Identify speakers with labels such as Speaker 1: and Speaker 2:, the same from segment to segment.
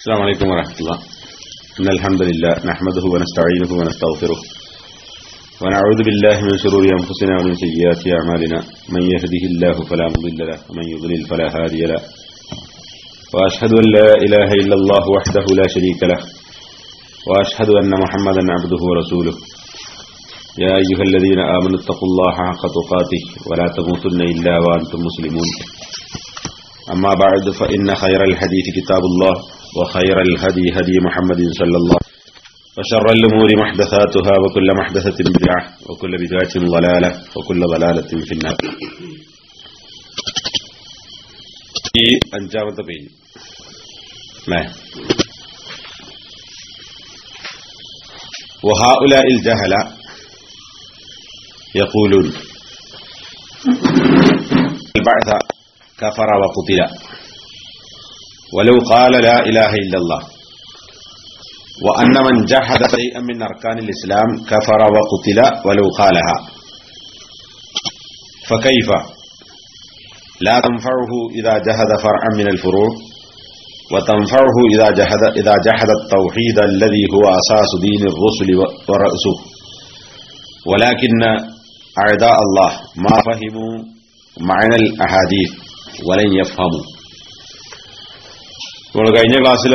Speaker 1: السلام عليكم ورحمة الله إن الحمد لله نحمده ونستعينه ونستغفره ونعوذ بالله من شرور أنفسنا ومن سيئات أعمالنا من يهده الله فلا مضل له ومن يضلل فلا هادي له وأشهد أن لا إله إلا الله وحده لا شريك له وأشهد أن محمدا عبده ورسوله يا أيها الذين آمنوا اتقوا الله حق تقاته ولا تموتن إلا وأنتم مسلمون أما بعد فإن خير الحديث كتاب الله وخير الهدي هدي محمد صلى الله وشر الأمور محدثاتها وكل محدثة بدعة وكل بدعة ضلالة وكل ضلالة في النار ഈ അഞ്ചാമത്തെ പേജ് അല്ലേ وهؤلاء الجهل يقولون البعث كفر وقتل ولو قال لا إله إلا الله وأن من جحد شيئا من أركان الإسلام كفر وقتل ولو قالها فكيف لا تنفعه إذا جهد فرعا من الفروع وتنفعه إذا جحد إذا جحد التوحيد الذي هو أساس دين الرسل ورأسه ولكن أعداء الله ما فهموا معنى الأحاديث ولن يفهموا നമ്മൾ കഴിഞ്ഞ ക്ലാസ്സിൽ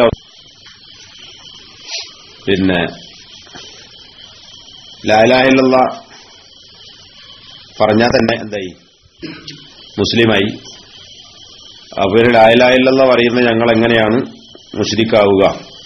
Speaker 1: പിന്നെ ലാലാഹിലുള്ള പറഞ്ഞാൽ തന്നെ എന്തായി മുസ്ലിമായി അപ്പൊ ലായിലാഹില്ല പറയുന്ന ഞങ്ങൾ എങ്ങനെയാണ് മുസ്ലിക്കാവുക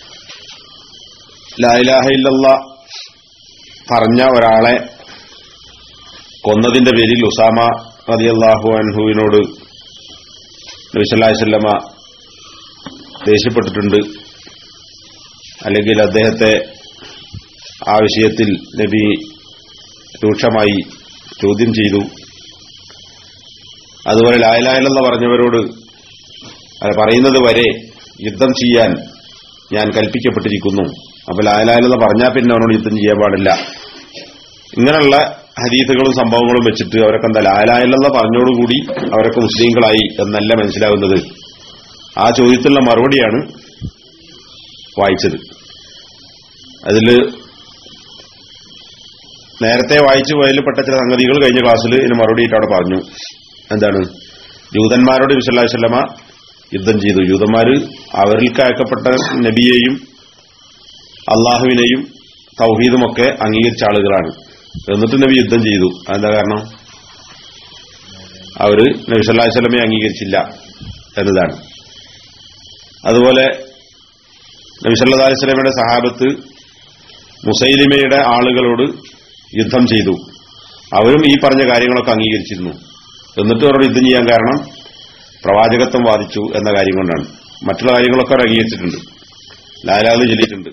Speaker 1: ലായിലാഹില്ല പറഞ്ഞ ഒരാളെ കൊന്നതിന്റെ പേരിൽ ഉസാമ റതിയല്ലാഹു അൻഹുവിനോട് നബിസല്ലാസ്വല്ലമ ദേഷ്യപ്പെട്ടിട്ടുണ്ട് അല്ലെങ്കിൽ അദ്ദേഹത്തെ ആ വിഷയത്തിൽ നബി രൂക്ഷമായി ചോദ്യം ചെയ്തു അതുപോലെ ലായലായലെന്ന് പറഞ്ഞവരോട് അത് പറയുന്നത് വരെ യുദ്ധം ചെയ്യാൻ ഞാൻ കൽപ്പിക്കപ്പെട്ടിരിക്കുന്നു അപ്പൊ ലായലായലെന്ന് പറഞ്ഞാൽ പിന്നെ അവനോട് യുദ്ധം ചെയ്യാൻ പാടില്ല ഇങ്ങനെയുള്ള ഹദീസുകളും സംഭവങ്ങളും വെച്ചിട്ട് അവരൊക്കെ എന്താ ലായലായലെന്ന പറഞ്ഞോടുകൂടി അവരൊക്കെ മുസ്ലിങ്ങളായി എന്നല്ല മനസ്സിലാകുന്നത് ആ ചോദ്യത്തിലുള്ള മറുപടിയാണ് വായിച്ചത് അതിൽ നേരത്തെ വായിച്ചു പോയതിൽപ്പെട്ട ചില സംഗതികൾ കഴിഞ്ഞ ക്ലാസ്സിൽ ഇതിന് മറുപടിയിട്ട് അവിടെ പറഞ്ഞു എന്താണ് ജൂതന്മാരോട് വിസല്ലാസ്വല്ലമ യുദ്ധം ചെയ്തു ജൂതന്മാര് അവരിൽക്ക് അയക്കപ്പെട്ട നബിയെയും അള്ളാഹുവിനെയും തൗഹീദുമൊക്കെ അംഗീകരിച്ച ആളുകളാണ് എന്നിട്ട് നബി യുദ്ധം ചെയ്തു അതെന്താ കാരണം അവര് നബി സല്ലാഹു സ്വലമെ അംഗീകരിച്ചില്ല എന്നതാണ് അതുപോലെ നബി സല്ലാ അലൈസ്ലമയുടെ സഹാബത്ത് മുസൈലിമയുടെ ആളുകളോട് യുദ്ധം ചെയ്തു അവരും ഈ പറഞ്ഞ കാര്യങ്ങളൊക്കെ അംഗീകരിച്ചിരുന്നു എന്നിട്ട് അവരോട് യുദ്ധം ചെയ്യാൻ കാരണം പ്രവാചകത്വം വാദിച്ചു എന്ന കാര്യം കൊണ്ടാണ് മറ്റുള്ള കാര്യങ്ങളൊക്കെ അവർ അംഗീകരിച്ചിട്ടുണ്ട് ലാലാല് ചൊല്ലിയിട്ടുണ്ട്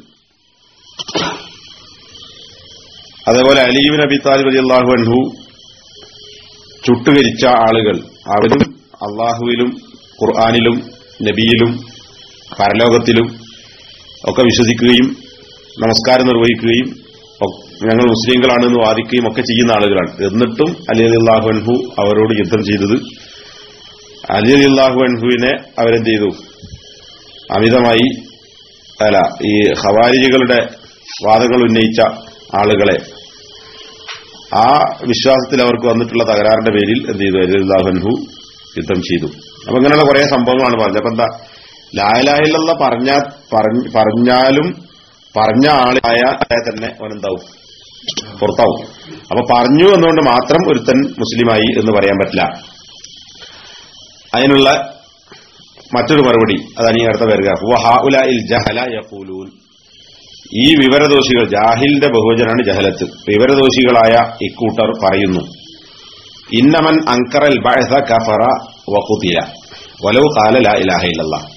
Speaker 1: അതേപോലെ അലീബിൻ അബി താലിബ് അലി അള്ളാഹു അൻഹു ചുട്ടുകരിച്ച ആളുകൾ അവരും അള്ളാഹുവിലും ഖുർആാനിലും നബിയിലും പരലോകത്തിലും ഒക്കെ വിശ്വസിക്കുകയും നമസ്കാരം നിർവഹിക്കുകയും ഞങ്ങൾ മുസ്ലിങ്ങളാണെന്ന് വാദിക്കുകയും ഒക്കെ ചെയ്യുന്ന ആളുകളാണ് എന്നിട്ടും അലി അലി അള്ളാഹു അൻഹു അവരോട് യുദ്ധം ചെയ്തത് അലി അലി അള്ളാഹു അൻഹുവിനെ അവരെന്ത് ചെയ്തു അമിതമായി അല്ല ഈ ഹവാരികളുടെ വാദങ്ങൾ ഉന്നയിച്ച ആളുകളെ ആ വിശ്വാസത്തിൽ അവർക്ക് വന്നിട്ടുള്ള തകരാറിന്റെ പേരിൽ എന്ത് ചെയ്തു അലി അള്ളാഹു അൻഹു യുദ്ധം ചെയ്തു അപ്പൊ ഇങ്ങനെയുള്ള കുറെ സംഭവങ്ങളാണ് പറഞ്ഞത് അപ്പൊ എന്താ ലായലായില്ല പറഞ്ഞ പറഞ്ഞാലും പറഞ്ഞ ആളായ തന്നെ അവനെന്താവും പുറത്താവും അപ്പൊ പറഞ്ഞു എന്നുകൊണ്ട് മാത്രം ഒരുത്തൻ മുസ്ലിമായി എന്ന് പറയാൻ പറ്റില്ല അതിനുള്ള മറ്റൊരു മറുപടി അതാണ് ഈ അടുത്ത പേരുക ജഹല യഖൂലൂൻ ഈ വിവരദോഷികൾ ജാഹിലിന്റെ ബഹുവചനാണ് ജഹലത്ത് വിവരദോഷികളായ ഇക്കൂട്ടർ പറയുന്നു ഇന്നമൻ അങ്കറൽ ബഅസ കഫറ വഖുതില വലൗ ഖാല ലാ ഇലാഹ ഇല്ലല്ലാഹ്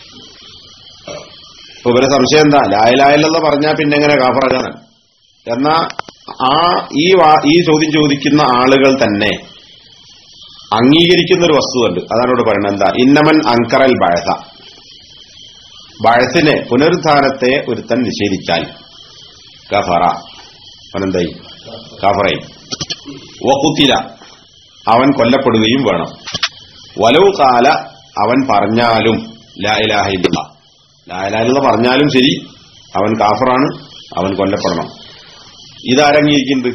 Speaker 1: ഇപ്പൊ ഇവരെ സംശയം എന്താ ലായലായല്ലെന്ന് പറഞ്ഞാൽ പിന്നെ എങ്ങനെ കാഫറാകാൻ എന്നാ ആ ഈ ഈ ചോദ്യം ചോദിക്കുന്ന ആളുകൾ തന്നെ അംഗീകരിക്കുന്ന ഒരു വസ്തുവുണ്ട് അതാണ് ഇവിടെ പറയുന്നത് എന്താ ഇന്നമൻ അങ്കറൽ ബഴസ ബഴസിനെ പുനരുദ്ധാനത്തെ ഒരുത്തൻ നിഷേധിച്ചാൽ കഫറ അവനെന്തായി കഫറായി വക്കുത്തില അവൻ കൊല്ലപ്പെടുകയും വേണം വലവ് കാല അവൻ പറഞ്ഞാലും ലാ ഇലാഹ ഇല്ല ലായലാലെന്ന് പറഞ്ഞാലും ശരി അവൻ കാഫറാണ് അവൻ കൊല്ലപ്പെടണം ഇതാരംഗീകരിക്കുന്നത്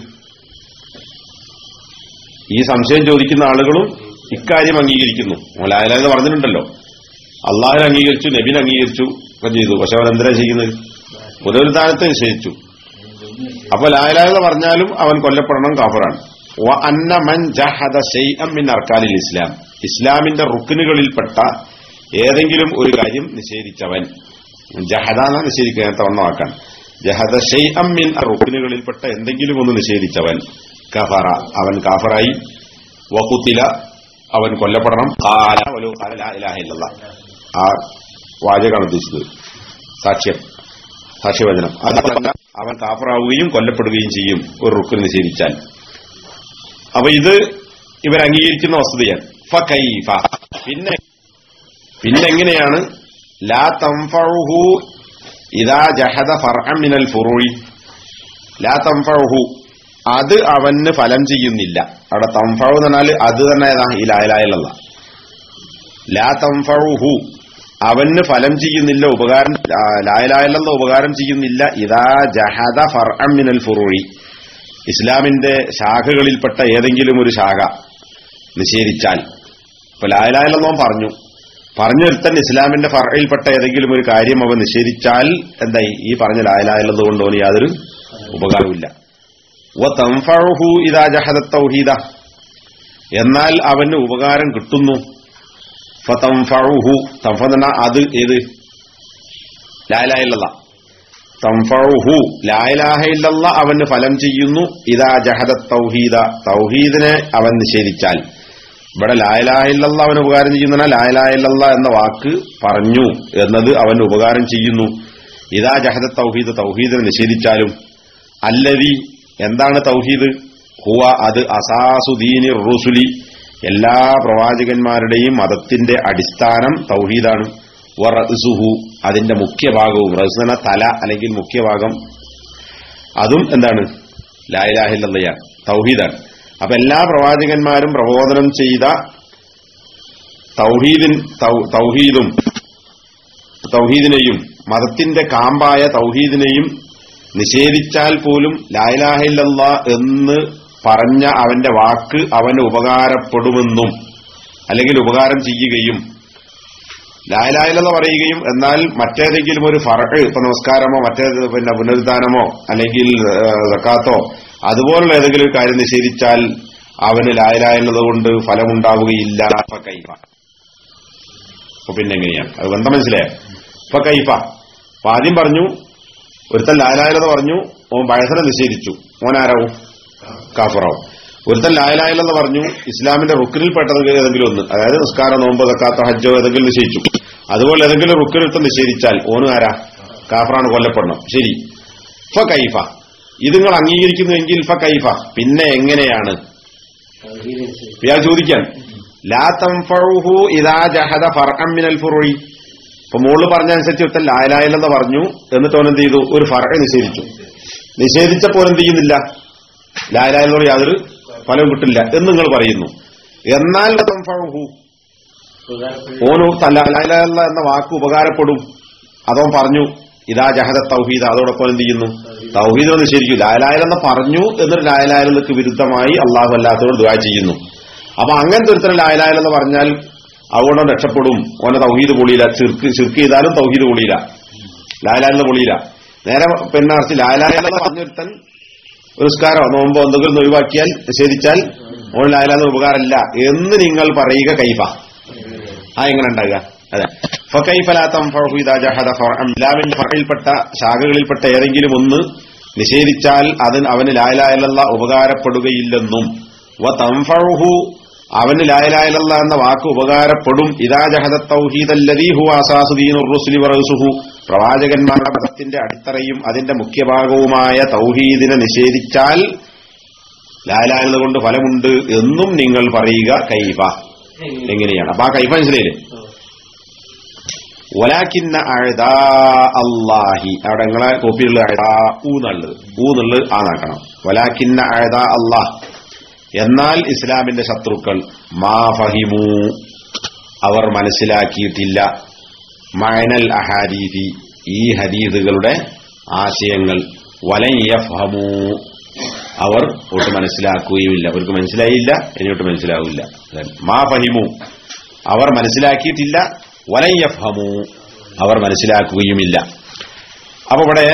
Speaker 1: ഈ സംശയം ചോദിക്കുന്ന ആളുകളും ഇക്കാര്യം അംഗീകരിക്കുന്നു ലായലാലെന്ന് പറഞ്ഞിട്ടുണ്ടല്ലോ അള്ളാഹിനെ അംഗീകരിച്ചു നബിനെ അംഗീകരിച്ചു ഒക്കെ ചെയ്തു പക്ഷെ അവൻ എന്തിനാ ചെയ്യുന്നത് പുനരുദ്ധാനത്തെ നിഷേധിച്ചു അപ്പൊ ലായലാലെന്ന് പറഞ്ഞാലും അവൻ കൊല്ലപ്പെടണം കാഫറാണ് വ അന്ന മൻ ജഹദ ശൈഅം മിൻ അർക്കാനിൽ ഇസ്ലാം ഇസ്ലാമിന്റെ റുക്കിനുകളിൽപ്പെട്ട ഏതെങ്കിലും ഒരു കാര്യം നിഷേധിച്ചവൻ ജഹദാന നിഷേധിക്കുക നേരത്തെ വന്ന വാക്കാണ് ജഹദ ഷെയ്അം മിൻ റുക്കിനുകളിൽപ്പെട്ട എന്തെങ്കിലും ഒന്ന് നിഷേധിച്ചവൻ കഫറ അവൻ കാഫറായി വകുത്തില അവൻ കൊല്ലപ്പെടണം ഖാല വലു ഖാല ലാ ഇലാഹ ഇല്ലല്ലാഹ്. ആ വാചകമാണ് ഉദ്ദേശിച്ചത് സാക്ഷ്യം സാക്ഷ്യവചനം അത് പറഞ്ഞ അവൻ കാഫറാവുകയും കൊല്ലപ്പെടുകയും ചെയ്യും ഒരു റുക്കിന് നിഷേധിച്ചാൽ അപ്പൊ ഇത് ഇവർ അംഗീകരിക്കുന്ന വസ്തുതയാണ് ഫകൈഫ പിന്നെ പിന്നെ എങ്ങനെയാണ് ലാ തംഫഉഹു ഇദാ ജഹദ ഫർഅൻ മിനൽ ഫുറൂഇ ലാ തംഫഉഹു അത് അവന് ഫലം ചെയ്യുന്നില്ല അവിടെ തംഫഉ എന്ന് പറഞ്ഞാൽ അത് തന്നെ ഏതാ ഈ ലായലായല്ല ലാ തംഫഉഹു അവന് ഫലം ചെയ്യുന്നില്ല ഉപകാരം ലായലായല്ല ഉപകാരം ചെയ്യുന്നില്ല ഇദാ ജഹദ ഫർഅൻ മിനൽ ഫുറൂഇ ഇസ്ലാമിന്റെ ശാഖകളിൽപ്പെട്ട ഏതെങ്കിലും ഒരു ശാഖ നിഷേധിച്ചാൽ ഇപ്പൊ ലായലായല്ലെന്നോ പറഞ്ഞു പറഞ്ഞൊരുത്തൻ ഇസ്ലാമിന്റെ ഫറയിൽപ്പെട്ട ഏതെങ്കിലും ഒരു കാര്യം അവൻ നിഷേധിച്ചാൽ എന്തായി ഈ പറഞ്ഞ ലായലായല്ലത് കൊണ്ട് അവന് യാതൊരു ഉപകാരമില്ല വ തംഫഉഹു ഇദാ ജഹദ തൗഹീദ എന്നാൽ അവന് ഉപകാരം കിട്ടുന്നു ഫതംഫഉഹു തംഫ എന്ന് പറഞ്ഞാൽ അത് ഏത് ലായലായല്ല തംഫഉഹു ലായിലാഹ ഇല്ലല്ല അവന് ഫലം ചെയ്യുന്നു ഇതാ ജഹദ തൗഹീദ തൗഹീദിനെ അവൻ നിഷേധിച്ചാൽ ഇവിടെ ലായിലാഹ ഇല്ലല്ല അവന് ഉപകാരം ചെയ്യുന്ന ലായിലാഹ ഇല്ലല്ല എന്ന വാക്ക് പറഞ്ഞു എന്നത് അവന് ഉപകാരം ചെയ്യുന്നു ഇതാ ജഹദ തൗഹീദ് തൗഹീദിനെ നിഷേധിച്ചാലും അല്ലവി എന്താണ് തൗഹീദ് ഹുവ അത് അസാസുദീനി റുസുലി എല്ലാ പ്രവാചകന്മാരുടെയും മതത്തിന്റെ അടിസ്ഥാനം തൗഹീദാണ് വറസുഹു അതിന്റെ മുഖ്യ ഭാഗവും റസുന തല അല്ലെങ്കിൽ മുഖ്യ ഭാഗം അതും എന്താണ് ലായിലാഹില്ലയാണ് തൗഹീദാണ് അപ്പൊ എല്ലാ പ്രവാചകന്മാരും പ്രബോധനം ചെയ്ത തൗഹീദിൻ തൗ- തൗഹീദും തൗഹീദിനെയും മതത്തിന്റെ കാമ്പായ തൗഹീദിനെയും നിഷേധിച്ചാൽ പോലും ലായിലാഹില്ല എന്ന് പറഞ്ഞ അവന്റെ വാക്ക് അവന് ഉപകാരപ്പെടുമെന്നും അല്ലെങ്കിൽ ഉപകാരം ചെയ്യുകയും ലായലായിലെന്ന് പറയുകയും എന്നാൽ മറ്റേതെങ്കിലും ഒരു ഫറക്ക് ഇപ്പൊ നമസ്കാരമോ മറ്റേ പിന്നെ പുനരുദ്ധാനമോ അല്ലെങ്കിൽ സക്കാത്തോ അതുപോലുള്ള ഏതെങ്കിലും ഒരു കാര്യം നിഷേധിച്ചാൽ അവന് ലായലായുള്ളത് കൊണ്ട് ഫലമുണ്ടാവുകയില്ല അപ്പൊ കൈഫ അപ്പൊ പിന്നെ എങ്ങനെയാണ് അത് ബന്ധം മനസ്സിലായോ ഇപ്പൊ കൈഫ അപ്പൊ ആദ്യം പറഞ്ഞു ഒരുത്തൻ ലായലായലെന്ന് പറഞ്ഞു ഓൻ വയസ്സനെ നിഷേധിച്ചു ഓൻ ആരാവും കാഫറാവും ഒരുത്തൻ ലായലായലെന്ന് പറഞ്ഞു ഇസ്ലാമിന്റെ റുക്കിനിൽപ്പെട്ടത് ഏതെങ്കിലും ഒന്ന് അതായത് നിസ്കാരം നോമ്പ് തക്കാത്ത ഹജ്ജോ ഏതെങ്കിലും നിശ്ചയിച്ചു അതുപോലെ ഏതെങ്കിലും റുക്കിനൊരുത്തൻ നിഷേധിച്ചാൽ ഓനും ആരാ കാഫറാണ് കൊല്ലപ്പെടണം ശരി ഫ കൈഫ ഇത് നിങ്ങൾ അംഗീകരിക്കുന്നുവെങ്കിൽ ഫ കൈഫ പിന്നെ എങ്ങനെയാണ് ഇയാൾ ചോദിക്കാൻ ലാ തംഫഉഹു ഇദാ ജഹദ ഫർഅൻ മിനൽ ഫുറുഇ ഇപ്പൊ മോള് പറഞ്ഞ അനുസരിച്ച് ഒരുത്തൻ ലായലായില്ലെന്ന് പറഞ്ഞു എന്നിട്ട് അവൻ എന്ത് ചെയ്തു ഒരു ഫറ നിഷേധിച്ചു നിഷേധിച്ചപ്പോൾ എന്ത് ചെയ്യുന്നില്ല ലായലായെന്നോട് യാതൊരു ഫലവും കിട്ടില്ല എന്ന് നിങ്ങൾ പറയുന്നു എന്നാൽ തംഫഉഹു ഓനു ലായല എന്ന വാക്ക് ഉപകാരപ്പെടും അതവൻ പറഞ്ഞു ഇതാ ജഹദ തൗഹീദ് അതോടൊപ്പം എന്ത് ചെയ്യുന്നു തൗഹീദ് നിഷേധിക്കും ലായലായെന്ന് പറഞ്ഞു എന്നിട്ട് ലായലായലക്ക് വിരുദ്ധമായി അള്ളാഹു അല്ലാത്തവർ ദുആ ചെയ്യുന്നു അപ്പൊ അങ്ങനത്തെ ഒരുത്തരം ലായലായലെന്ന് പറഞ്ഞാൽ അതുകൊണ്ട് രക്ഷപ്പെടും ഓനെ തൗഹീദ് പൊളിയില്ല ചിർക്ക് ചിർക്ക് ചെയ്താലും തൗഹീദ് പൊളിയില്ല ലായലായെന്ന് പൊളിയില്ല നേരെ പിന്നെ അർത്ഥം ലായലായെന്ന് പറഞ്ഞൊരുത്തൻ പുരസ്കാരോ നോമ്പോ എന്തെങ്കിലും ഒഴിവാക്കിയാൽ നിഷേധിച്ചാൽ ഓൺ ലായലാന്ന് ഉപകാരമില്ല എന്ന് നിങ്ങൾ പറയുക കൈഫ ആ എങ്ങനെ ഉണ്ടാകുക അതെ ഇസ്ലാമിന്റെ ഫറയിൽപ്പെട്ട ശാഖകളിൽപ്പെട്ട ഏതെങ്കിലും ഒന്ന് നിഷേധിച്ചാൽ അതിന് അവന് ലായലായലല്ല ഉപകാരപ്പെടുകയില്ലെന്നും വ തംഫഉഹു അവന് ലായലായലല്ല എന്ന വാക്ക് ഉപകാരപ്പെടും ഇതാ ജഹദ തൗഹീദല്ലദീ ഹുവ അസാസുദീനുർ റുസുലി വറസുഹു പ്രവാചകന്മാരുടെ മതത്തിന്റെ അടിത്തറയും അതിന്റെ മുഖ്യഭാഗവുമായ തൗഹീദിനെ നിഷേധിച്ചാൽ ലായലായലത് കൊണ്ട് ഫലമുണ്ട് എന്നും നിങ്ങൾ പറയുക കൈഫ എങ്ങനെയാണ് അപ്പൊ ആ കൈഫ മനസ്സിലായില്ലേ ഒലാക്കിന്ന അഴുതാ അള്ളാഹി അവിടെ നിങ്ങളെ കോപ്പിയുള്ള അഴുതാ ഊന്നുള്ളത് ഊന്നുള്ളത് ആ നാക്കണം ഒലാക്കിന്ന അഴുതാ അള്ളാഹ് എന്നാൽ ഇസ്ലാമിന്റെ ശത്രുക്കൾ മാ ഫഹിമു അവർ മനസ്സിലാക്കിയിട്ടില്ല മഅനൽ അഹാദീതി ഈ ഹദീദുകളുടെ ആശയങ്ങൾ വലൻ യഫ്ഹമൂ അവർ ഒട്ട് മനസ്സിലാക്കുകയുമില്ല അവർക്ക് മനസ്സിലായില്ല ഇനിയൊട്ട് മനസ്സിലാവില്ല മാ ഫഹിമു അവർ മനസ്സിലാക്കിയിട്ടില്ല വലൻ യഫ്ഹമു അവർ മനസ്സിലാക്കുകയുമില്ല അപ്പൊ ഇവിടെ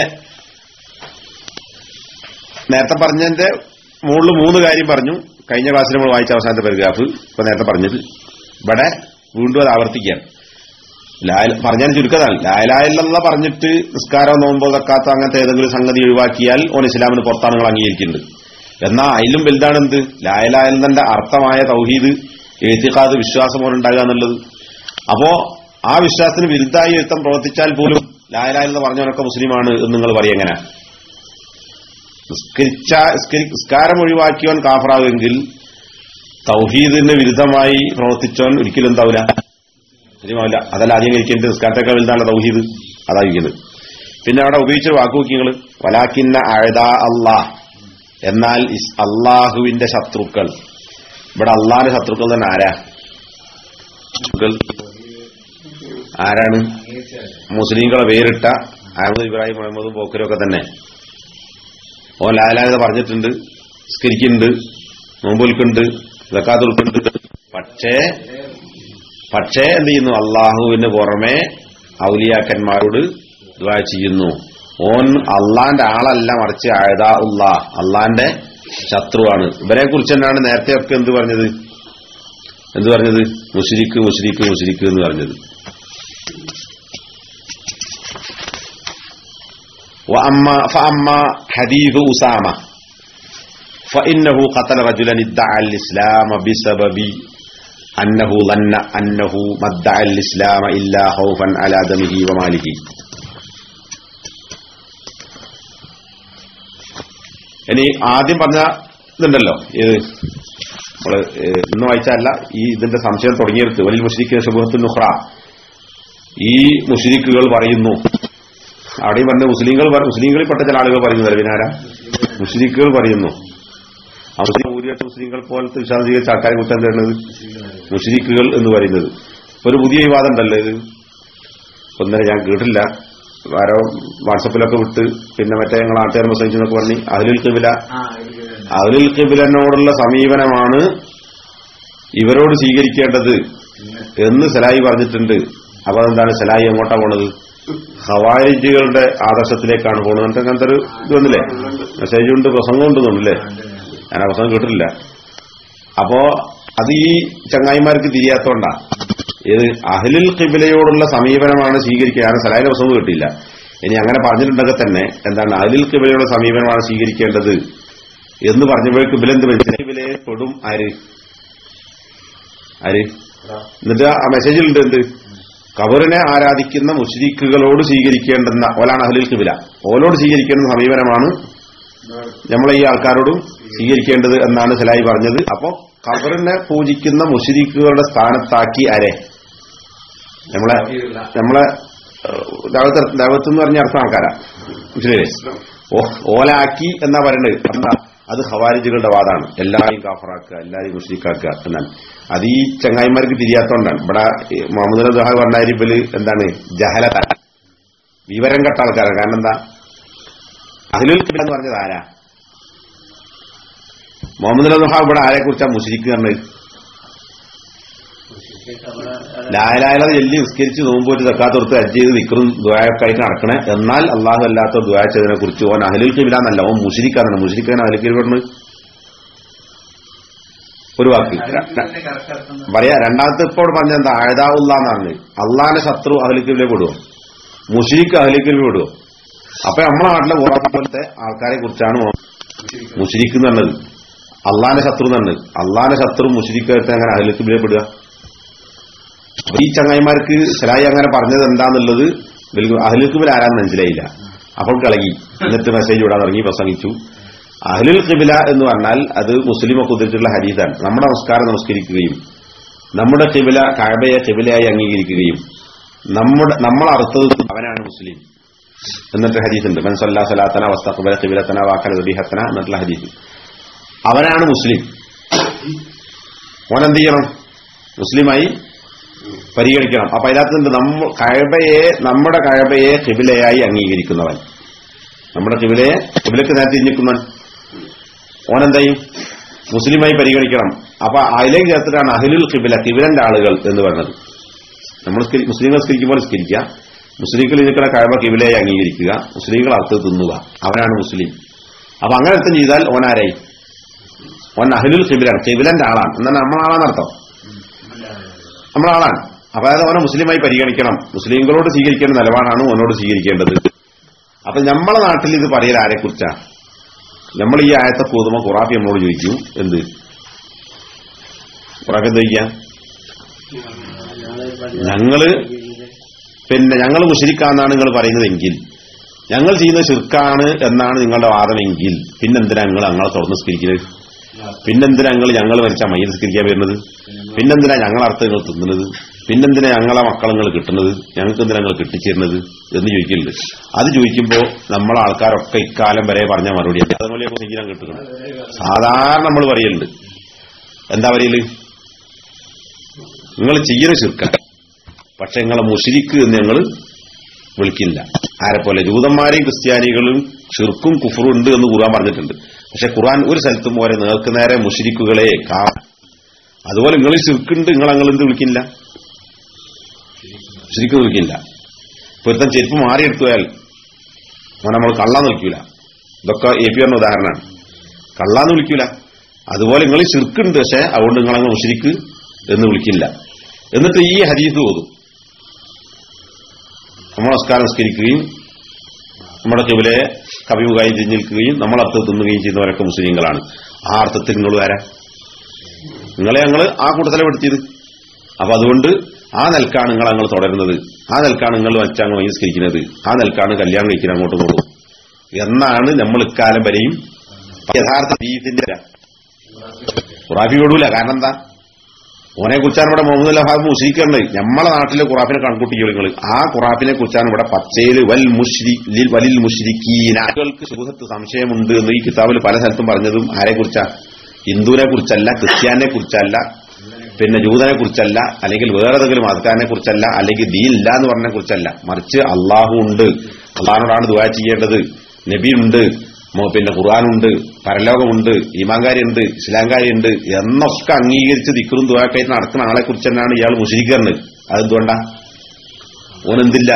Speaker 1: നേരത്തെ പറഞ്ഞതിന്റെ മുകളിൽ മൂന്ന് കാര്യം പറഞ്ഞു കഴിഞ്ഞ ക്ലാസ്സിൽ നമ്മൾ വായിച്ച അവസാനത്തെ പാരഗ്രാഫ് ഇപ്പൊ നേരത്തെ പറഞ്ഞത് ഇവിടെ വീണ്ടും അത് ആവർത്തിക്കുകയാണ് ലായ- പറഞ്ഞാൽ ചുരുക്കതാണ് ലായലായല്ല പറഞ്ഞിട്ട് നിസ്കാരം നോമ്പോ തക്കാത്ത അങ്ങനത്തെ ഏതെങ്കിലും സംഗതി ഒഴിവാക്കിയാൽ ഓൻ ഇസ്ലാമിന് പുറത്താണ് നിങ്ങൾ അംഗീകരിക്കുന്നുണ്ട് എന്നാ അതിലും വലുതാണ് എന്ത് ലായലായലിന്റെ അർത്ഥമായ തൗഹീദ് എഴുത്തിക്കാത് വിശ്വാസം ഉണ്ടാകുക എന്നുള്ളത് അപ്പോ ആ വിശ്വാസത്തിന് വിരുദ്ധായി എഴുത്തം പ്രവർത്തിച്ചാൽ പോലും ലായലായെന്ന് പറഞ്ഞവനൊക്കെ മുസ്ലിമാണ് എന്ന് നിങ്ങൾ പറയും എങ്ങനെ നിസ്കരിച്ച നിസ്കരി- നിസ്കാരം ഒഴിവാക്കിയവൻ കാഫറാവെങ്കിൽ തൗഹീദിന് വിരുദ്ധമായി പ്രവർത്തിച്ചവൻ ഒരിക്കലും എന്താവില്ല ശരിയാവില്ല അതല്ല ആദ്യം കഴിക്കേണ്ടത് നിസ്കാരത്തൊക്കെ വലുതാണ് തൗഹീദ് അതായിരിക്കുന്നത് പിന്നെ അവിടെ ഉപയോഗിച്ച വാക്ക് നോക്കി നിങ്ങൾ വലാക്കിന്ന അഴതാ അള്ളാഹ് എന്നാൽ ഇസ് അള്ളാഹുവിന്റെ ശത്രുക്കൾ ഇവിടെ അള്ളാഹിന്റെ ശത്രുക്കൾ തന്നെ ആരാ ശത്രുക്കൾ ആരാണ് മുസ്ലിങ്ങളെ പേരിട്ട അഹമ്മദ് ഇബ്രാഹിം മുഹമ്മദും പോക്കരും ഒക്കെ തന്നെ ഓൻ ലാലാകത പറഞ്ഞിട്ടുണ്ട് സ്കരിക്കുന്നുണ്ട് നോമ്പൊൽക്കുണ്ട് ജക്കാത്തൊൽക്കുണ്ട് പക്ഷേ പക്ഷേ എന്ത് ചെയ്യുന്നു അള്ളാഹുവിന് പുറമെ ഔലിയാക്കന്മാരോട് ദ്വാ ചെയ്യുന്നു ഓൻ അള്ളാന്റെ ആളല്ല മറിച്ച് അഴുതാ ഉള്ളാ അള്ളാന്റെ ശത്രുവാണ് ഇവരെ കുറിച്ച് തന്നെയാണ് നേരത്തെ ഒക്കെ എന്ത് പറഞ്ഞത് എന്ത് പറഞ്ഞത് മുഷിരിക്ക് മുഷിരിക്ക് മുഷിരിക്ക് എന്ന് പറഞ്ഞത് وأما فأما حديث أسامة فإنه قتل رجلا ادعى الإسلام بسبب أنه ظن أنه ما ادعى الإسلام إلا خوفا على دمه وماله ഇനി ആദ്യം പറഞ്ഞ ഇതുണ്ടല്ലോ ഇത് നമ്മള് ഏഹ്, ഇന്ന് വായിച്ചല്ല ഈ ഇതിന്റെ സംശയം തുടങ്ങിയെടുത്ത് വലിയ മുഷരിക്ക് സുബഹത്തു നുഹ്റ ഈ മുഷരിക്കുകൾ പറയുന്നു അവിടെയും പറഞ്ഞ മുസ്ലിങ്ങൾ പറ- മുസ്ലിങ്ങളിൽ പെട്ട ചില ആളുകൾ പറയുന്നത് വിനാര മുസ്ലിക്കുകൾ പറയുന്നു ആ മുസ്ലിം ഊരിയട്ട് മുസ്ലിങ്ങൾ പോലത്തെ വിശ്വാസം സ്വീകരിച്ച ആൾക്കാരെ കുറിച്ച് എന്താണ് മുസ്ലിക്കുകൾ എന്ന് പറയുന്നത് ഒരു പുതിയ വിവാദം ഉണ്ടല്ലോ ഇത് ഒന്നര ഞാൻ കേട്ടില്ല ആരോ വാട്സപ്പിലൊക്കെ വിട്ട് പിന്നെ മറ്റേ ഞങ്ങൾ നാട്ടുകാർ പ്രസംഗിച്ചു എന്നൊക്കെ പറഞ്ഞ് അഹ്ലുൽ കിബില അഹ്ലുൽ കിബിലനോടുള്ള സമീപനമാണ് ഇവരോട് സ്വീകരിക്കേണ്ടത് എന്ന് സലായി പറഞ്ഞിട്ടുണ്ട് അപ്പൊ അതെന്താണ് സലായി എങ്ങോട്ടാ പോണത് ഹവാരിജികളുടെ ആദർശത്തിലേക്കാണ് പോകുന്നത് എന്നിട്ട് അങ്ങനത്തെ ഒരു ഇത് വന്നില്ലേ മെസ്സേജ് ഉണ്ട് പ്രസംഗം ഉണ്ട് തോന്നുന്നില്ലേ ഞാൻ ആ പ്രസംഗം കേട്ടിട്ടില്ല അപ്പോ അത് ഈ ചങ്ങായിമാർക്ക് തിരിയാത്തോണ്ടാ ഏത് അഹ്ലുൽ കിബിലയോടുള്ള സമീപനമാണ് സ്വീകരിക്കുക കാരണം സലാഹിന്റെ പ്രസംഗം കിട്ടിയില്ല ഇനി അങ്ങനെ പറഞ്ഞിട്ടുണ്ടെങ്കിൽ തന്നെ എന്താണ് അഹ്ലുൽ കിബിലയുടെ സമീപനമാണ് സ്വീകരിക്കേണ്ടത് എന്ന് പറഞ്ഞപ്പോഴേക്ക് ഇബിലെന്ത് മനസ്സിലായി ഇബിലെ പെടും ആര് ആര് എന്നിട്ട് ആ മെസ്സേജിലുണ്ട് എന്ത് കബറിനെ ആരാധിക്കുന്ന മുഷ്രിക്കുകളോട് സ്വീകരിക്കേണ്ടുന്ന ഓലാണ് അഹ്ലുൽ കിബില ഓലോട് സ്വീകരിക്കേണ്ട സമീപനമാണ് നമ്മളെ ഈ ആൾക്കാരോടും സ്വീകരിക്കേണ്ടത് എന്നാണ് സലായി പറഞ്ഞത് അപ്പോ ഖബറിനെ പൂജിക്കുന്ന മുഷരിക്കുകളുടെ സ്ഥാനത്താക്കി ആരെ നമ്മളെ നമ്മളെ ദൈവത്ത് ദൈവത്ത് എന്ന് പറഞ്ഞ അർത്ഥം ആൾക്കാരാ മനസ്സിലായില്ലേ ഓ- ഓലാക്കി എന്നാ പറയണ്ടത് എന്താ അത് ഹവാരിജുകളുടെ വാദമാണ് എല്ലാവരെയും കാഫറാക്കുക എല്ലാവരെയും മുഷ്രിക്കാക്കുക എന്നാണ് അത് ഈ ചങ്ങായിമാർക്ക് തിരിയാത്തോണ്ടാണ് ഇവിടെ ഈ മുഹമ്മദ് ദുഹാ പറഞ്ഞാൽ എന്താണ് ജഹലത വിവരം കെട്ട ആൾക്കാരാണ് കാരണം എന്താ അഹ്ലുൽ കിബില എന്ന് പറഞ്ഞത് ആരാ മുഹമ്മദ് അൽഹ ഇവിടെ ആരെ കുറിച്ചാ മുഷിരിക്ക് പറഞ്ഞത് ലായലായത് എല്ലി നിസ്കരിച്ച് നോമ്പോറ്റ് തക്കാത്തൊടുത്ത് അജ് ചെയ്ത് നിക്കറും ദ്വായൊക്കെ ആയിട്ട് നടക്കണേ എന്നാൽ അള്ളാഹു അല്ലാത്ത ദ്വായ ചെയ്തതിനെ കുറിച്ച് ഓൻ അഹലുൽ കിബില എന്നല്ല ഓൻ മുഷിരിക്കാന്നാണ് മുഷിരിക്കാൻ അഹലുൽ കിബില പറഞ്ഞത് ഒരു വാക്ക് ര- ര- പറയാ രണ്ടാമത്തെ ഇപ്പോൾ പറഞ്ഞ എന്താ ആയതാവുള്ള എന്നാണ് അള്ളാന്റെ ശത്രു അഹലുൽ കിബിലെ വിടുവോ മുഷിരിക്ക് അഹലുൽ കിബിലെ വിടുവോ അപ്പൊ നമ്മളെ നാട്ടിലെ ഖുറാൻ പോലത്തെ ആൾക്കാരെ കുറിച്ചാണ് മുഷിരിക്ക് എന്നുള്ളത് അള്ളാന്റെ ശത്രു എന്നുള്ളത് അള്ളാന്റെ ശത്രു മുഷിരിക്കായിട്ട് അങ്ങനെ അഹലുക്ക് വിലപ്പെടുക അപ്പൊ ഈ ചങ്ങായിമാർക്ക് സലായി അങ്ങനെ പറഞ്ഞത് എന്താന്നുള്ളത് അഹലുക്ക് ബിൽ ആരാന്ന് മനസ്സിലായില്ല അപ്പോൾ കളകി എന്നിട്ട് മെസ്സേജ് വിടാൻ തുടങ്ങി പ്രസംഗിച്ചു അഹ്ലുൽ ഖിബില എന്ന് പറഞ്ഞാൽ അത് മുസ്ലിമൊക്കെ ഉദ്ധരിച്ചിട്ടുള്ള ഹദീസാണ് നമ്മുടെ നമസ്കാരം നമസ്കരിക്കുകയും നമ്മുടെ ഖിബില കഴബയെ ഖിബിലയായി അംഗീകരിക്കുകയും നമ്മുടെ നമ്മൾ അർത്ഥത് അവനാണ് മുസ്ലിം എന്നിട്ട് ഹദീസ് ഉണ്ട് മനസ്സല്ലാ സലാത്തന വസ്തഖബല ഖിബിലത്തന വാക്കല ദബീഹത്തന എന്നിട്ടുള്ള ഹദീസ് അവനാണ് മുസ്ലിം ഓൻ എന്ത് ചെയ്യണം മുസ്ലിമായി പരിഗണിക്കണം അപ്പൊ അതിനകത്തുണ്ട് നമ്മ കഴബയെ നമ്മുടെ കഴബയെ കിബിലയായി അംഗീകരിക്കുന്നവൻ നമ്മുടെ കിബിലയെ കിബിലക്ക് നേരത്തെ തിരിഞ്ഞിക്കുന്നവൻ ഓനെന്തായും മുസ്ലിമായി പരിഗണിക്കണം അപ്പൊ അതിലേക്ക് ചേർത്തിട്ടാണ് അഹിലുൽ കിബില കിബിലന്റെ ആളുകൾ എന്ന് പറയുന്നത് നമ്മൾ സ്കരി- മുസ്ലിങ്ങൾ സ്കരിക്കുമ്പോൾ സ്കരിക്കുക മുസ്ലിങ്ങൾ നിൽക്കുന്ന കഴവ കിബിലയെ അംഗീകരിക്കുക മുസ്ലിങ്ങൾ അർത്ഥം തിന്നുക അവനാണ് മുസ്ലിം അപ്പൊ അങ്ങനെ അർത്ഥം ചെയ്താൽ ഓനാരായി ഓൻ അഹിലുൽ കിബിലാണ് കിബിലന്റെ ആളാണ് എന്നാൽ നമ്മളാളാണ് അർത്ഥം നമ്മളാളാണ് അപ്പൊ അതായത് അവനെ മുസ്ലിമായി പരിഗണിക്കണം മുസ്ലിങ്ങളോട് സ്വീകരിക്കേണ്ട നിലപാടാണ് ഓനോട് സ്വീകരിക്കേണ്ടത് അപ്പൊ നമ്മളെ നാട്ടിൽ ഇത് പറയൽ ആരെ കുറിച്ചാ നമ്മൾ ഈ ആയത്തെ പോതുമ്പോ ഖുറാഫി നമ്മളോട് ചോദിക്കും എന്ത് ഖുറാഫി എന്താ ചോദിക്കാം ഞങ്ങള് പിന്നെ ഞങ്ങൾ മുഷരിക്കാന്നാണ് നിങ്ങൾ പറയുന്നതെങ്കിൽ ഞങ്ങൾ ചെയ്യുന്ന ശിർക്കാണ് എന്നാണ് നിങ്ങളുടെ വാദമെങ്കിൽ പിന്നെന്തിനാ നിങ്ങൾ ഞങ്ങളെ തുറന്ന് സ്കരിക്കുന്നത് പിന്നെന്തിനാ ഞങ്ങൾ ഞങ്ങൾ മരിച്ച മയ്യ സ്കരിക്കാൻ വരുന്നത് പിന്നെന്തിനാ ഞങ്ങൾ അർത്ഥങ്ങൾ തിന്നുന്നത് പിന്നെന്തിനാ ഞങ്ങളെ മക്കളെ നിങ്ങൾ കിട്ടുന്നത് ഞങ്ങൾക്ക് എന്തിനാ നിങ്ങൾ കിട്ടിച്ചേരുന്നത് എന്ന് ചോദിക്കലുണ്ട് അത് ചോദിക്കുമ്പോൾ നമ്മളെ ആൾക്കാരൊക്കെ ഇക്കാലം വരെ പറഞ്ഞ മറുപടി അതുപോലെ ചെയ്യാൻ കിട്ടുന്നു സാധാരണ നമ്മൾ പറയലുണ്ട് എന്താ പറയല് നിങ്ങൾ ചെയ്യുന്ന ശിർക്ക പക്ഷെ നിങ്ങളെ മുഷിരിക്ക് എന്ന് ഞങ്ങൾ വിളിക്കില്ല ആരെപ്പോലെ ജൂതന്മാരെയും ക്രിസ്ത്യാനികളും ഷിർക്കും കുഫറും ഉണ്ട് എന്ന് ഖുർആൻ പറഞ്ഞിട്ടുണ്ട് പക്ഷെ ഖുർആൻ ഒരു സ്ഥലത്തും പോലെ നേർക്ക് നേരെ മുഷിരിക്കുകളെ കാ അതുപോലെ നിങ്ങൾ ഷിർക്കുണ്ട് നിങ്ങൾ നിങ്ങൾ എന്ത് വിളിക്കില്ല ശരിക്കും വിളിക്കില്ല പൊരുത്തം ചെരുപ്പ് മാറിയെടുത്തു പോയാൽ അവൻ നമ്മൾ കള്ളാന്ന് വിളിക്കൂല ഇതൊക്കെ എ പി ആറിന് ഉദാഹരണമാണ് കള്ളാന്ന് വിളിക്കൂല അതുപോലെ നിങ്ങൾ ശിർക്കുണ്ട് പക്ഷെ അതുകൊണ്ട് നിങ്ങളങ്ങ് മുഷിരിക്ക് എന്ന് വിളിക്കില്ല എന്നിട്ട് ഈ ഹദീസ് ഓതും നമ്മൾ നമസ്കാരം നിസ്കരിക്കുകയും നമ്മുടെ ചെവിലെ കവിമുഖായി തിരിഞ്ഞു നിൽക്കുകയും നമ്മൾ അർത്ഥം തിന്നുകയും ചെയ്യുന്നവരൊക്കെ മുസ്ലിങ്ങളാണ് ആ അർത്ഥത്തിൽ നിങ്ങൾ വരാ നിങ്ങളെ ഞങ്ങൾ ആ കൂട്ടത്തിലെ പെടുത്തിയത് അപ്പൊ അതുകൊണ്ട് ആ നിലക്കാണ് നിങ്ങൾ ഞങ്ങൾ തുടരുന്നത് ആ നിലക്കാണ് നിങ്ങൾ വച്ചങ്ങ് വഹിസ്കരിക്കുന്നത് ആ നിലക്കാണ് കല്യാണം കഴിക്കുന്നത് അങ്ങോട്ടും ഇങ്ങോട്ടും എന്നാണ് നമ്മൾ ഇക്കാലം വരെയും യഥാർത്ഥ ദീപത്തിന്റെ ഖുറാഫി വിടൂല കാരണം എന്താ ഓനെ കുറിച്ചാണ് ഇവിടെ മുഹമ്മദ് ലഹാബ് മുസ്ലിക്കുണ്ട് നമ്മളെ നാട്ടിലെ ഖുറാഫിനെ കണക്കൂട്ടിയോ നിങ്ങൾ ആ ഖുറാഫിനെ കുറിച്ചാണ് ഇവിടെ പച്ചയില് വൽ മുഷ്രി ലിൽ- വലിൽ മുഷ്രിക്കീനാൾക്ക് സുഹൃത്ത് സംശയമുണ്ട് എന്ന് ഈ കിതാബിൽ പല സ്ഥലത്തും പറഞ്ഞതും ആരെ കുറിച്ചാ ഹിന്ദുവിനെ കുറിച്ചല്ല ക്രിസ്ത്യാനെ കുറിച്ചല്ല പിന്നെ ജൂതനെ കുറിച്ചല്ല അല്ലെങ്കിൽ വേറെ ഏതെങ്കിലും മതക്കാരനെ കുറിച്ചല്ല അല്ലെങ്കിൽ ദീൻ ഇല്ല എന്ന് പറഞ്ഞതിനെ കുറിച്ചല്ല മറിച്ച് അള്ളാഹു ഉണ്ട് അള്ളാഹിനോടാണ് ദുവാ ചെയ്യേണ്ടത് നബി ഉണ്ട് മോ- പിന്നെ ഖുർആാനുണ്ട് പരലോകമുണ്ട് ഈമാങ്കാരിയുണ്ട് ഇസ്ലാംകാരിയുണ്ട് എന്നൊക്കെ അംഗീകരിച്ച് ദിക്കറും ദുവാക്കായിട്ട് നടക്കുന്ന ആളെ കുറിച്ച് തന്നെയാണ് ഇയാൾ മുഷിരിക്കുന്നത് അതെന്തുകൊണ്ടാ ഓനെന്തില്ല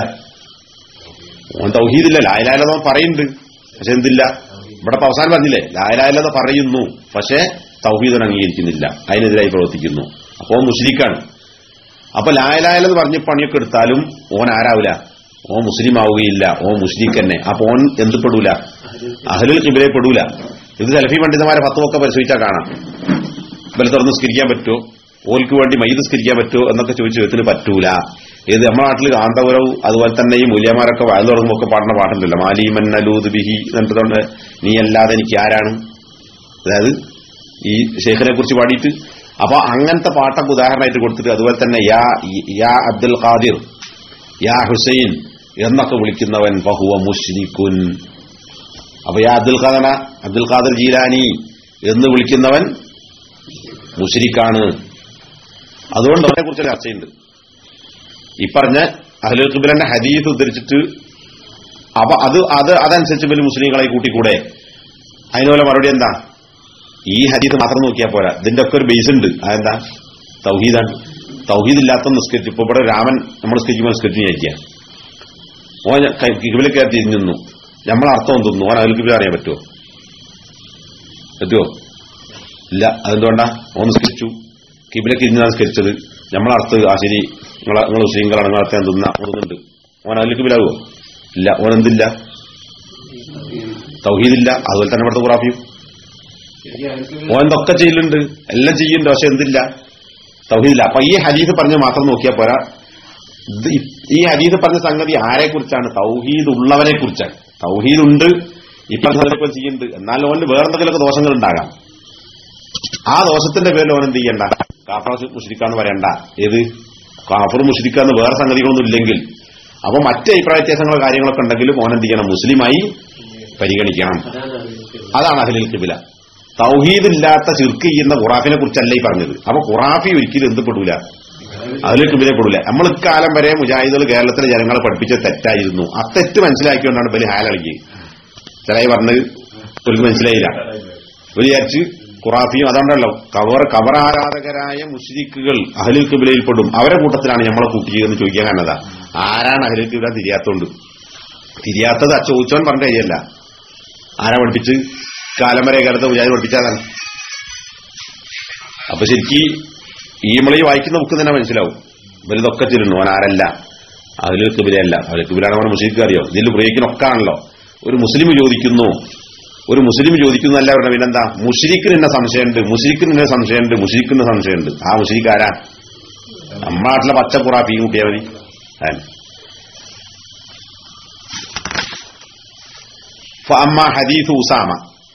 Speaker 1: ഓൻ തൗഹീദില്ല ലായലാലത പറയുന്നുണ്ട് പക്ഷെ എന്തില്ല ഇവിടെ ഇപ്പൊ അവസാനം പറഞ്ഞില്ലേ ലായലാലത പറയുന്നു പക്ഷെ തൗഹീദൻ അംഗീകരിക്കുന്നില്ല അതിനെതിരായി പ്രവർത്തിക്കുന്നു അപ്പോ മുസ്ലിക്കാണ് അപ്പൊ ലായലായലെന്ന് പറഞ്ഞ് പണിയൊക്കെ എടുത്താലും ഓൻ ആരാവില്ല ഓൻ മുസ്ലിം ആവുകയില്ല ഓൻ മുസ്ലിക്ക് തന്നെ അപ്പൊ ഓൻ എന്ത് പെടൂല അഹലുൽ കിബിലെ പെടൂല ഇത് സെൽഫി പണ്ഡിതന്മാരെ പത്തുമൊക്കെ പരിശോധിച്ചാൽ കാണാം ഇവരെ തുറന്ന് സ്കരിക്കാൻ പറ്റുമോ ഓൽക്ക് വേണ്ടി മയ്യത് സ്കരിക്കാൻ പറ്റുമോ എന്നൊക്കെ ചോദിച്ചു ചോദ്യത്തിന് പറ്റൂല ഏത് നമ്മുടെ നാട്ടിൽ കാന്തപുരവും അതുപോലെ തന്നെ ഈ മൂല്യമാരൊക്കെ വയൽ തുടങ്ങുമ്പോൾ ഒക്കെ പാടുന്ന പാട്ടുണ്ടല്ലോ മാലിമന്നലൂദ് ബിഹി എന്നിട്ട് നീ അല്ലാതെ എനിക്ക് ആരാണ് അതായത് ഈ ഷെയ്ഖിനെ കുറിച്ച് പാടിയിട്ട് അപ്പൊ അങ്ങനത്തെ പാട്ടൊക്കെ ഉദാഹരണമായിട്ട് കൊടുത്തിട്ട് അതുപോലെ തന്നെ യാ യാ അബ്ദുൽ ഖാദിർ യാ ഹുസൈൻ എന്നൊക്കെ വിളിക്കുന്നവൻ ബഹുവ മുഷ്രിഖുൻ അപ്പൊ യാ അബ്ദുൽ ഖാദന അബ്ദുൽ ഖാദർ ജീലാനി എന്ന് വിളിക്കുന്നവൻ മുഷരിക്കാണ് അതുകൊണ്ട് അവരെ കുറിച്ച് ചർച്ചയുണ്ട് ഈ പറഞ്ഞ അഹ്ലുൽ ഖിബ്ലന്റെ ഹദീസ് ഉദ്ധരിച്ചിട്ട് അപ്പൊ അത് അത് അതനുസരിച്ച് വലിയ മുസ്ലിങ്ങളെ കൂട്ടിക്കൂടെ അതിനുപോലെ മറുപടി എന്താ ഈ ഹദീസ് മാത്രം നോക്കിയാൽ പോരാ ഇതിന്റെ ഒക്കെ ഒരു ബേസ് ഉണ്ട് അതെന്താ തൗഹീദാണ് തൗഹീദ് ഇല്ലാത്ത നിസ്കരിച്ചു ഇപ്പൊ ഇവിടെ രാമൻ നമ്മൾ നിസ്കരിക്കുമ്പോൾ നിസ്കരിച്ചു വിചാരിക്കുക ഓൻ കിബിലെ കയറി തിരിഞ്ഞു നമ്മൾ അർത്ഥം തിന്നു ഓൻ അതിൽ കിബില അറിയാൻ പറ്റുമോ പറ്റുമോ ഇല്ല അതെന്തുകൊണ്ടാ ഓൻ നിസ്കരിച്ചു കിബിലെ തിരിഞ്ഞാണ് നിസ്കരിച്ചത് നമ്മളർത്ഥ ആ ശരി നിങ്ങളെ നിങ്ങൾ മുസ്ലിങ്ങളാണ് നിങ്ങൾ അർത്ഥം തിന്ന ഓടുന്നുണ്ട് ഓൻ അതിൽ കിബിലാവോ ഇല്ല ഓൻ എന്തില്ല തൗഹീദില്ല അതുപോലെ തന്നെ ഇവിടുത്തെ ഖുറാഫിയും ഓൻ എന്തൊക്കെ ചെയ്യലുണ്ട് എല്ലാം ചെയ്യുന്നുണ്ട് പക്ഷെ എന്തില്ല തൗഹീദില്ല അപ്പൊ ഈ ഹദീസ് പറഞ്ഞ് മാത്രം നോക്കിയാൽ പോരാ ഇത് ഈ- ഈ ഹദീസ് പറഞ്ഞ സംഗതി ആരെ കുറിച്ചാണ് തൗഹീദ് ഉള്ളവരെ കുറിച്ചാണ് തൗഹീദ് ഉണ്ട് ഇപ്പൊ അതിനൊക്കെ ചെയ്യുന്നുണ്ട് എന്നാൽ ഓന് വേറെ എന്തെങ്കിലുമൊക്കെ ദോഷങ്ങൾ ഉണ്ടാകാം ആ ദോഷത്തിന്റെ പേരിൽ ഓൻ എന്ത് ചെയ്യണ്ട കാഫർ മുഷിരിക്കാന്ന് പറയണ്ട ഏത് കാഫർ മുഷിരിക്കാന്ന് വേറെ സംഗതികളൊന്നും ഇല്ലെങ്കിൽ അപ്പൊ മറ്റ് അഭിപ്രായ വ്യത്യാസങ്ങളോ കാര്യങ്ങളൊക്കെ ഉണ്ടെങ്കിലും ഓൻ എന്ത് ചെയ്യണം മുസ്ലിമായി പരിഗണിക്കണം അതാണ് അഹ്ലിൽ കിബില തൗഹീദ് ഇല്ലാത്ത ചിർക്ക് ചെയ്യുന്ന ഖുറാഫിനെ കുറിച്ചല്ല ഈ പറഞ്ഞത് അപ്പൊ ഖുറാഫി ഒരിക്കലും എന്ത് പെടൂല അതിൽ കിബിലെ പെടില്ല നമ്മൾ ഇക്കാലം വരെ മുജാഹിദുകൾ കേരളത്തിലെ ജനങ്ങളെ പഠിപ്പിച്ച തെറ്റായിരുന്നു ആ തെറ്റ് മനസ്സിലാക്കിക്കൊണ്ടാണ് ബലി ഹാലളിക്ക് ചിലയി പറഞ്ഞത് ഒരു മനസ്സിലായില്ല ഒരു വിചാരിച്ച് ഖുറാഫിയും അതുകൊണ്ടല്ലോ കവർ കവർ ആരാധകരായ മുസ്ലിക്കുകൾ അഹലിൽ കിബിലയിൽപ്പെടും അവരെ കൂട്ടത്തിലാണ് നമ്മളെ കൂട്ടിയെന്ന് ചോദിക്കാൻ കാരണതാ ആരാണ് അഹലിൽ കിബില തിരിയാത്തോണ്ട് തിരിയാത്തത് ആ ചോദിച്ചോൻ പറഞ്ഞ കാര്യമല്ല ആരാ പഠിപ്പിച്ച് കാലം വരെ കാലത്ത് മുജാഹിദ് പഠിപ്പിച്ചതാണ് അപ്പൊ ശരിക്ക് ഈ നമ്മളീ വായിക്കുന്ന ബുക്ക് തന്നെ മനസ്സിലാവും വലുതൊക്കെ തിരുന്നു അവൻ ആരല്ല അതിൽ കിബിലയല്ല അതിൽ കിബിലാണ് നമ്മുടെ മുസ്ലിക്ക് അറിയോ ഇതിൽ ഉപയോഗിക്കുന്നൊക്കെ ആണല്ലോ ഒരു മുസ്ലിം ചോദിക്കുന്നു ഒരു മുസ്ലിം ചോദിക്കുന്നു അല്ല പറഞ്ഞ പിന്നെന്താ മുഷിരിക്കിന് എന്നെ സംശയമുണ്ട് മുഷിരിക്കിന് എന്നെ സംശയമുണ്ട് മുഷിരിക്കിന് സംശയമുണ്ട് ആ മുഷിരിക്ക് ആരാ നമ്മുടെ നാട്ടിലെ പച്ച കുറാപ്പി കൂട്ടിയാൽ മതി അതെ ഫഅമ്മ ഹദീസ് ഉസാമ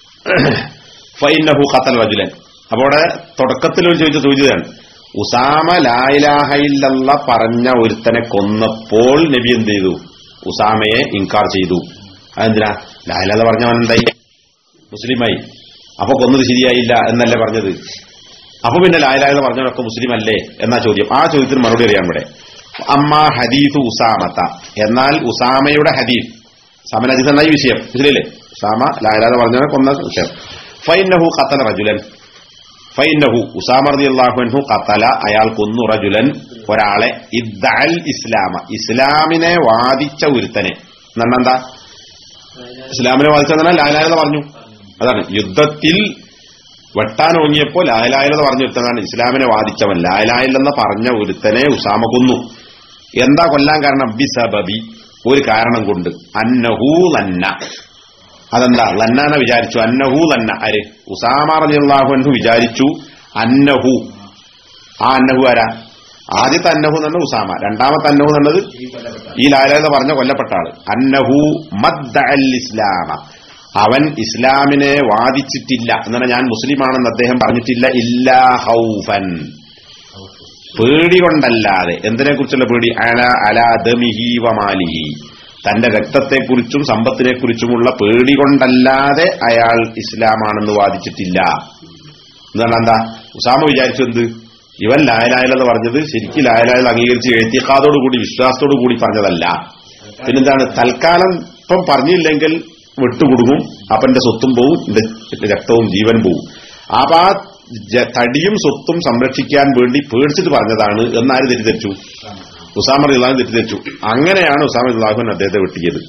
Speaker 1: ഫൈനഹു ഖത്തൽ റജുലൻ അപ്പോൾ അവിടെ തുടക്കത്തിൽ ഒരു ചോദിച്ച സൂചിതയാണ് ഉസാമ ലായിലാഹയില്ല പറഞ്ഞ ഒരുത്തനെ കൊന്നപ്പോൾ നബി എന്ത് ചെയ്തു ഉസാമയെ ഇൻകാർ ചെയ്തു അതെന്തിനാ ലായിലാഹ പറഞ്ഞവൻ എന്തായി മുസ്ലിമായി അപ്പൊ കൊന്നത് ശരിയായില്ല എന്നല്ലേ പറഞ്ഞത് അപ്പൊ പിന്നെ ലായിലാഹ പറഞ്ഞവനൊക്കെ മുസ്ലിം അല്ലേ എന്നാ ചോദ്യം ആ ചോദ്യത്തിന് മറുപടി അറിയാൻ ഇവിടെ അമ്മ ഹദീസ് ഉസാമത്ത എന്നാൽ ഉസാമയുടെ ഹദീസ് ഉസാമൻ ഹദീസ് എന്നായി വിഷയം മനസ്സിലല്ലേ ഉസാമ ലായിലാഹ പറഞ്ഞവനെ കൊന്ന വിഷയം ഫൈനഹു ഖത്തല റജുലൻ ഫൈനഹു ഉസാമ റളിയല്ലാഹു അൻഹു ഖത്തല അയാൾ കൊന്നു റജുലൻ ഒരാളെ ഇദ്ദഅൽ ഇസ്ലാമ ഇസ്ലാമിനെ വാദിച്ച ഒരുത്തനെ എന്നെന്താ ഇസ്ലാമിനെ വാദിച്ചെന്നാൽ ലാലായത പറഞ്ഞു അതാണ് യുദ്ധത്തിൽ വെട്ടാനോങ്ങിയപ്പോ ലായലായത പറഞ്ഞു ഒരുത്തനാണ് ഇസ്ലാമിനെ വാദിച്ചവൻ ലായലായില്ലെന്ന് പറഞ്ഞ ഒരുത്തനെ ഉസാമ കൊന്നു എന്താ കൊല്ലാൻ കാരണം ബിസബബി ഒരു കാരണം കൊണ്ട് അന്നഹൂ ലന്ന അതെന്താ ലന്നാന വിചാരിച്ചു അന്നഹു ലന്ന അരെ ഉസാമ റളിയല്ലാഹു അൻഹു വിചാരിച്ചു അന്നഹു ആ അന്നഹു ആരാ ആദ്യത്തെ അന്നഹു എന്നത് ഉസാമ രണ്ടാമത്തെ അന്നഹു എന്നത് ഈ ലാലാത പറഞ്ഞ കൊല്ലപ്പെട്ട ആള് അന്നഹു മദ്ദഅൽ ഇസ്ലാമ അവൻ ഇസ്ലാമിനെ വാദിച്ചിട്ടില്ല എന്നാണ് ഞാൻ മുസ്ലിമാണെന്ന് അദ്ദേഹം പറഞ്ഞിട്ടില്ല ഇല്ലാ ഹൗഫൻ പേടി കൊണ്ടല്ലാതെ എന്തിനെ കുറിച്ചുള്ള പേടി അല അലാ ദമിഹി വമാലിഹി തന്റെ രക്തത്തെക്കുറിച്ചും സമ്പത്തിനെക്കുറിച്ചുമുള്ള പേടി കൊണ്ടല്ലാതെ അയാൾ ഇസ്ലാമാണെന്ന് വാദിച്ചിട്ടില്ല എന്താണ് എന്താ ഉസാമ വിചാരിച്ചു എന്ത് ഇവൻ ലായലായലെന്ന് പറഞ്ഞത് ശരിക്കും ലായലായൽ അംഗീകരിച്ച് എഴുത്തിക്കാതോടു കൂടി വിശ്വാസത്തോടു കൂടി പറഞ്ഞതല്ല പിന്നെന്താണ് തൽക്കാലം ഇപ്പം പറഞ്ഞില്ലെങ്കിൽ വിട്ടുകൊടുങ്ങും അപ്പന്റെ സ്വത്തും പോവും എന്റെ രക്തവും ജീവൻ പോവും അപ്പൊ ആ ജ- തടിയും സ്വത്തും സംരക്ഷിക്കാൻ വേണ്ടി പേടിച്ചിട്ട് പറഞ്ഞതാണ് എന്നാര് തെറ്റിദ്ധരിച്ചു ഉസാമ റിലാൻ തെറ്റിദ്ധരിച്ചു അങ്ങനെയാണ് ഉസാമ റിലാഹുൻ അദ്ദേഹത്തെ വെട്ടിയത്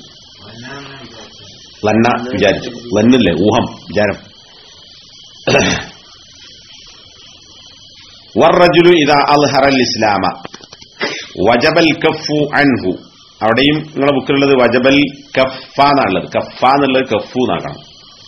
Speaker 1: ലന്ന വിചാരിച്ചു ലന്നില്ലേ ഊഹം വിചാരം വർറജുലു ഇതാ അൽഹറൽ ഇസ്ലാമ വജബൽ കഫു അൻഹു അവിടെയും നിങ്ങളെ ബുക്കിലുള്ളത് വജബൽ കഫ എന്നുള്ളത് കഫ എന്നുള്ളത് കഫു എന്നാക്കണം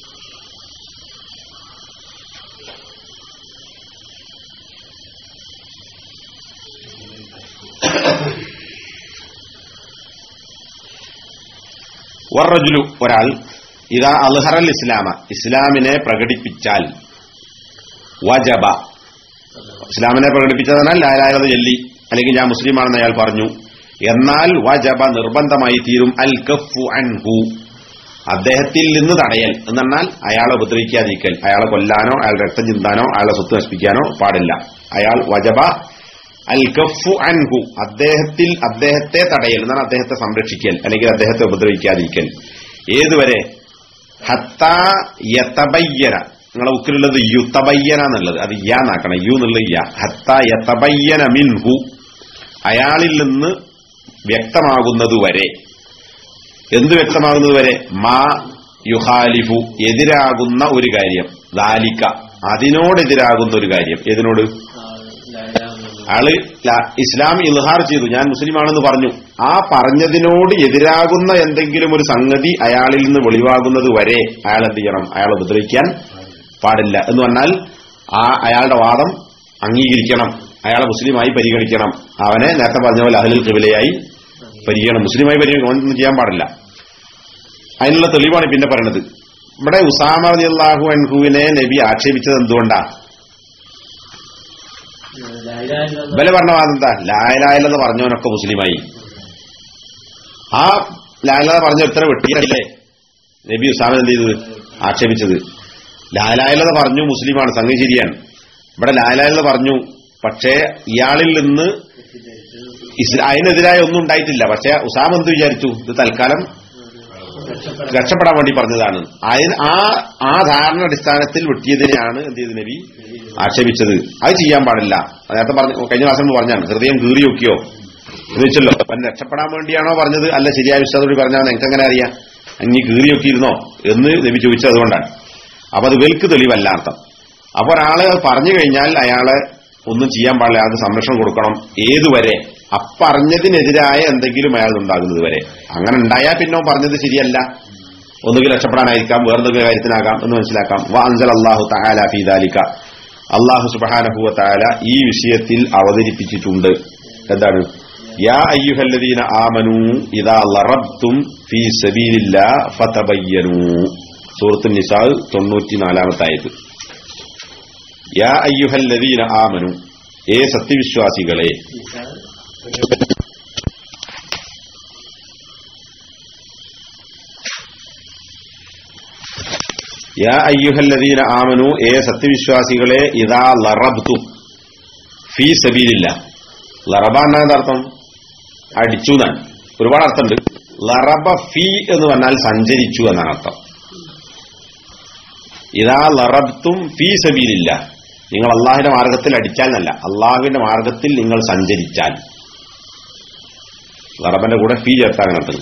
Speaker 1: വർറജുലു ഒരാൾ ഇതാ അൽഹറൽ ഇസ്ലാമ ഇസ്ലാമിനെ പ്രകടിപ്പിച്ചാൽ വജബ ഇസ്ലാമിനെ പ്രകടിപ്പിച്ചതിനാൽ ലാലായത് ചൊല്ലി അല്ലെങ്കിൽ ഞാൻ മുസ്ലിമാണെന്ന് അയാൾ പറഞ്ഞു എന്നാൽ വജബ നിർബന്ധമായി തീരും അൽ കഫു അൻഹു അദ്ദേഹത്തിൽ നിന്ന് തടയൽ എന്നാൽ അയാളെ ഉപദ്രവിക്കാതിരിക്കൽ അയാളെ കൊല്ലാനോ അയാൾ രക്തം ചിന്താനോ അയാളെ സ്വത്ത് നശിപ്പിക്കാനോ പാടില്ല അയാൾ വജബ അൽ കഫു അൻഹു അദ്ദേഹത്തിൽ അദ്ദേഹത്തെ തടയൽ എന്നാൽ അദ്ദേഹത്തെ സംരക്ഷിക്കൽ അല്ലെങ്കിൽ അദ്ദേഹത്തെ ഉപദ്രവിക്കാതിരിക്കൽ ഏതുവരെ ഹത്താ യതബയ്യന നിങ്ങളെ ബുക്കിലുള്ളത് യുത്തബയ്യന എന്നുള്ളത് അത് യാ നാക്കണം യു എന്നുള്ളത് യാ ഹത്താ യതബയ്യന മിൻഹു അയാളിൽ നിന്ന് വ്യക്തമാകുന്നതുവരെ എന്ത് വ്യക്തമാകുന്നതുവരെ മാ യുഹാലിഫു എതിരാകുന്ന ഒരു കാര്യം ദാലിക്ക അതിനോടെതിരാകുന്ന ഒരു കാര്യം ഏതിനോട് ആള് ല- ഇസ്ലാം ഇൽഹാർ ചെയ്തു ഞാൻ മുസ്ലിമാണെന്ന് പറഞ്ഞു ആ പറഞ്ഞതിനോട് എതിരാകുന്ന എന്തെങ്കിലും ഒരു സംഗതി അയാളിൽ നിന്ന് വെളിവാകുന്നത് വരെ അയാൾ എന്ത് ചെയ്യണം അയാൾ ഉപദ്രവിക്കാൻ പാടില്ല എന്ന് പറഞ്ഞാൽ ആ അയാളുടെ വാദം അംഗീകരിക്കണം അയാളെ മുസ്ലിമായി പരിഗണിക്കണം അവനെ നേരത്തെ പറഞ്ഞ പോലെ അഹ്ലുൽ കിബിലയായി പരിഗണനം മുസ്ലിമായി പരിഗണിക്കണം ഒന്നും ചെയ്യാൻ പാടില്ല അതിനുള്ള തെളിവാണ് പിന്നെ പറയണത് ഇവിടെ ഉസാമ അള്ളാഹു അൻഹുവിനെ നബി ആക്ഷേപിച്ചത് എന്തുകൊണ്ടാ ഇവല് പറഞ്ഞ വാദം എന്താ ലായലായലെന്ന് പറഞ്ഞവനൊക്കെ മുസ്ലിമായി ആ ലായലാത പറഞ്ഞ ഉത്തരം വെട്ടിയല്ലേ നബി ഉസാമൻ എന്ത് ചെയ്തത് ആക്ഷേപിച്ചത് ലാലായലത പറഞ്ഞു മുസ്ലിമാണ് സംഗതി ശരിയാണ് ഇവിടെ ലാലായലത പറഞ്ഞു പക്ഷേ ഇയാളിൽ നിന്ന് ഇസ്ലാ അതിനെതിരായ ഒന്നും ഉണ്ടായിട്ടില്ല പക്ഷെ ഉസാം എന്ത് വിചാരിച്ചു ഇത് തൽക്കാലം രക്ഷപ്പെടാൻ വേണ്ടി പറഞ്ഞതാണ് അതിന് ആ ആ ധാരണ അടിസ്ഥാനത്തിൽ വെട്ടിയതിനെയാണ് എന്ത് ചെയ്ത് നബി ആക്ഷേപിച്ചത് അത് ചെയ്യാൻ പാടില്ല അത് നേരത്തെ പറഞ്ഞു കഴിഞ്ഞ ക്ലാസ്സിൽ നമ്മൾ പറഞ്ഞാണ് ഹൃദയം കീറി നോക്കിയോ എന്ന് വെച്ചല്ലോ അവൻ രക്ഷപ്പെടാൻ വേണ്ടിയാണോ പറഞ്ഞത് അല്ല ശരിയായ വിശ്വാസത്തോട് പറഞ്ഞാൽ നിങ്ങൾക്ക് എങ്ങനെ അറിയാം അങ്ങ് കീറി നോക്കിയിരുന്നോ എന്ന് നബി ചോദിച്ചത് അതുകൊണ്ടാണ് അപ്പൊ അത് വെൽക്ക് തെളിവല്ല അർത്ഥം അപ്പൊ ഒരാള് പറഞ്ഞു കഴിഞ്ഞാൽ അയാളെ ഒന്നും ചെയ്യാൻ പാടില്ല അയാൾക്ക് സംരക്ഷണം കൊടുക്കണം ഏതുവരെ അപ്പറഞ്ഞതിനെതിരായ എന്തെങ്കിലും അയാൾ ഉണ്ടാകുന്നത് വരെ അങ്ങനെ ഉണ്ടായാൽ പിന്നെ അവൻ പറഞ്ഞത് ശരിയല്ല ഒന്നുകിൽ രക്ഷപ്പെടാനായിരിക്കാം വേറെന്തെങ്കിലും കാര്യത്തിനാകാം എന്ന് മനസ്സിലാക്കാം വാൻസൽ അള്ളാഹു തഹാല ഫീദാലിക്ക അള്ളാഹു സുബാനഹുവ താല ഈ വിഷയത്തിൽ അവതരിപ്പിച്ചിട്ടുണ്ട് എന്താണ് യാ അയ്യുഹല്ലദീന ആമനു ഇദാ ലറബ്തും ഫീ സബീലില്ലാ ഫതബയ്യനു സൂറത്തുൽ നിസാ തൊണ്ണൂറ്റിനാലാമത്തെ ആയത് യാ അയ്യുഹല്ലദീന ആമനു ഏ സത്യവിശ്വാസികളെ യാ അയ്യുഹല്ലദീന ആമനു ഏ സത്യവിശ്വാസികളെ ഇതാ ലറബ്തു ഫീ സബീലില്ല ലറബ എന്നാണ് അർത്ഥം അടിച്ചു എന്നാണ് ഒരുപാട് അർത്ഥമുണ്ട് ലറബ ഫീ എന്ന് പറഞ്ഞാൽ സഞ്ചരിച്ചു എന്നാണ് അർത്ഥം ഇതാ ലറബ്തും ഫീ സബീലില്ല നിങ്ങൾ അള്ളാഹിന്റെ മാർഗത്തിൽ അടിച്ചാൽ എന്നല്ല അള്ളാഹുവിന്റെ മാർഗത്തിൽ നിങ്ങൾ സഞ്ചരിച്ചാൽ ലറബന്റെ കൂടെ ഫീ ചേർത്താണ് അർത്ഥം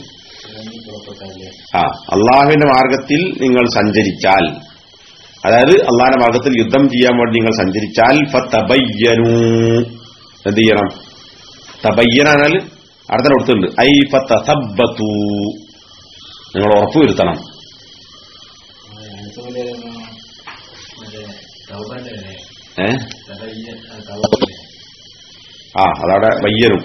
Speaker 1: ആ അള്ളാഹുവിന്റെ മാർഗത്തിൽ നിങ്ങൾ സഞ്ചരിച്ചാൽ അതായത് അള്ളാഹിന്റെ മാർഗത്തിൽ യുദ്ധം ചെയ്യാൻ വേണ്ടി നിങ്ങൾ സഞ്ചരിച്ചാൽ ഫതബയ്യനൂ എന്ത് ചെയ്യണം തബയ്യനാൽ അർത്ഥം കൊടുത്തിട്ടുണ്ട് ഐ ഫതസബ്ബതു നിങ്ങൾ ഉറപ്പുവരുത്തണം ഏ ആ അതവിടെ ബയ്യനും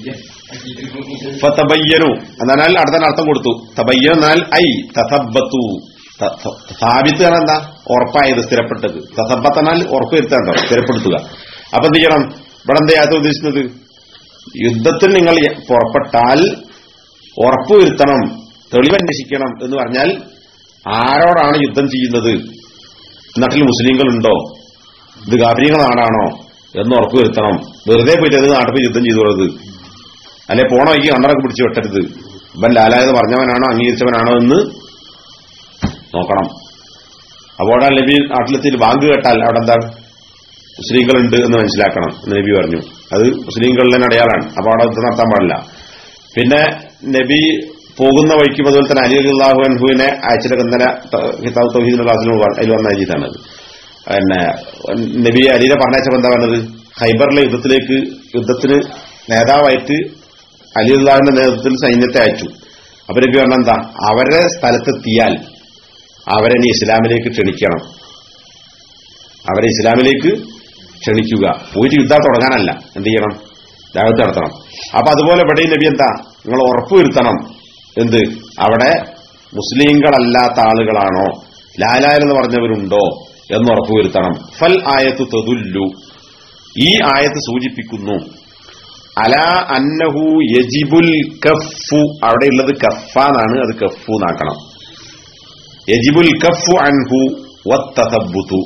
Speaker 1: ഫതബയ്യനു എന്നാൽ അടുത്ത അർത്ഥം കൊടുത്തു തബയ്യൻ എന്നാൽ ഐ തസബത്തു സ്ഥാപിത്ത് എന്നാൽ എന്താ ഉറപ്പായത് സ്ഥിരപ്പെട്ടത് തസബത്ത് എന്നാൽ ഉറപ്പ് വരുത്താണ്ടോ സ്ഥിരപ്പെടുത്തുക അപ്പൊ എന്ത് ചെയ്യണം ഇവിടെ എന്താ യാത്ര ഉദ്ദേശിക്കുന്നത് യുദ്ധത്തിൽ നിങ്ങൾ പുറപ്പെട്ടാൽ ഉറപ്പുവരുത്തണം തെളിവന്വേഷിക്കണം എന്ന് പറഞ്ഞാൽ ആരോടാണ് യുദ്ധം ചെയ്യുന്നത് നാട്ടിൽ മുസ്ലിങ്ങളുണ്ടോ ഇത് ഗാഭരീക നാടാണോ എന്ന് ഉറപ്പുവരുത്തണം വെറുതെ പോയിട്ട് അത് നാട്ടിൽ പോയി യുദ്ധം ചെയ്തോളത് അല്ലെ പോണ വഴിക്ക് കണ്ണറൊക്കെ പിടിച്ചു വെട്ടരുത് ഇവൻ ലാലായത് പറഞ്ഞവനാണോ അംഗീകരിച്ചവനാണോ എന്ന് നോക്കണം അപ്പോൾ നബി നാട്ടിലെത്തി ബാങ്ക് കേട്ടാൽ അവിടെ എന്താ മുസ്ലിങ്ങളുണ്ട് എന്ന് മനസ്സിലാക്കണം എന്ന് നബി പറഞ്ഞു അത് മുസ്ലിങ്ങളുടെ അടയാളാണ് അപ്പൊ അവിടെ യുദ്ധം നടത്താൻ പാടില്ല പിന്നെ നബി പോകുന്ന വഴിക്കും അതുപോലെ തന്നെ അലി അള്ളാഹു അൻഹുവിനെ അയച്ചിട്ട് ഇന്നലെ കിതാബ് തൗഹീദിന്റെ ക്ലാസ്സിൽ അതിൽ വന്ന അജീതാണത് പിന്നെ നബി അലിനെ പറഞ്ഞയച്ചപ്പോ എന്താ പറഞ്ഞത് ഹൈബറിലെ യുദ്ധത്തിലേക്ക് യുദ്ധത്തിന് നേതാവായിട്ട് അലി അള്ളാഹിന്റെ നേതൃത്വത്തിൽ സൈന്യത്തെ അയച്ചു അപ്പൊ നബി പറഞ്ഞ എന്താ അവരുടെ സ്ഥലത്തെത്തിയാൽ അവരെ നീ ഇസ്ലാമിലേക്ക് ക്ഷണിക്കണം അവരെ ഇസ്ലാമിലേക്ക് ക്ഷണിക്കുക പോയിട്ട് യുദ്ധം തുടങ്ങാനല്ല എന്ത് ചെയ്യണം ദാവത്ത് നടത്തണം അപ്പൊ അതുപോലെ ഇവിടെ നബി എന്താ നിങ്ങൾ ഉറപ്പുവരുത്തണം എന്ത് അവിടെ മുസ്ലിങ്ങളല്ലാത്ത ആളുകളാണോ ലാലാൽ എന്ന് പറഞ്ഞവരുണ്ടോ എന്ന് ഉറപ്പുവരുത്തണം ഫൽ ആയത്ത് തെതുല്ലു ഈ ആയത്ത് സൂചിപ്പിക്കുന്നു അല അന്നഹു യജിബുൽ കഫു അവിടെയുള്ളത് കഫാന്നാണ് അത് കഫു എന്നാക്കണം യജിബുൽ കഫു അൻഹു വത്തസബുതു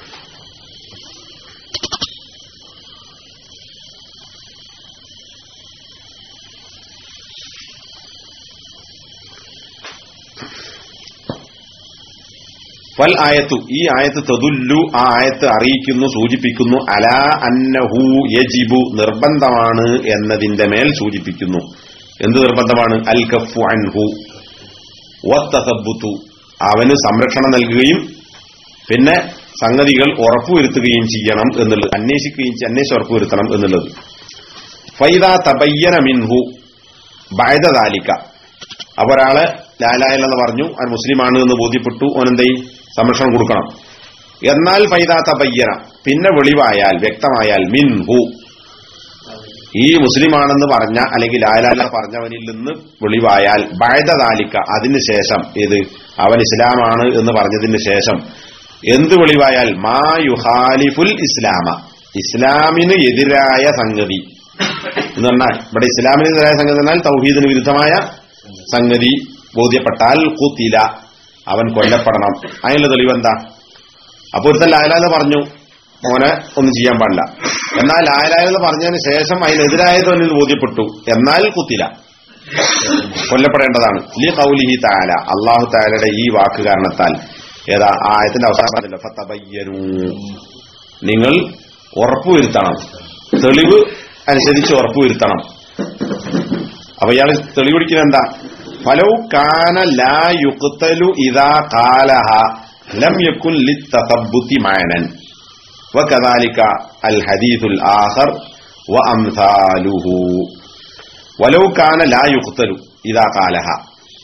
Speaker 1: ഫൽ ആയത്തു ഈ ആയത്ത് തതുല്ലു ആ ആയത്ത് അറിയിക്കുന്നു സൂചിപ്പിക്കുന്നു അല അന്നഹു യജിബു നിർബന്ധമാണ് എന്നതിന്റെ മേൽ സൂചിപ്പിക്കുന്നു എന്ത് നിർബന്ധമാണ് അൽ കഫു അൻഹു വത്തസബുത്തു അവന് സംരക്ഷണം നൽകുകയും പിന്നെ സംഗതികൾ ഉറപ്പുവരുത്തുകയും ചെയ്യണം എന്നുള്ളത് അന്വേഷിക്കുകയും അന്വേഷിച്ച് ഉറപ്പുവരുത്തണം എന്നുള്ളത് ഫൈദ തബയ്യന മിൻഹു ബൈദാലിക്ക അപ്പൊ ഒരാള് ലാലായെന്ന് പറഞ്ഞു അവൻ മുസ്ലിമാണ് എന്ന് ബോധ്യപ്പെട്ടു അവനെന്തേ സംരക്ഷണം കൊടുക്കണം എന്നാൽ ഫൈദ തബയ്യന പിന്നെ വെളിവായാൽ വ്യക്തമായാൽ മിൻഹു ഈ മുസ്ലിമാണെന്ന് പറഞ്ഞ അല്ലെങ്കിൽ ലാലാല പറഞ്ഞവനിൽ നിന്ന് വെളിവായാൽ ബഴതാലിക്ക അതിനുശേഷം ഇത് അവൻ ഇസ്ലാമാണ് എന്ന് പറഞ്ഞതിന് ശേഷം എന്ത് വെളിവായാൽ മാ യുഹാലിഫുൽ ഇസ്ലാമ ഇസ്ലാമിന് എതിരായ സംഗതി എന്ന് പറഞ്ഞാൽ ഇവിടെ ഇസ്ലാമിന് എതിരായ സംഗതി എന്നാൽ തൗഹീദിന് വിരുദ്ധമായ സംഗതി ബോധ്യപ്പെട്ടാൽ കുത്തില അവൻ കൊല്ലപ്പെടണം അതിനുള്ള തെളിവെന്താ അപ്പൊ ഒരുത്തൻ ലാലാന്ന് പറഞ്ഞു ഓനെ ഒന്നും ചെയ്യാൻ പാടില്ല എന്നാൽ ലായലായെന്ന് പറഞ്ഞതിന് ശേഷം അതിനെതിരായത് അവനിൽ ബോധ്യപ്പെട്ടു എന്നാൽ കുത്തില കൊല്ലപ്പെടേണ്ടതാണ് ലി കൗലിഹി താല അള്ളാഹു താലയുടെ ഈ വാക്ക് കാരണത്താൽ ഏതാ ആ ആയത്തിന്റെ അവസാനം ഫതബയ്യനൂ നിങ്ങൾ ഉറപ്പുവരുത്തണം തെളിവ് അനുസരിച്ച് ഉറപ്പുവരുത്തണം അപ്പൊ ഇയാൾ തെളിവ് പിടിക്കുന്നത് എന്താ ഫലൗ കാന ലാ യുക്തലു ഇദാ കാലഹ ലം യക്കുൻ ലിത്തതബ്ബുതി മഅനൻ وكذلك الحديث الآخر وأمثاله ولو كان لا يقتل إذا قالها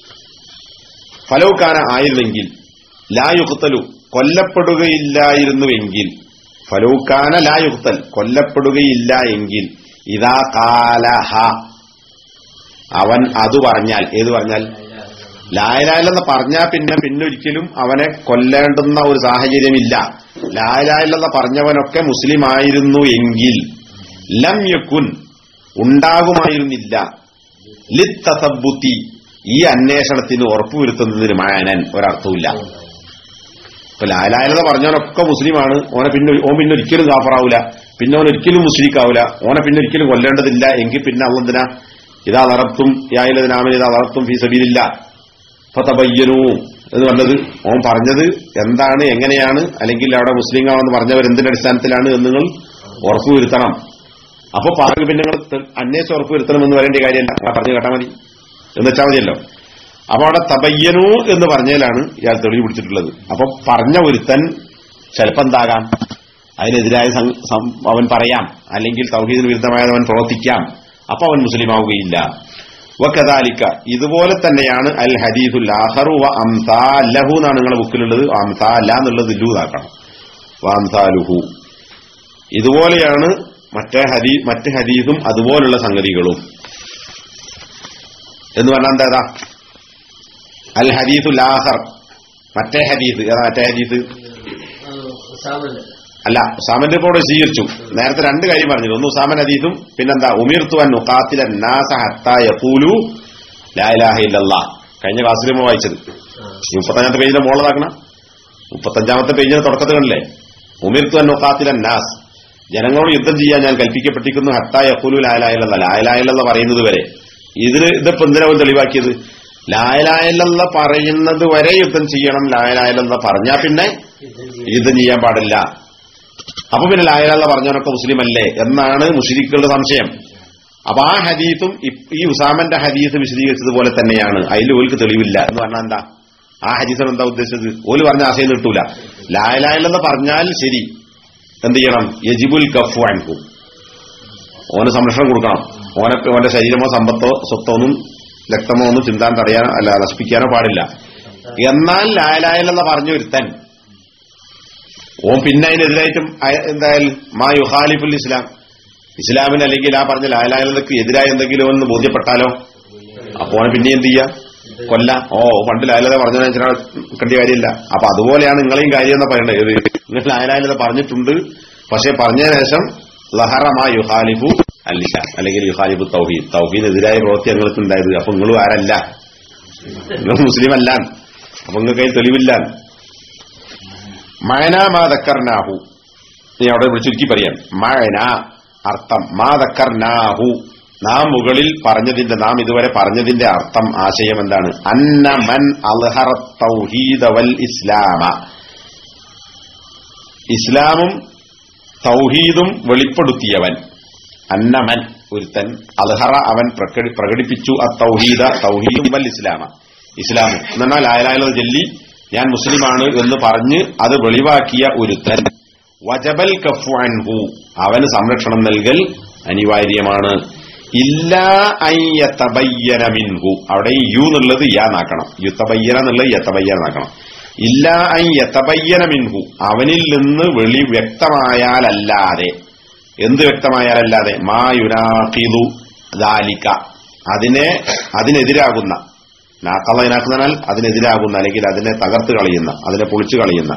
Speaker 1: ഫലോ കാന ആയിരുന്നെങ്കിൽ ലാ യുക്തലു കൊല്ലപ്പെടുകയില്ലായിരുന്നുവെങ്കിൽ ഫലോ കാന ലാ യുക്തൽ കൊല്ലപ്പെടുകയില്ല എങ്കിൽ ഇതാ കാലഹ അവൻ അത് പറഞ്ഞാൽ ഏത് പറഞ്ഞാൽ ലായലായില്ലെന്ന് പറഞ്ഞാൽ പിന്നെ പിന്നെ ഒരിക്കലും അവനെ കൊല്ലേണ്ടുന്ന ഒരു സാഹചര്യമില്ല ലായലായില്ലെന്ന് പറഞ്ഞവനൊക്കെ മുസ്ലിം ആയിരുന്നു എങ്കിൽ ലം യക്കുൻ ഉണ്ടാകുമായിരുന്നില്ല ലിത്തസബുത്തി ഈ അന്വേഷണത്തിന് ഉറപ്പുവരുത്തുന്നതിന് മാനൻ ഒരർത്ഥമില്ല ഇപ്പൊ ലാലായലത പറഞ്ഞവനൊക്കെ മുസ്ലിമാണ് ഓനെ പിന്നെ ഓൻ പിന്നെ ഒരിക്കലും കാഫറാവൂല പിന്നെ ഓൻ ഒരിക്കലും മുസ്ലിക്കാവൂല ഓനെ പിന്നെ ഒരിക്കലും കൊല്ലേണ്ടതില്ല എങ്കിൽ പിന്നെ അള്ളന്തിനാ ഇതാ നടത്തും യായിലതിനാമൻ ഇതാ നടത്തും ഫീ സബീലില്ല ഫതബയ്യനു എന്ന് പറഞ്ഞത് ഓൻ പറഞ്ഞത് എന്താണ് എങ്ങനെയാണ് അല്ലെങ്കിൽ അവിടെ മുസ്ലിങ്ങളാണെന്ന് പറഞ്ഞവർ എന്തിന്റെ അടിസ്ഥാനത്തിലാണ് എന്ന് നിങ്ങൾ ഉറപ്പുവരുത്തണം അപ്പൊ പറഞ്ഞു പിന്നെ നിങ്ങൾ തെ- അന്വേഷിച്ച് ഉറപ്പുവരുത്തണം എന്ന് പറയേണ്ട കാര്യമല്ല ആ പറഞ്ഞു കേട്ടാ മതി എന്ന് വെച്ചാൽ മതിയല്ലോ അപ്പൊ അവിടെ തബയ്യനു എന്ന് പറഞ്ഞതിലാണ് ഇയാൾ തെളിവ് പിടിച്ചിട്ടുള്ളത് അപ്പൊ പറഞ്ഞ ഒരുത്തൻ ചിലപ്പോ എന്താകാം അതിനെതിരായ സം- സം- അവൻ പറയാം അല്ലെങ്കിൽ തൗഹീദിന് വിരുദ്ധമായത് അവൻ പ്രവർത്തിക്കാം അപ്പൊ അവൻ മുസ്ലിം ആവുകയില്ല വക്കദാലിക്ക ഇതുപോലെ തന്നെയാണ് അൽ ഹദീസുൽ ആഹറു വ അംസാലഹു എന്നാണ് നിങ്ങളുടെ ബുക്കിലുള്ളത് അംസാല എന്നുള്ളത് ലൂതാക്കണം വാംസാലുഹു ഇതുപോലെയാണ് മറ്റേ ഹദീ മറ്റ് ഹദീസും അതുപോലുള്ള സംഗതികളും എന്ന് പറഞ്ഞാൽ എന്താ ഏതാ? അൽ ഹദീസുൽ ആഹർ മറ്റേ ഹദീസ് ഏതാ മറ്റേ ഹദീസ്
Speaker 2: ഉസാമല്ലേ
Speaker 1: അല്ല ഉസാമന്റെ ഇപ്പോൾ ഇവിടെ സ്വീകരിച്ചു നേരത്തെ രണ്ട് കാര്യം പറഞ്ഞു ഒന്ന് ഉസാമൻ ഹദീസും പിന്നെന്താ ഉമീർത്തു അൻ നുഖാത്തില നാസ ഹത്താ യഖൂലു ലാ ഇലാഹ ഇല്ലല്ലാഹ് കഴിഞ്ഞ ക്ലാസ്സിൽ നമ്മൾ വായിച്ചത് ഈ മുപ്പത്തഞ്ചാമത്തെ പേജിലെ മോളതാക്കണ മുപ്പത്തഞ്ചാമത്തെ പേജിന്റെ തുടക്കത്തിൽ കണ്ടില്ലേ ഉമീർത്തു അൻ നുഖാത്തില നാസ് ജനങ്ങളോട് യുദ്ധം ചെയ്യാൻ ഞാൻ കൽപ്പിക്കപ്പെട്ടിരിക്കുന്നു ഹത്താ യഖൂലു ലാ ഇലാഹ ഇല്ലല്ലാഹ് ലാ ഇലാഹ ഇല്ലല്ലാഹ് പറയുന്നത് വരെ ഇതിന് ഇതിപ്പോ എന്തിനാ അവൻ തെളിവാക്കിയത് ലായലായല്ല പറയുന്നത് വരെ യുദ്ധം ചെയ്യണം ലായലായല്ല പറഞ്ഞാ പിന്നെ യുദ്ധം ചെയ്യാൻ പാടില്ല അപ്പൊ പിന്നെ ലായലാല പറഞ്ഞവനൊക്കെ മുസ്ലിം അല്ലേ എന്നാണ് മുഷിരിക്കുകളുടെ സംശയം അപ്പൊ ആ ഹദീസും ഇപ്- ഈ ഉസാമന്റെ ഹദീസ് വിശദീകരിച്ചതുപോലെ തന്നെയാണ് അതിൽ ഓൽക്ക് തെളിവില്ല എന്ന് പറഞ്ഞാൽ എന്താ ആ ഹദീസിന് എന്താ ഉദ്ദേശിച്ചത് ഓല് പറഞ്ഞ ആശയം കിട്ടൂല ലായലായല്ലെന്ന് പറഞ്ഞാൽ ശരി എന്ത് ചെയ്യണം യജിബുൽ കഫു അൻകു ഓന് സംരക്ഷണം കൊടുക്കണം ഓനെ ഓന്റെ ശരീരമോ സമ്പത്തോ സ്വത്തോ ഒന്നും രക്തമോ ഒന്നും ചിന്താൻ തടയാനോ അല്ല നശിപ്പിക്കാനോ പാടില്ല എന്നാൽ ലായലായലെന്ന് പറഞ്ഞു ഒരുത്തൻ ഓൻ പിന്നെ അതിനെതിരായിട്ടും അയ- എന്തായാലും മാ യുഹാലിഫുൽ ഇസ്ലാം ഇസ്ലാമിന് അല്ലെങ്കിൽ ആ പറഞ്ഞ ലായലായലക്ക് എതിരായ എന്തെങ്കിലും ഒന്ന് ബോധ്യപ്പെട്ടാലോ അപ്പോ ഓനെ പിന്നെ എന്ത് ചെയ്യാ കൊല്ല ഓ പണ്ട് ലായലത പറഞ്ഞ കണ്ട കാര്യമില്ല അപ്പൊ അതുപോലെയാണ് നിങ്ങളെയും കാര്യം എന്നാ പറയേണ്ടത് ഏത് നിങ്ങൾ ലായലായലത പറഞ്ഞിട്ടുണ്ട് പക്ഷെ പറഞ്ഞതിന് ശേഷം ലഹറ മാ യുഹാലിഫു അല്ല അല്ലെങ്കിൽ യുഹാലിഫു തൗഹീദ് തൗഹീദിനെതിരായ പ്രവൃത്തി നിങ്ങൾക്ക് ഉണ്ടായത് അപ്പൊ നിങ്ങളും ആരല്ല നിങ്ങൾ മുസ്ലിം അല്ല അപ്പൊ നിങ്ങൾക്ക് അതിൽ തെളിവില്ല മയന മാ ദക്കർനാഹു നീ അവിടെ വിളിച്ചുരുക്കി പറയാം മയന അർത്ഥം മാ ദക്കർനാഹു നാം മുകളിൽ പറഞ്ഞതിന്റെ നാം ഇതുവരെ പറഞ്ഞതിന്റെ അർത്ഥം ആശയം എന്താണ് അന്ന മൻ അൽഹറ തൗഹീദ വൽ ഇസ്ലാമ ഇസ്ലാമും തൗഹീദും വെളിപ്പെടുത്തിയവൻ അന്നമൻ ഒരുത്തൻ അൽഹറ അവൻ പ്രകടി- പ്രകടിപ്പിച്ചു അ തൗഹീദ തൗഹീദും വൽ ഇസ്ലാമ ഇസ്ലാമും എന്നാൽ ആയാലും ജല്ലി ഞാൻ മുസ്ലിമാണ് എന്ന് പറഞ്ഞ് അത് വെളിവാക്കിയ ഒരുത്തൻ വജബൽ കഫു അൻഹു അവന് സംരക്ഷണം നൽകൽ അനിവാര്യമാണ് ഇല്ലാ അയ്യത്തബയ്യന മിൻഹു അവിടെ ഈ യു എന്നുള്ളത് യാ നാക്കണം യുത്തബയ്യന എന്നുള്ളത് യത്തബയ്യന നാക്കണം ഇല്ലാ അയ്യത്തബയ്യന മിൻഹു അവനിൽ നിന്ന് വെളി വ്യക്തമായാലല്ലാതെ എന്ത് വ്യക്തമായാലല്ലാതെ മാ യുനാഖിദു ദാലിക അതിനെ അതിനെതിരാകുന്ന നാക്കള്ളതിനാക്കുന്നതിനാൽ അതിനെതിരാകുന്ന അല്ലെങ്കിൽ അതിനെ തകർത്ത് കളയുന്ന അതിനെ പൊളിച്ചു കളയുന്ന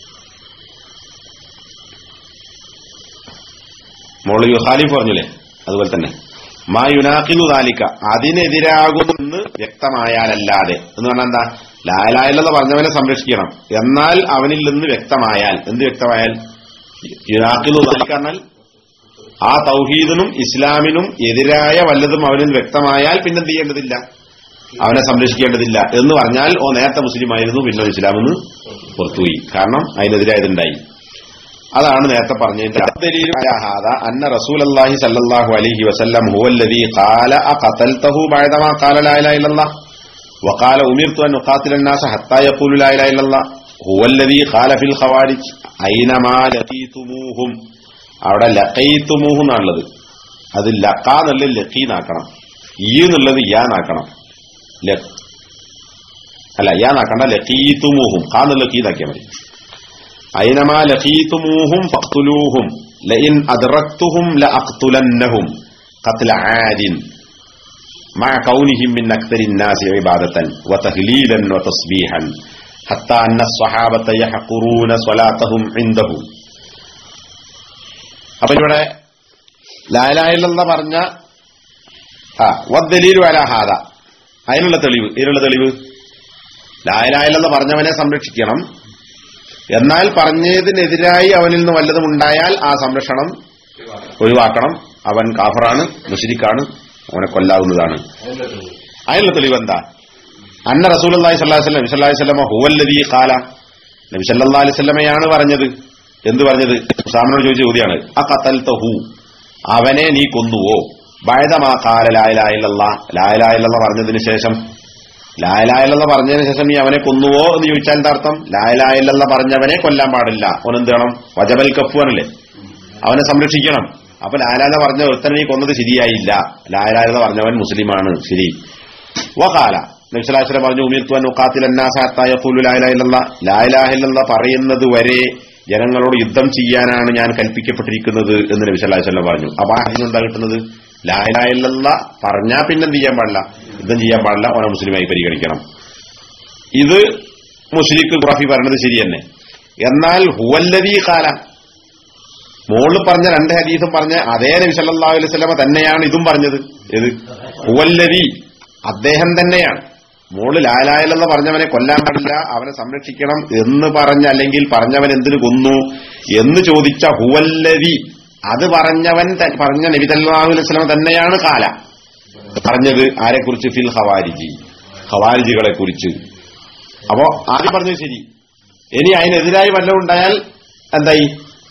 Speaker 1: മോള് യുഹാലിഫ് പറഞ്ഞില്ലേ അതുപോലെ തന്നെ മാ യുനാഖിദു ദാലിക അതിനെതിരാകുമെന്ന് വ്യക്തമായാലല്ലാതെ എന്ന് പറഞ്ഞാൽ എന്താ ലായലായല്ലെന്ന് പറഞ്ഞവനെ സംരക്ഷിക്കണം എന്നാൽ അവനിൽ നിന്ന് വ്യക്തമായാൽ എന്ത് വ്യക്തമായാൽ യുനാക്കിലു പറഞ്ഞാൽ ആ തൗഹീദിനും ഇസ്ലാമിനും എതിരായ വല്ലതും അവനിൽ വ്യക്തമായാൽ പിന്നെന്ത് ചെയ്യേണ്ടതില്ല അവനെ സംരക്ഷിക്കേണ്ടതില്ല എന്ന് പറഞ്ഞാൽ ഓ നേരത്തെ മുസ്ലിം ആയിരുന്നു പിന്നെ ഇസ്ലാമെന്ന് പുറത്തുപോയി കാരണം അതിനെതിരായതുണ്ടായി അതാണ് നേരത്തെ പറഞ്ഞതിന്റെ അന്ന റസൂൽ അള്ളാഹി സല്ലാഹു അലൈഹി വസല്ലം ഹുവല്ലദീ ഖാല അഖതൽതഹു ബഅദമാ ഖാല ലാ ഇലാഹ ഇല്ലല്ലാഹ് وقال أمرت أن أقاتل الناس حتى يقولوا لا إله إلا الله هو الذي قال في الخوارج أينما لقيتموهم അവിടെ ലക്കൈത്തുമൂഹ് എന്നുള്ളത് അത് ലക്ക എന്നുള്ളത് ലക്കീന്നാക്കണം ഈ എന്നുള്ളത് യാന്നാക്കണം ല അല്ല യാന്നാക്കണ്ട ലക്കീത്തുമൂഹും കാ എന്നുള്ള കീന്നാക്കിയാൽ മതി അയിനമാ ലഖീതുമൂഹും ഫഖ്തുലൂഹും ലഇൻ അദ്റക്തുഹും ലഅഖ്തുലന്നഹും ഖത്ല ആദിൻ مع كونهم من أكثر الناس عبادة وتهليلا وتصبيحا حتى أن الصحابة يحقرون صلاتهم عنده അപ്പൊ ഇവിടെ ലാലായില്ലെന്ന പറഞ്ഞ ആ വദ്ദലീലു അലാഹാദ അതിനുള്ള തെളിവ് ഇതിനുള്ള തെളിവ് ലാലായില്ലെന്ന് പറഞ്ഞവനെ സംരക്ഷിക്കണം എന്നാൽ പറഞ്ഞതിനെതിരായി അവനിൽ നിന്ന് വല്ലതും ഉണ്ടായാൽ ആ സംരക്ഷണം ഒഴിവാക്കണം അവൻ കാഫറാണ് മുഷിരിക്കാണ് അവനെ കൊല്ലാവുന്നതാണ് അതിനുള്ള തെളിവ് എന്താ അന്ന റസൂൽ അള്ളാഹി സ്വല്ലാഹി സ്വലം നബി സ്വല്ലമ ഹുവല്ലദീ ഖാല നബി സല്ലാ അലൈഹി സ്വലമയാണ് പറഞ്ഞത് എന്ത് പറഞ്ഞത് സാമനോട് ചോദിച്ച ചോദ്യമാണ് ആ കത്തൽ ഹു അവനെ നീ കൊന്നുവോ ബഴതമാ കാല ലായലായില്ല ലായലായില്ല പറഞ്ഞതിന് ശേഷം ലായലായില്ല പറഞ്ഞതിന് ശേഷം നീ അവനെ കൊന്നുവോ എന്ന് ചോദിച്ചാൽ എന്താ അർത്ഥം ലായലായില്ല പറഞ്ഞവനെ കൊല്ലാൻ പാടില്ല അവനെന്ത് വേണം വജബൽ കഫുവനല്ലേ അവനെ സംരക്ഷിക്കണം അപ്പൊ ലാലാല പറഞ്ഞ ഒരുത്തനെ നീ കൊന്നത് ശരിയായില്ല ലായലാല പറഞ്ഞവൻ മുസ്ലിമാണ് ശരി വകാല നബ്സലാശ്വരം പറഞ്ഞു ഉമീർത്തുവൻ ലായലാഹില്ല പറയുന്നത് വരെ ജനങ്ങളോട് യുദ്ധം ചെയ്യാനാണ് ഞാൻ കൽപ്പിക്കപ്പെട്ടിരിക്കുന്നത് എന്ന് നബി സല്ലല്ലാഹു അലൈഹി വസല്ലം പറഞ്ഞു അപ്പൊ അതിനെന്താ കിട്ടുന്നത് ലായലായില്ല പറഞ്ഞാ പിന്നെന്ത് ചെയ്യാൻ പാടില്ല യുദ്ധം ചെയ്യാൻ പാടില്ല ഓനെ മുസ്ലിമായി പരിഗണിക്കണം ഇത് മുസ്ലിക്ക് ഖുറാഫി പറഞ്ഞത് ശരി തന്നെ എന്നാൽ ഹുവല്ലദീ കാല മോള് പറഞ്ഞ രണ്ട് ഹദീസും പറഞ്ഞ അതേ നബി സല്ലല്ലാഹു അലൈഹി വസല്ലമ തന്നെയാണ് ഇതും പറഞ്ഞത് ഇത് ഹുവല്ലദി അദ്ദേഹം തന്നെയാണ് മോള് ലാലായലെന്ന് പറഞ്ഞവനെ കൊല്ലാൻ പാടില്ല അവനെ സംരക്ഷിക്കണം എന്ന് പറഞ്ഞ അല്ലെങ്കിൽ പറഞ്ഞവൻ എന്തിനു കൊന്നു എന്ന് ചോദിച്ച ഹുവല്ലദി അത് പറഞ്ഞവൻ ത- പറഞ്ഞ നബി സല്ലല്ലാഹു അലൈഹി വസല്ലമ തന്നെയാണ് കാല പറഞ്ഞത് ആരെക്കുറിച്ച് ഫിൽ ഹവാരിജി ഹവാരിജികളെ കുറിച്ച് അപ്പോ ആദ്യം പറഞ്ഞത് ശരി ഇനി അതിനെതിരായി വല്ലതും ഉണ്ടായാൽ എന്തായി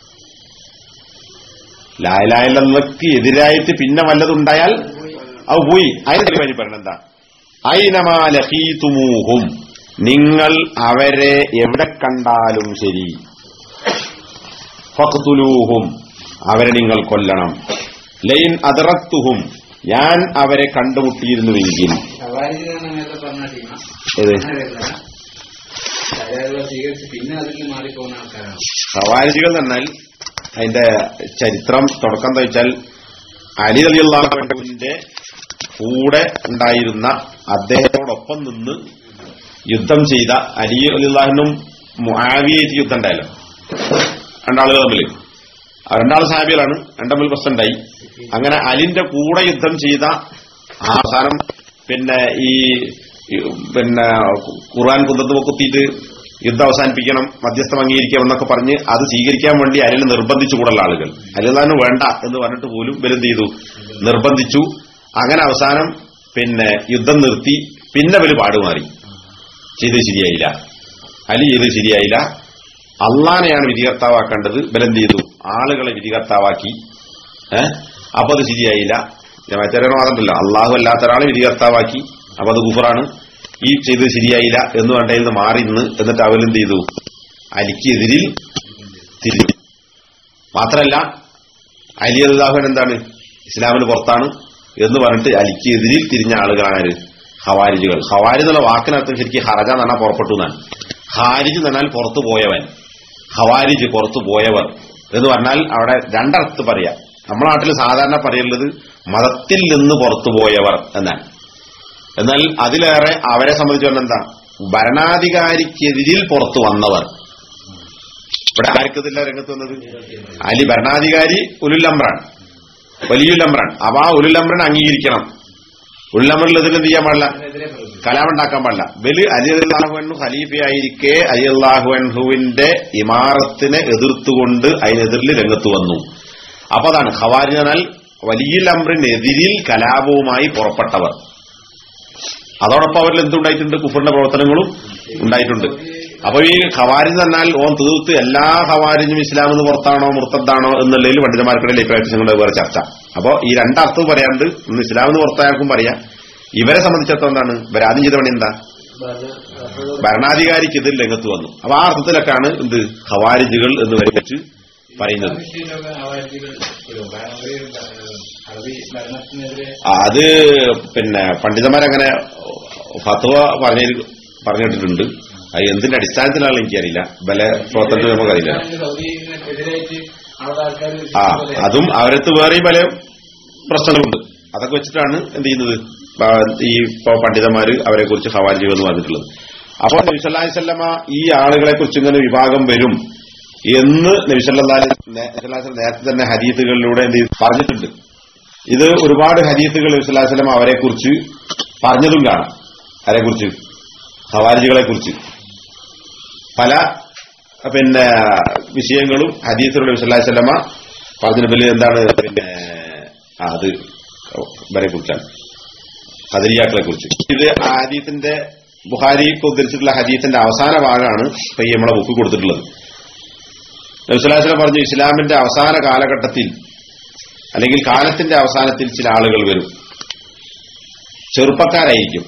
Speaker 1: ലായലായല്ലക്ക് എതിരായിട്ട് പിന്നെ വല്ലതുണ്ടായാൽ അത് പോയി അതിന്റെ കാര്യം പറഞ്ഞ എന്താ ഐനമാലഹീതുമൂഹും നിങ്ങൾ അവരെ എവിടെ കണ്ടാലും ശരി ഫഖ്തുലൂഹും അവരെ നിങ്ങൾ കൊല്ലണം ലൈൻ അതറത്തുഹും ഞാൻ അവരെ കണ്ടുമുട്ടിയിരുന്നുവെങ്കിൽ
Speaker 2: സവാരിജിനാണ് നേരത്തെ പറഞ്ഞ ടീമാ
Speaker 1: ഏത്
Speaker 2: അങ്ങനെ വരുന്നതാ? അതായത് സ്വീകരിച്ച് പിന്നെ അതിൽ മാറിപ്പോകുന്ന ആൾക്കാരാണ്
Speaker 1: ഖവാരിജികൾ എന്നാൽ അതിന്റെ ചരിത്രം തുടക്കം എന്താ വെച്ചാൽ അലി അലിയുള്ളാഹുവിന്റെ കൂടെ ഉണ്ടായിരുന്ന അദ്ദേഹത്തോടൊപ്പം നിന്ന് യുദ്ധം ചെയ്ത അലി അലിള്ളാഹിനും മുആവിയായിട്ട് യുദ്ധം ഉണ്ടായല്ലോ രണ്ടാളുകൾ തമ്മിൽ ആ രണ്ടാൾ സാഹിബികളാണ് രണ്ടമ്മിൽ പ്രശ്നമുണ്ടായി അങ്ങനെ അലിന്റെ കൂടെ യുദ്ധം ചെയ്ത അവസാനം പിന്നെ ഈ ഈ പിന്നെ ഖുർആൻ കുന്തത്ത് കുത്തിയിട്ട് യുദ്ധം അവസാനിപ്പിക്കണം മധ്യസ്ഥം അംഗീകരിക്കണം എന്നൊക്കെ പറഞ്ഞ് അത് സ്വീകരിക്കാൻ വേണ്ടി അലിനെ നിർബന്ധിച്ചു കൂടുള്ള ആളുകൾ അലിതാനും വേണ്ട എന്ന് പറഞ്ഞിട്ട് പോലും ഇവരെന്ത് ചെയ്തു നിർബന്ധിച്ചു അങ്ങനെ അവസാനം പിന്നെ യുദ്ധം നിർത്തി പിന്നെ ഇവര് പാടുമാറി ചെയ്ത് ശരിയായില്ല അലി ചെയ്ത് ശരിയായില്ല അള്ളാനെയാണ് വിധികർത്താവാക്കേണ്ടത് ഇവരെന്ത് ചെയ്തു ആളുകളെ വിധികർത്താവാക്കി ഏഹ് അപ്പൊ അത് ശരിയായില്ല മറ്റൊരു മാത്രമല്ല അള്ളാഹു അല്ലാത്ത ഒരാളെ വിധികർത്താവാക്കി അപ്പൊ അത് കുഫറാണ് ഈ ചെയ്തത് ശരിയായില്ല എന്ന് വേണ്ടതിൽ നിന്ന് മാറി നിന്ന് എന്നിട്ട് അവരെന്ത് ചെയ്തു അലിക്കെതിരിൽ തിരിഞ്ഞു മാത്രല്ല അലി അള്ളാഹുൻ എന്താണ് ഇസ്ലാമിന് പുറത്താണ് എന്ന് പറഞ്ഞിട്ട് അലിക്കെതിരിൽ തിരിഞ്ഞ ആളുകളാണ് ആര് ഹവാരിജുകൾ ഹവാരി എന്നുള്ള വാക്കിനർത്ഥം ശരിക്കും ഹറജ എന്ന് പറഞ്ഞാൽ പുറപ്പെട്ടു എന്നാണ് ഹാരിജ് എന്ന് പറഞ്ഞാൽ പുറത്തു പോയവൻ ഹവാരിജ് പുറത്തു പോയവർ എന്ന് പറഞ്ഞാൽ അവിടെ രണ്ടർത്ഥം പറയാം നമ്മുടെ നാട്ടിൽ സാധാരണ പറയുന്നത് മതത്തിൽ നിന്ന് പുറത്തു പോയവർ എന്നാണ് എന്നാൽ അതിലേറെ അവരെ സംബന്ധിച്ചുകൊണ്ട് എന്താ ഭരണാധികാരിക്കെതിരിൽ പുറത്തു വന്നവർ ഇവിടെ ആർക്കതില്ല രംഗത്ത് വന്നത് അലി ഭരണാധികാരി ഉലുല്ലംബ്രാണ് വലിയുല്ലംബ്രാണ് അപ്പൊ ആ ഉലുല്ലംബ്രൻ അംഗീകരിക്കണം ഉള്ളമറിൽ ഇതിനെന്ത് ചെയ്യാൻ പാടില്ല
Speaker 2: അതിനെതിരെ പ്രവർത്തിക്കും
Speaker 1: കലാമുണ്ടാക്കാൻ പാടില്ല ബലി അലി അള്ളാഹുഅൻഹു ഖലീഫയായിരിക്കെ അലി അള്ളാഹുഅൻഹുവിന്റെ ഇമാറത്തിനെ എതിർത്തുകൊണ്ട് അതിനെതിരിൽ രംഗത്ത് വന്നു അപ്പൊ അതാണ് ഖവാരി എന്നാൽ വലിയ അമ്രിനെതിരിൽ കലാപവുമായി പുറപ്പെട്ടവർ അതോടൊപ്പം അവരിൽ എന്തുണ്ടായിട്ടുണ്ട് കുഫറിന്റെ പ്രവർത്തനങ്ങളും ഉണ്ടായിട്ടുണ്ട് അപ്പൊ ഈ ഖവാരി എന്നാൽ ഓൻ തീർത്ത് എല്ലാ ഖവാരിനും ഇസ്ലാം എന്ന് പുറത്താണോ മുർത്തദ്ദാണോ എന്നുള്ളതിൽ പണ്ഡിതന്മാർക്കിടയിൽ അഭിപ്രായങ്ങളുടെ വേറെ ചർച്ച അപ്പൊ ഈ രണ്ടർത്ഥവും പറയാണ്ട് ഇന്ന് ഇസ്ലാം എന്ന് പുറത്തായാൽക്കും പറയാം ഇവരെ സംബന്ധിച്ചിടത്തോളം എന്താണ് ഇവർ ആദ്യം ചെയ്ത പണി എന്താ ഭരണാധികാരിക്ക് ഇതിൽ രംഗത്ത് വന്നു അപ്പൊ ആ അർത്ഥത്തിലൊക്കെയാണ് എന്ത് ഖവാരിജുകൾ എന്ന് വരെ വെച്ച് പറയുന്നത്
Speaker 2: വിഷയത്തിലൊക്കെ അവാർഡുകൾ വരും. കാരണം ഒരു അറബി ഭരണത്തിനെതിരെ
Speaker 1: ആ, അത് പിന്നെ പണ്ഡിതന്മാരങ്ങനെ ഫത്വ പറഞ്ഞു പറഞ്ഞിട്ടിട്ടുണ്ട് അത് എന്തിന്റെ അടിസ്ഥാനത്തിലാണെന്ന് എനിക്കറിയില്ല ബല പ്രവർത്തനത്തിൽ നമുക്കറിയില്ല
Speaker 2: സൗദിനെതിരായിട്ട് അവിടെ ആൾക്കാർ
Speaker 1: ആ അതും അവരത്ത് വേറെയും പല പ്രശ്നങ്ങളുണ്ട് അതൊക്കെ വെച്ചിട്ടാണ് എന്ത് ചെയ്യുന്നത് ആ, ഈ ഇപ്പൊ പണ്ഡിതന്മാര് അവരെ കുറിച്ച് ഹവാരികൾ എന്ന് പറഞ്ഞിട്ടുള്ളത് അപ്പോൾ നബിസല്ലാസ്വല്ലമ ഈ ആളുകളെ കുറിച്ച് ഇങ്ങനെ വിഭാഗം വരും എന്ന് നബിസല്ലാസ് നേരത്തെ തന്നെ ഹദീത്തുകളിലൂടെ എന്ത് ചെയ്തു? പറഞ്ഞിട്ടുണ്ട് ഇത് ഒരുപാട് ഹദീത്തുകൾ നബിസല്ലാസ്ലം അവരെ കുറിച്ച് പറഞ്ഞതും കാണാം ആരെ കുറിച്ച് ഹവാരികളെ കുറിച്ച് പല പിന്നെ വിഷയങ്ങളും ഹദീസിലുള്ള വിസല്ലാസ്ലമ പറഞ്ഞിട്ട് എന്താണ് പിന്നെ ആ, അത് വരെ കുറിച്ചാണ് ഹദരിയാക്കളെ കുറിച്ച് ഇത് ആ ഹദീസിന്റെ ബുഹാരിക്ക് ഉദ്ധരിച്ചിട്ടുള്ള ഹദീസിന്റെ അവസാന ഭാഗമാണ് ഇപ്പൊ ഈ നമ്മളെ ബുക്ക് കൊടുത്തിട്ടുള്ളത് നബ്സുലാസ്ലം പറഞ്ഞു ഇസ്ലാമിന്റെ അവസാന കാലഘട്ടത്തിൽ അല്ലെങ്കിൽ കാലത്തിന്റെ അവസാനത്തിൽ ചില ആളുകൾ വരും ചെറുപ്പക്കാരായിരിക്കും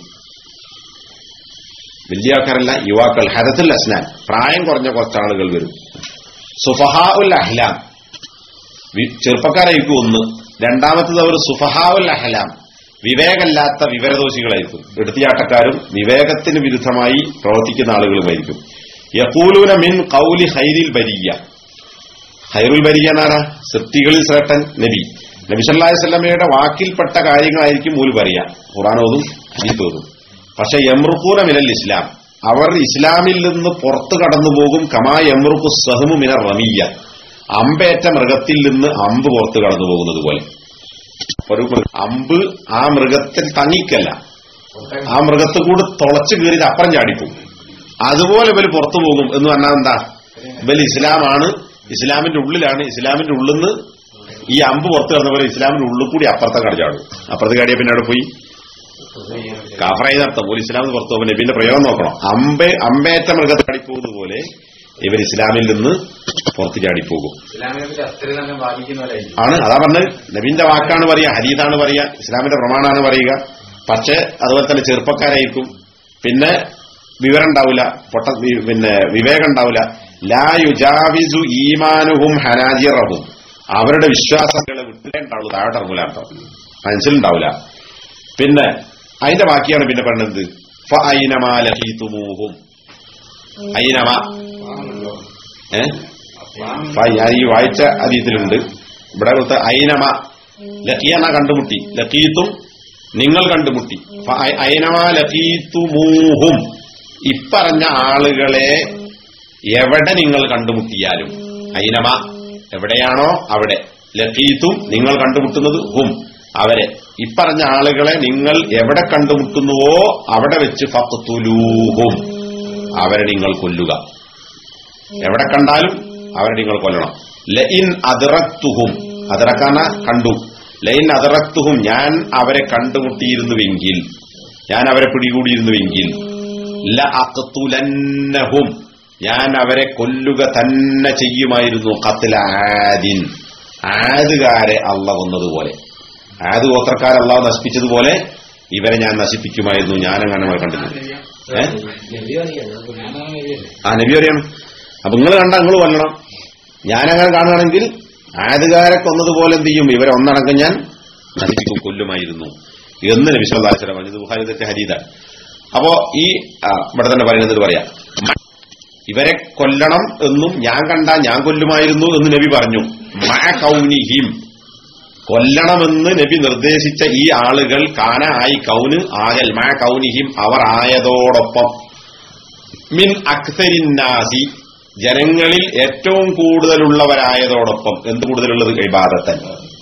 Speaker 1: വലിയ ആൾക്കാരല്ല യുവാക്കൾ ഹരത്തുൽ അസ്നാൻ പ്രായം കുറഞ്ഞ കുറച്ച് ആളുകൾ വരും സുഫഹാ ഉൽ അഹ്ലാം വി- ചെറുപ്പക്കാരായിരിക്കും ഒന്ന് രണ്ടാമത്തത് അവർ സുഫഹാ ഉൽ അഹ്ലാം വിവേകമില്ലാത്ത വിവരദോഷികളായിരിക്കും എടുത്തിയാട്ടക്കാരും വിവേകത്തിന് വിരുദ്ധമായി പ്രവർത്തിക്കുന്ന ആളുകളുമായിരിക്കും യക്കൂലൂന മിൻ കൗലി ഹൈരിൽ ബരിയ ഹൈറുൽ ബരിയ എന്നാരാ സൃഷ്ടികളിൽ ശ്രേഷ്ഠൻ നബി നബി സല്ലല്ലാഹു അലൈഹി വസല്ലമയുടെ വാക്കിൽപ്പെട്ട കാര്യങ്ങളായിരിക്കും മൂല് പറയാ ഖുറാനോതും ഹദീത്തോതും പക്ഷെ യമ്രുക്കൂന മിനൽ ഇസ്ലാം അവർ ഇസ്ലാമിൽ നിന്ന് പുറത്തു കടന്നു പോകും കമാ യമ്രുക്കു സഹമു മിന റമിയ അമ്പേറ്റ മൃഗത്തിൽ നിന്ന് അമ്പ് പുറത്തു കടന്നു പോകുന്നത് പോലെ ഒരു മൃ- അമ്പ് ആ മൃഗത്തിൽ തങ്ങിക്കല്ല ആ മൃഗത്തെ കൂടെ തുളച്ചു കീറിയിട്ട് അപ്പുറം ചാടിപ്പോകും അതുപോലെ ഇവര് പുറത്തു പോകും എന്ന് പറഞ്ഞാൽ എന്താ ഇവൽ ഇസ്ലാമാണ് ഇസ്ലാമിന്റെ ഉള്ളിലാണ് ഇസ്ലാമിന്റെ ഉള്ളിൽ നിന്ന് ഈ അമ്പ് പുറത്ത് കിടന്ന പോലെ ഇസ്ലാമിന്റെ ഉള്ളിൽ കൂടി അപ്പുറത്തെ കട ചാടും അപ്പുറത്ത് കാടിയ പിന്നെ അവിടെ പോയി കാഫറായി നടത്തും ഒരു ഇസ്ലാമിന് പുറത്തു പോകുമ്പോൾ നബിന്റെ പ്രയോഗം നോക്കണം അമ്പേ അമ്പേറ്റ മൃഗത്തെ ചാടിപ്പോകുന്നത് പോലെ ഇവർ ഇസ്ലാമിൽ നിന്ന് പുറത്ത് ചാടിപ്പോകും
Speaker 2: ഇസ്ലാമിനെ പറ്റി അത്രയും തന്നെ ബാധിക്കുന്നവരായിരിക്കും
Speaker 1: ആണ് അതാ പറഞ്ഞ് നബീന്റെ വാക്കാണ് പറയുക ഹരീതാണ് പറയുക ഇസ്ലാമിന്റെ പ്രമാണമാണ് പറയുക പക്ഷെ അതുപോലെ തന്നെ ചെറുപ്പക്കാരായിരിക്കും പിന്നെ വിവരം ഉണ്ടാവില്ല പൊട്ട വി- പിന്നെ വിവേകം ഉണ്ടാവില്ല ലാ യുജാവിസു ഈമാനുഹും ഹനാജിറഹും അവരുടെ വിശ്വാസങ്ങളെ വിട്ടേ ഉണ്ടാവുള്ളൂ താഴോട്ട് ഇറങ്ങൂല കേട്ടോ മനസ്സിലുണ്ടാവില്ല പിന്നെ അതിന്റെ ബാക്കിയാണ് പിന്നെ പറഞ്ഞത് ഫൈനമാലഹീതുമൂഹും ഐനമ ഏഹ് ഫ- ഞാൻ ഈ വായിച്ച അതീതിലുണ്ട് ഇവിടെ കൊടുത്ത ഐനമ ലക്കിയന കണ്ടുമുട്ടി ലക്കീത്തും നിങ്ങൾ കണ്ടുമുട്ടി ഫ- ഐ- ഐനമ ലക്കീത്തുമൂഹും ഇപ്പറഞ്ഞ ആളുകളെ എവിടെ നിങ്ങൾ കണ്ടുമുട്ടിയാലും ഐനമ എവിടെയാണോ അവിടെ ലക്കീത്തും നിങ്ങൾ കണ്ടുമുട്ടുന്നത് ഹും അവരെ ഇപ്പറഞ്ഞ ആളുകളെ നിങ്ങൾ എവിടെ കണ്ടുമുട്ടുന്നുവോ അവിടെ വെച്ച് ഫത്തുലൂഹും അവരെ നിങ്ങൾ കൊല്ലുക എവിടെ കണ്ടാലും അവരെ നിങ്ങൾ കൊല്ലണം ലയിൻ അതിറത്തുഹും അതിറക്കാന കണ്ടു ലയിൻ അതിറത്തുഹും ഞാൻ അവരെ കണ്ടുമുട്ടിയിരുന്നുവെങ്കിൽ ഞാൻ അവരെ പിടികൂടിയിരുന്നുവെങ്കിൽ ല അഖ്തുലന്നഹും ഞാൻ അവരെ കൊല്ലുക തന്നെ ചെയ്യുമായിരുന്നു കത്തില ആദിൻ ആദുകാരെ അള്ള കൊന്നതുപോലെ ആദ് ഗോത്രക്കാരെ അള്ളാഹ് നശിപ്പിച്ചതുപോലെ ഇവരെ ഞാൻ നശിപ്പിക്കുമായിരുന്നു ഞാനങ്ങനെ അവരെ കണ്ടിട്ടുണ്ട് ഏഹ്
Speaker 2: ഞാനാണ് നബിയല്ലേ
Speaker 1: ആ നബി അറിയണം അപ്പൊ നിങ്ങൾ കണ്ട നിങ്ങൾ കൊല്ലണം ഞാനങ്ങനെ കാണുകയാണെങ്കിൽ ആദ്യകാരെ കൊന്നതുപോലെ എന്ത് ചെയ്യും ഇവരെ ഒന്നടങ്കം ഞാൻ നശിപ്പിക്കും കൊല്ലുമായിരുന്നു എന്ന് നബി സല്ലാസ്ലം പറഞ്ഞത് ബുഹാരി തെറ്റ് ഹരീതാണ് അപ്പോ ഈ ആ, ഇവിടെ തന്നെ പറയുന്നത് പറയാം ഇവരെ കൊല്ലണം എന്നും ഞാൻ കണ്ട ഞാൻ കൊല്ലുമായിരുന്നു എന്ന് നബി പറഞ്ഞു മാ കൗനിഹിം കൊല്ലണമെന്ന് നബി നിർദ്ദേശിച്ച ഈ ആളുകൾ കാന ആയി കൗന് ആകൽ മാ കൗനിഹിം അവർ ആയതോടൊപ്പം മിൻ അക്സരിന്നാസി ജനങ്ങളിൽ ഏറ്റവും കൂടുതലുള്ളവരായതോടൊപ്പം എന്ത് കൂടുതലുള്ളത് ഇബാദത്തൻ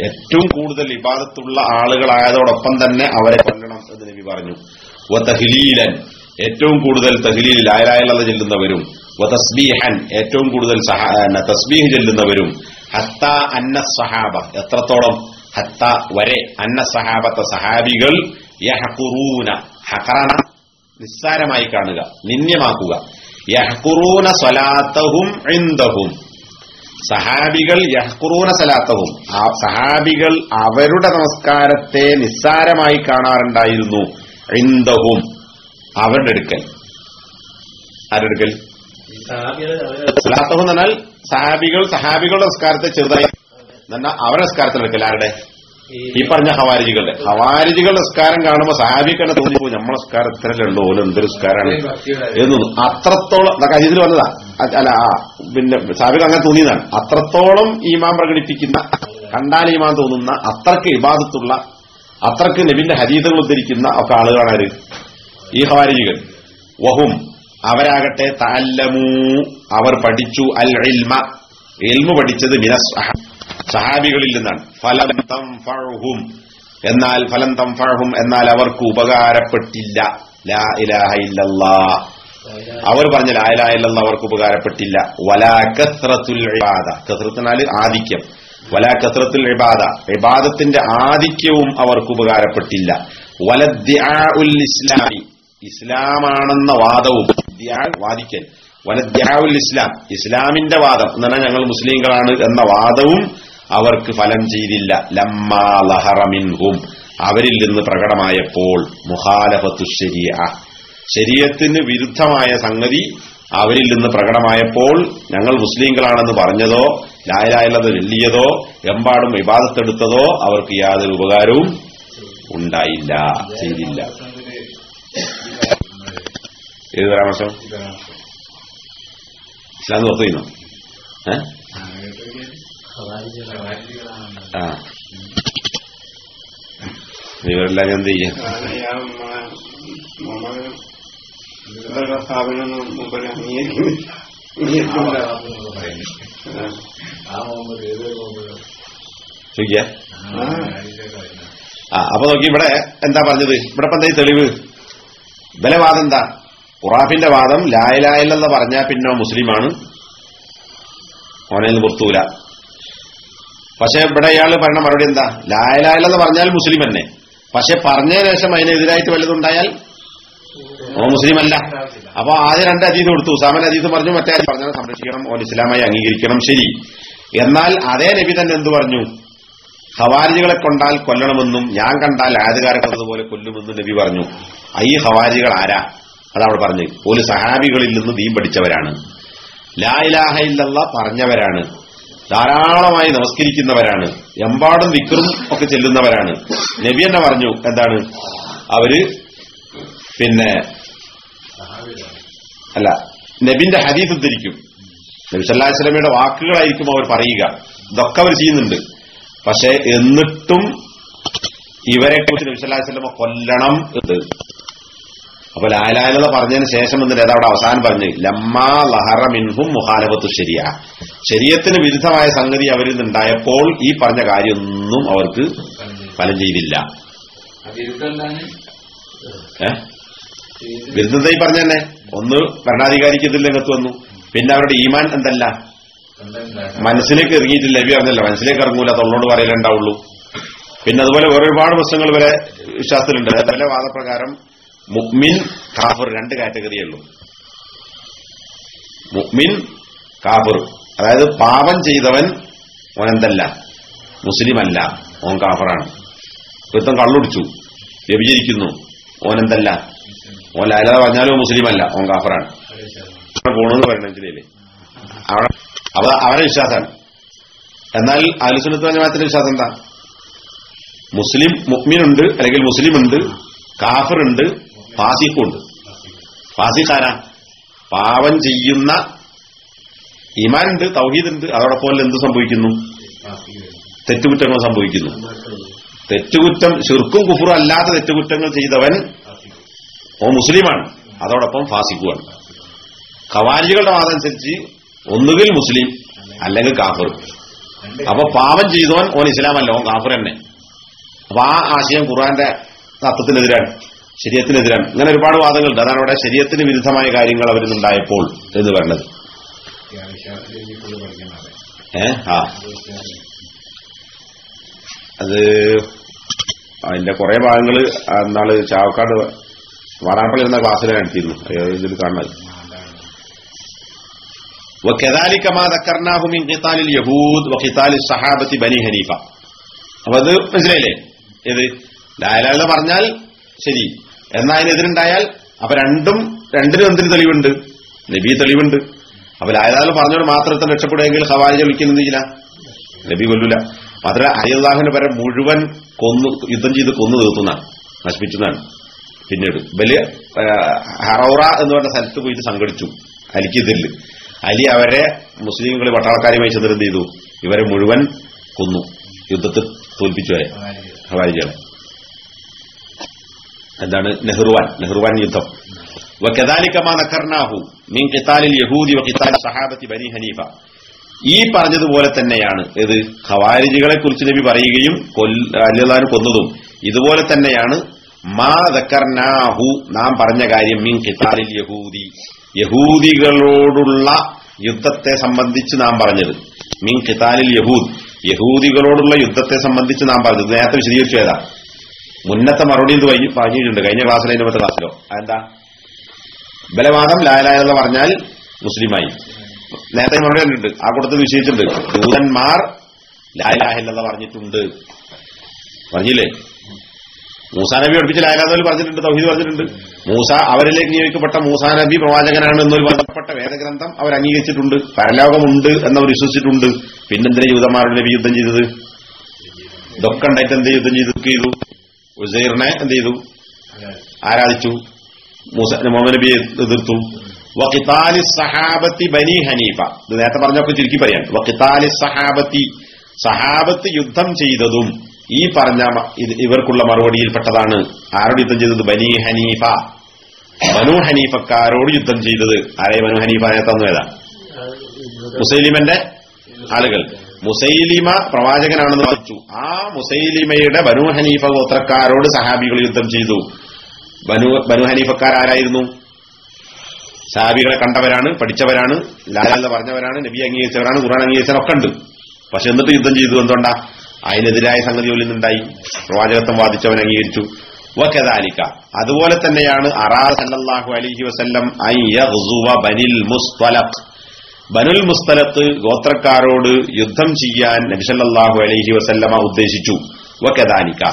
Speaker 1: ഏറ്റവും കൂടുതൽ ഇബാദത്തുള്ള ആളുകളായതോടൊപ്പം തന്നെ അവരെ കൊല്ലണം എന്ന് നബി പറഞ്ഞു വ തഹ്ലീലൻ ഏറ്റവും കൂടുതൽ തഹ്ലീൽ ലായലായുള്ള ചെല്ലുന്നവരും വ തസ്ബീഹൻ ഏറ്റവും കൂടുതൽ സഹ- ന- തസ്ബീഹ് ചെല്ലുന്നവരും ഹത്ത അന്ന സഹാബ എത്രത്തോളം ഹത്ത വരെ അന്ന സഹാബത്തെ സഹാബികൾ യഹ്ഖുറൂന ഹഖറന നിസ്സാരമായി കാണുക നിന്ദ്യമാക്കുക യഹ്ഖുറൂന സ്വലാത്തഹും ഇൻദഹും സഹാബികൾ യഹ്ഖുറൂന സലാത്തഹും ആ സഹാബികൾ അവരുടെ നമസ്കാരത്തെ നിസ്സാരമായി കാണാറുണ്ടായിരുന്നു ഇൻദഹും അവരുടെ അടുക്കൽ ആരുടെ അടുക്കൽ
Speaker 2: ഈ സഹാബികള് അവരെ
Speaker 1: സലാത്തഹും എന്ന് പറഞ്ഞാൽ സഹാബികൾ സഹാബികളുടെ നമസ്കാരത്തെ ചെറുതായി എന്നാൽ അവരുടെ നമസ്കാരത്തിൽ എടുക്കൽ ആരുടെ ഈ പറഞ്ഞ ഹവാരിജികളുടെ ഹവാരിജികളുടെ നിസ്കാരം കാണുമ്പോൾ സഹാബിക്കന്നെ തോന്നിപ്പോ നമ്മളെ നിസ്കാരം ഇത്രയല്ലേ ഉള്ളൂ ഓരോ എന്തൊരു നിസ്കാരമാണ് എന്ന് തോന്നും അത്രത്തോളം ഇതിൽ വന്നതാ അ- അല്ല ആ, പിന്നെ സാബിക്ക് അങ്ങനെ തോന്നിയതാണ് അത്രത്തോളം ഈമാൻ പ്രകടിപ്പിക്കുന്ന കണ്ടാൽ ഈമാൻ തോന്നുന്ന അത്രക്ക് ഇബാദത്തുള്ള അത്രക്ക് നബിന്റെ ഹരീതകൾ ഉദ്ധരിക്കുന്ന ഒക്കെ ആളുകളാണ് ആര് ഈ ഹവാരിജികൾ വഹും അവരാകട്ടെ താല്ലമൂ അവർ പഠിച്ചു അൽ ഇൽമ ഇൽമ പഠിച്ചത് മിനസ് സഹാബികളിൽ നിന്നാണ് ഫലം തംഫഉഹും എന്നാൽ ഫലം തംഫഉഹും എന്നാൽ അവർക്ക് ഉപകാരപ്പെട്ടില്ല ലാ ഇലാഹ ഇല്ലല്ലാ അവർ പറഞ്ഞ ലാ ഇലാഹ ഇല്ലല്ലാ അവർക്ക് ഉപകാരപ്പെട്ടില്ല വലാ കസ്റത്തുൽ ഇബാദ കസ്റത്തിനാൽ ആധിക്യം വലാ കസ്റത്തുൽ ഇബാദ ഇബാദത്തിന്റെ ആധിക്യവും അവർക്ക് ഉപകാരപ്പെട്ടില്ല വലദ്ദിആഉൽ ഇസ്ലാമി ഇസ്ലാമാണെന്ന വാദവും ദ്യാ വാദിക്കൽ വലദ്യാവുൽ ഇസ്ലാം ഇസ്ലാമിന്റെ വാദം എന്ന് പറഞ്ഞാൽ ഞങ്ങൾ മുസ്ലിങ്ങളാണ് എന്ന വാദവും അവർക്ക് ഫലം ചെയ്തില്ല ലമ്മാ ലഹറമിൻഹും അവരിൽ നിന്ന് പ്രകടമായപ്പോൾ മുഖാലഫത്തു ശരിയ ശരീരത്തിന് വിരുദ്ധമായ സംഗതി അവരിൽ നിന്ന് പ്രകടമായപ്പോൾ ഞങ്ങൾ മുസ്ലിങ്ങളാണെന്ന് പറഞ്ഞതോ ലായലായുള്ളത് വെള്ളിയതോ എമ്പാടും വിവാദത്തെടുത്തതോ അവർക്ക് യാതൊരു ഉപകാരവും ഉണ്ടായില്ല ചെയ്തില്ല ഏത് പരാമർശം ഇസ്ലാം പുറത്തു ചെയ്യുന്നു ഏ ആ ഇവരെല്ലാം എന്ത് ചെയ്യാം
Speaker 2: സ്ഥാപനം മുമ്പിൽ
Speaker 1: ചോദിക്ക ആ അപ്പൊ നോക്കി ഇവിടെ എന്താ പറഞ്ഞത് ഇവിടെ ഇപ്പൊ എന്താ ഈ തെളിവ് ഇവലെ വാദം എന്താ ഖുറാഫിന്റെ വാദം ലായലായില്ലെന്ന് പറഞ്ഞാൽ പിന്നെ മുസ്ലിമാണ് ഓനെ പുറത്തൂല പക്ഷെ ഇവിടെ ഇയാൾ പറഞ്ഞ മറുപടി എന്താ ലായലായില്ലെന്ന് പറഞ്ഞാൽ മുസ്ലിം തന്നെ പക്ഷെ പറഞ്ഞതിന് ശേഷം അതിനെതിരായിട്ട് വല്ലതുണ്ടായാൽ ഓ മുസ്ലിം അല്ല അപ്പൊ ആദ്യം രണ്ട് അതീത് കൊടുത്തു ഉസാമൻ അതീത് പറഞ്ഞു മറ്റേ ആര് പറഞ്ഞത് സംരക്ഷിക്കണം ഓൻ ഇസ്ലാമായി അംഗീകരിക്കണം ശരി എന്നാൽ അതേ നബി തന്നെ എന്തു പറഞ്ഞു ഹവാരികളെ കൊണ്ടാൽ കൊല്ലണമെന്നും ഞാൻ കണ്ടാൽ ആദ്യകാരെ കൊന്നതുപോലെ കൊല്ലുമെന്നും നബി പറഞ്ഞു ഈ ഹവാരികൾ ആരാ അതവിടെ പറഞ്ഞു ഒരു സഹാബികളിൽ നിന്ന് ദീൻ പഠിച്ചവരാണ് ലാ ഇലാഹ ഇല്ലല്ല പറഞ്ഞവരാണ് ധാരാളമായി നമസ്കരിക്കുന്നവരാണ് എമ്പാടും വിക്രും ഒക്കെ ചെല്ലുന്നവരാണ് നബി തന്നെ പറഞ്ഞു എന്താണ് അവര് പിന്നെ അല്ല നബിന്റെ ഹദീസ് ഉദ്ധരിക്കും നബി സല്ലാ വസ്ലമയുടെ വാക്കുകളായിരിക്കും അവർ പറയുക ഇതൊക്കെ അവർ ചെയ്യുന്നുണ്ട് പക്ഷെ എന്നിട്ടും ഇവരെ കുറിച്ച് നബി സല്ലാ വസ്ലമ കൊല്ലണം എന്ന് അപ്പൊ ലാലാലത പറഞ്ഞതിന് ശേഷം എന്നിട്ട് അതവിടെ അവസാനം പറഞ്ഞു ലമ്മാ ലഹറ മിൻഹും മുഹാലബത്തു ശരിയ ശരീരത്തിന് വിരുദ്ധമായ സംഗതി അവരിൽ നിന്നുണ്ടായപ്പോൾ ഈ പറഞ്ഞ കാര്യമൊന്നും അവർക്ക് ഫലം ചെയ്തില്ല
Speaker 2: വിരുദ്ധം
Speaker 1: ഏഹ് വിരുദ്ധത ഈ പറഞ്ഞ തന്നെ ഒന്ന് ഭരണാധികാരിക്ക് ഇതിൽ രംഗത്ത് വന്നു പിന്നെ അവരുടെ ഈമാൻ എന്തല്ല മനസ്സിലേക്ക് ഇറങ്ങിയിട്ടില്ല നബി പറഞ്ഞല്ലോ മനസ്സിലേക്ക് ഇറങ്ങൂല തൊള്ളോട് പറയലേ ഉണ്ടാവുള്ളൂ പിന്നെ അതുപോലെ വേറെ ഒരുപാട് പ്രശ്നങ്ങൾ വരെ വിശ്വാസത്തിലുണ്ട് അതേപോലെ വാദപ്രകാരം മുക്മിൻ കാഫർ രണ്ട് കാറ്റഗറിയേ ഉള്ളൂ മുക്മിൻ കാഫർ അതായത് പാപം ചെയ്തവൻ ഓൻ എന്തല്ല മുസ്ലിം അല്ല ഓൻ കാഫറാണ് വൃത്തം കള്ളുടിച്ചു വ്യഭിചരിക്കുന്നു ഓൻ എന്തല്ല ഓൻ ലാലത പറഞ്ഞാലും മുസ്ലിം അല്ല ഓൻ കാഫറാണ് പോണെന്ന് പറയുന്നത് ജില്ലയില് അവിടെ അവ അവരെ വിശ്വാസമാണ് എന്നാൽ അലുസുനത്ത് ജമാഅത്തിന്റെ വിശ്വാസം എന്താ മുസ്ലിം മുക്മിനുണ്ട് അല്ലെങ്കിൽ മുസ്ലിം ഉണ്ട് കാഫറുണ്ട് ഫാസിഖുണ്ട് ഫാസിഖാരാ പാവം ചെയ്യുന്ന ഇമാനുണ്ട് തൗഹീദുണ്ട് അതോടൊപ്പം എന്ത് സംഭവിക്കുന്നു തെറ്റുകുറ്റങ്ങൾ സംഭവിക്കുന്നു തെറ്റുകുറ്റം ശിർക്കും കുഫറും അല്ലാത്ത തെറ്റുകുറ്റങ്ങൾ ചെയ്തവൻ ഓ മുസ്ലിമാണ് അതോടൊപ്പം ഫാസിഖുമാണ് ഖവാരികളുടെ വാദം അനുസരിച്ച് ഒന്നുകിൽ മുസ്ലിം അല്ലെങ്കിൽ കാഫർ അപ്പൊ പാപം ചെയ്തവൻ ഓൻ ഇസ്ലാമല്ല ഓൻ കാഫർ തന്നെ അപ്പൊ ആ ആശയം ഖുർആന്റെ തത്വത്തിനെതിരാണ് ശരീരത്തിനെതിരാണ് ഇങ്ങനെ ഒരുപാട് വാദങ്ങളുണ്ട് അതാണ് അവിടെ ശരീരത്തിന് വിരുദ്ധമായ കാര്യങ്ങൾ അവരിന്നുണ്ടായപ്പോൾ എന്ന് പറഞ്ഞത് ഏ ആ അത് അതിന്റെ കുറെ ഭാഗങ്ങള് എന്നാള് ചാവക്കാട് വാടാപ്പള്ളി എന്ന ക്ലാസ്സിൽ നടത്തിയിരുന്നു അയ്യോ, ഇതിൽ കാണുന്നത് وكذلك ما ذكرناه من قتال اليهود وقتال الصحابة بني حنيفة അപ്പൊ അത് മനസ്സിലായില്ലേ ഇത് ലാലാല പറഞ്ഞാൽ ശരി എന്നാ അതിനെതിരുണ്ടായാൽ അപ്പൊ രണ്ടും രണ്ടിനും എന്തിന് തെളിവുണ്ട് നബി തെളിവുണ്ട് അപ്പൊ ലാലാല പറഞ്ഞോട് മാത്രം രക്ഷപ്പെടുമെങ്കിൽ ഹവാരി വിളിക്കുന്നില്ല നബി കൊല്ലൂല മാത്രമല്ല അയ്യല്ലാഹിന് വരെ മുഴുവൻ കൊന്നു യുദ്ധം ചെയ്ത് കൊന്നു തീർത്തുന്നാണ് നശിപ്പിച്ചതാണ് പിന്നീട് വലിയ ഹറൗറ എന്ന് പറഞ്ഞ സ്ഥലത്ത് പോയിട്ട് സംഘടിച്ചു അലിക്കെതിരിൽ അലി അവരെ മുസ്ലിങ്ങൾ പട്ടാളക്കാരുമായി ചെന്നിട്ട് എന്ത് ചെയ്തു ഇവരെ മുഴുവൻ കൊന്നു യുദ്ധത്തിൽ തോൽപ്പിച്ചു വരെ ഹവാരികളെ എന്താണ് നെഹ്റുവാൻ നെഹ്റുവാൻ യുദ്ധം وكذلك ما ذكرناه من قتال اليهود وقتال صحابة بني ഹനീഫ ഈ പറഞ്ഞതുപോലെ തന്നെയാണ് ഇത് ഖവാരിജികളെ കുറിച്ച് നബി പറയുകയും അല്ലാൻ കൊന്നതും ഇതുപോലെ തന്നെയാണ് മാ ദക്കർനാഹു നാം പറഞ്ഞ കാര്യം മിൻ ഖിത്താലിൽ യഹൂദി യഹൂദികളോടുള്ള യുദ്ധത്തെ സംബന്ധിച്ച് നാം പറഞ്ഞത് മിൻ ഖിത്താലിൽ യഹൂദ് യഹൂദികളോടുള്ള യുദ്ധത്തെ സംബന്ധിച്ച് നാം പറഞ്ഞത് നേരത്തെ വിശദീകരിച്ചു ഏതാ മുന്നത്തെ മറുപടി എന്ത് വൈകി പറഞ്ഞിട്ടുണ്ട് കഴിഞ്ഞ ക്ലാസ്സിലെ അതിന്റെ മറ്റേ ക്ലാസ്സിലോ അതെന്താ ബലവാദം ലായലായെന്ന് പറഞ്ഞാൽ മുസ്ലിമായി നേരത്തെ മറുപടി കണ്ടിട്ടുണ്ട് ആ കൂട്ടത്തിൽ വിശേഷിച്ചിട്ടുണ്ട് ദൂതന്മാർ ലായലാഹില്ലെന്ന് പറഞ്ഞിട്ടുണ്ട് പറഞ്ഞില്ലേ മൂസാ നബി പഠിപ്പിച്ച ലായലാദോൽ പറഞ്ഞിട്ടുണ്ട് തൗഹീദ് പറഞ്ഞിട്ടുണ്ട് മൂസ അവരിലേക്ക് നിയോഗിക്കപ്പെട്ട മൂസാ നബി പ്രവാചകനാണ് എന്നൊരു ബന്ധപ്പെട്ട വേദഗ്രന്ഥം അവർ അംഗീകരിച്ചിട്ടുണ്ട് പരലോകമുണ്ട് എന്നവർ വിശ്വസിച്ചിട്ടുണ്ട് പിന്നെന്തിനാ യൂതന്മാരുടെ നബി യുദ്ധം ചെയ്തത് ഇതൊക്കെ ഉണ്ടായിട്ട് എന്ത് യുദ്ധം ചെയ്തു ചെയ്തു ഉസൈറിനെ എന്ത് ചെയ്തു ആരാധിച്ചു മൂസ മുഹമ്മദ് നബിയെ എതിർത്തു വക്കിത്താലി സഹാബത്തി ബനി ഹനീഫ ഇത് നേരത്തെ പറഞ്ഞൊക്കെ ചുരുക്കി പറയാൻ വക്കിത്താലി സഹാബത്തി സഹാബത്ത് യുദ്ധം ചെയ്തതും ഈ പറഞ്ഞ മ- ഇത് ഇവർക്കുള്ള മറുപടിയിൽപ്പെട്ടതാണ് ആരോട് യുദ്ധം ചെയ്തത് ബനി ഹനീഫ ബനു ഹനീഫക്കാരോട് യുദ്ധം ചെയ്തത് ആരെ ബനു ഹനീഫ നേരത്തെ ഒന്നും ഏതാ മുസൈലിമന്റെ ആളുകൾ മുസൈലിമ പ്രവാചകനാണെന്ന് വാദിച്ചു ആ മുസൈലിമയുടെ ബനു ഹനീഫ ഗോത്രക്കാരോട് സഹാബികൾ യുദ്ധം ചെയ്തു ബനു ബനു ഹനീഫക്കാരായിരുന്നു സഹാബികളെ കണ്ടവരാണ് പഠിച്ചവരാണ് ലാലാന്ന് പറഞ്ഞവരാണ് നബി അംഗീകരിച്ചവരാണ് ഖുർആൻ അംഗീകരിച്ചവരൊക്കെ ഉണ്ട് പക്ഷെ എന്നിട്ട് യുദ്ധം ചെയ്തു എന്തുകൊണ്ടാ അതിനെതിരായ സംഗതികളിൽ നിന്നുണ്ടായി പ്രവാചകത്വം വാദിച്ചവൻ അംഗീകരിച്ചു വക്കദാലിക്ക അതുപോലെ തന്നെയാണ് അറാ സല്ലല്ലാഹു അലൈഹി വസല്ലം അൻ യഗ്സുവ ബനിൽ മുസ്തലഖ് ബനുൽ മുസ്തലത്ത് ഗോത്രക്കാരോട് യുദ്ധം ചെയ്യാൻ നബിസല്ലാഹു അലൈഹി വസല്ലമ ഉദ്ദേശിച്ചു വക്കദാനിക്ക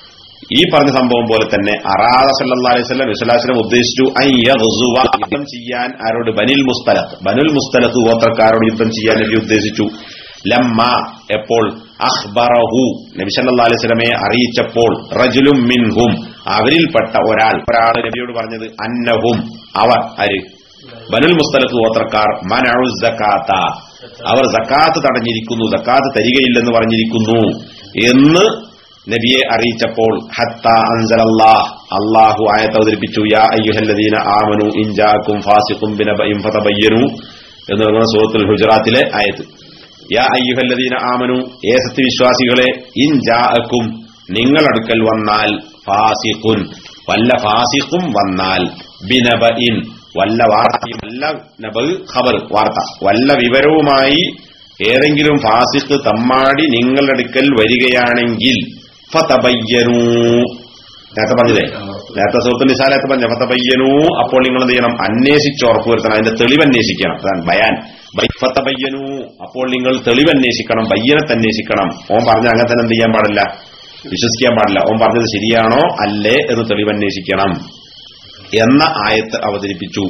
Speaker 1: ഈ പറഞ്ഞ സംഭവം പോലെ തന്നെ അറാദ സല്ലല്ലാഹു അലൈഹി വസല്ലം വിശ്വലാസ്ലം ഉദ്ദേശിച്ചു അൻ യഗ്സുവ യുദ്ധം ചെയ്യാൻ ആരോട് ബനിൽ മുസ്തലത്ത് ബനുൽ മുസ്തലത്ത് ഗോത്രക്കാരോട് യുദ്ധം ചെയ്യാൻ നബി ഉദ്ദേശിച്ചു ലമ്മ എപ്പോൾ അഖ്ബറഹു നബി സല്ലല്ലാഹു അലൈഹി വസല്ലമയെ അറിയിച്ചപ്പോൾ റജുലും മിൻഹും അവരിൽപ്പെട്ട ഒരാൾ ഒരാൾ നബിയോട് പറഞ്ഞത് അന്നഹും അവർ ആര് ബനുൽ മുസ്തലത്ത് ഗോത്രക്കാർ മനഉ സക്കാത്ത അവർ സക്കാത്ത് തടഞ്ഞിരിക്കുന്നു സക്കാത്ത് തരികയില്ലെന്ന് പറഞ്ഞിരിക്കുന്നു എന്ന് നബിയെ അറിയിച്ചപ്പോൾ ഹത്ത അൻസലല്ലാഹ് അള്ളാഹു ആയത്ത് അവതരിപ്പിച്ചു യാ അയ്യുഹല്ലദീന ആമനു ഇൻജാക്കും ഫാസിഖും ബിനബഇൻ ഫതബയ്യനു എന്ന് പറയുന്ന സൂറത്തുൽ ഹുജറാത്തിലെ ആയത്ത് യാ അയ്യുഹല്ലദീന ആമനു ഏ സത്യവിശ്വാസികളെ ഇൻ ജാഅക്കും നിങ്ങളടുക്കൽ വന്നാൽ ഫാസിഖുൻ വല്ല ഫാസിഖും വന്നാൽ ബിനബഇൻ വല്ല വാർത്തയും വല്ല നബ് ഖബർ വാർത്ത വല്ല വിവരവുമായി ഏതെങ്കിലും ഫാസിഖ് തമ്മാടി നിങ്ങളുടെ അടുക്കൽ വരികയാണെങ്കിൽ ഫതബയ്യനൂ നേരത്തെ പറഞ്ഞില്ലേ നേരത്തെ സുഹൃത്തു നിസാലത്ത് പറഞ്ഞ ഫതബയ്യനൂ അപ്പോൾ നിങ്ങൾ എന്ത് ചെയ്യണം അന്വേഷിച്ച് ഉറപ്പുവരുത്തണം അതിന്റെ തെളിവ് അന്വേഷിക്കണം അതാണ് ബയാൻ ബൈ- ഫതബയ്യനൂ അപ്പോൾ നിങ്ങൾ തെളിവ് അന്വേഷിക്കണം ബയ്യനത്ത് അന്വേഷിക്കണം ഓൻ പറഞ്ഞ അങ്ങനെ തന്നെ എന്ത് ചെയ്യാൻ പാടില്ല വിശ്വസിക്കാൻ പാടില്ല ഓൻ പറഞ്ഞത് ശരിയാണോ അല്ലേ എന്ന് തെളിവ് അന്വേഷിക്കണം എന്ന ആയത്ത് അവതരിപ്പിച്ചു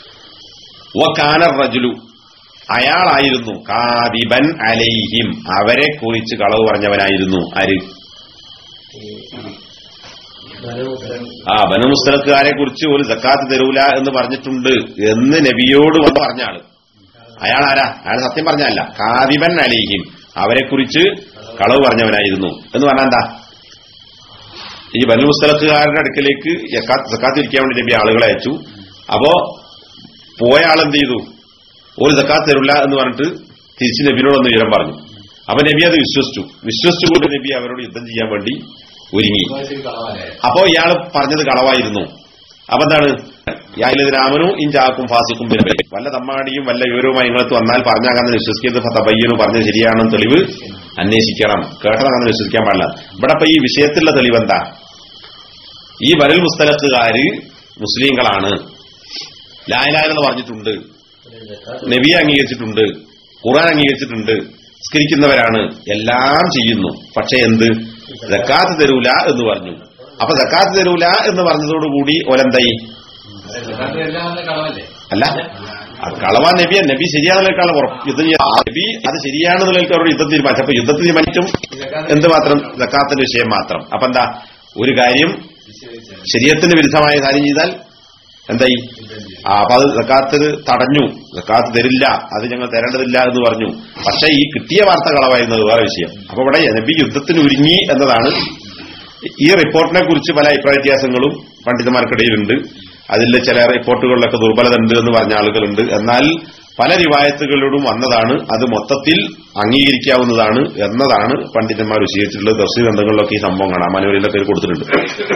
Speaker 1: വക്കാന റജുലു അയാളായിരുന്നു കാദിബൻ അലൈഹിം അവരെ കുറിച്ച് കളവ് പറഞ്ഞവനായിരുന്നു ആര് ആ ബനുമുസ്തലത്തുകാരെ കുറിച്ച് ഒരു സക്കാത്ത് തരൂല എന്ന് പറഞ്ഞിട്ടുണ്ട് എന്ന് നബിയോട് വന്ന് പറഞ്ഞ ആള് അയാൾ ആരാ അയാൾ സത്യം പറഞ്ഞല്ല കാദിബൻ അലൈഹിം അവരെ കുറിച്ച് കളവ് പറഞ്ഞവനായിരുന്നു എന്ന് പറഞ്ഞാൽ എന്താ ഈ ബനുമുസ്തലത്തുകാരുടെ അടുക്കലേക്ക് യക്കാത്ത് സക്കാത്ത് ഇരിക്കാൻ വേണ്ടി നബി ആളുകളെ അയച്ചു അപ്പോ പോയ ആളെന്ത് ചെയ്തു ഒരു സക്കാത്ത് തരില്ല എന്ന് പറഞ്ഞിട്ട് തിരിച്ച് നബിനോടൊന്ന് വിവരം പറഞ്ഞു അപ്പൊ നബി അത് വിശ്വസിച്ചു വിശ്വസിച്ചുകൊണ്ട് നബി അവരോട് യുദ്ധം ചെയ്യാൻ വേണ്ടി ഒരുങ്ങി
Speaker 2: ഇപ്രാവശ്യം കളവല്ലേ
Speaker 1: അപ്പോ ഇയാൾ പറഞ്ഞത് കളവായിരുന്നു അപ്പൊ എന്താണ് യാതിരാമനും ഇഞ്ചാക്കും ഫാസിക്കും പിന്നെ വല്ല തമ്മാടിയും വല്ല വിവരവുമായി നിങ്ങളത്ത് വന്നാൽ പറഞ്ഞാകാന്ന് വിശ്വസിക്കുന്നത് തബയ്യനു പറഞ്ഞത് ശരിയാണെന്ന് തെളിവ് അന്വേഷിക്കണം കേട്ടതാണെന്ന് വിശ്വസിക്കാൻ പാടില്ല ഇവിടെ ഇപ്പൊ ഈ വിഷയത്തിലുള്ള തെളിവ് എന്താ ഈ വരൽ മുസ്തലത്തുകാര് മുസ്ലിങ്ങളാണ് ലായലായെന്ന് പറഞ്ഞിട്ടുണ്ട് നബിയെ അംഗീകരിച്ചിട്ടുണ്ട് ഖുറാൻ അംഗീകരിച്ചിട്ടുണ്ട് സ്കരിക്കുന്നവരാണ് എല്ലാം ചെയ്യുന്നു പക്ഷെ എന്ത് ജക്കാത്ത് തരൂല എന്ന് പറഞ്ഞു അപ്പൊ ജക്കാത്ത് തരൂല എന്ന് പറഞ്ഞതോടുകൂടി ഓലെന്തായി
Speaker 2: യഥാർത്ഥം എല്ലാം തന്നെ കളവല്ലേ
Speaker 1: അല്ല അത് കളവാ നബിയ നബി ശരിയാണെന്നേക്കാൾ ഉറപ്പ് യുദ്ധം ചെയ്യാൻ നബി അത് ശരിയാണെന്നുള്ളവർക്ക് അവരുടെ യുദ്ധം തീരുമാനിച്ചു അപ്പൊ യുദ്ധത്തിൽ തീരുമാനിച്ചും എന്ത് മാത്രം ജക്കാത്തിന്റെ വിഷയം മാത്രം അപ്പൊ എന്താ ഒരു കാര്യം ശരീരത്തിന് വിരുദ്ധമായ കാര്യം ചെയ്താൽ എന്തായി ആ അപ്പൊ അത് സക്കാത്ത് തടഞ്ഞു സക്കാത്ത് തരില്ല അത് ഞങ്ങൾ തരേണ്ടതില്ല എന്ന് പറഞ്ഞു പക്ഷെ ഈ കിട്ടിയ വാർത്ത കളവായിരുന്നത് വേറെ വിഷയം അപ്പൊ ഇവിടെ നബി യുദ്ധത്തിന് ഒരുങ്ങി എന്നതാണ് ഈ റിപ്പോർട്ടിനെ കുറിച്ച് പല അഭിപ്രായ വ്യത്യാസങ്ങളും പണ്ഡിതന്മാർക്കിടയിലുണ്ട് അതിൽ ചില റിപ്പോർട്ടുകളിലൊക്കെ ദുർബലത ഉണ്ട് എന്ന് പറഞ്ഞ ആളുകളുണ്ട് എന്നാൽ പല റിവായത്തുകളോടും വന്നതാണ് അത് മൊത്തത്തിൽ അംഗീകരിക്കാവുന്നതാണ് എന്നതാണ് പണ്ഡിതന്മാർ വിശദീകരിച്ചിട്ടുള്ളത് ദർശി ഗ്രന്ഥങ്ങളിലൊക്കെ ഈ സംഭവം കാണാം മനോരയിലൊക്കെ ഇത് കൊടുത്തിട്ടുണ്ട്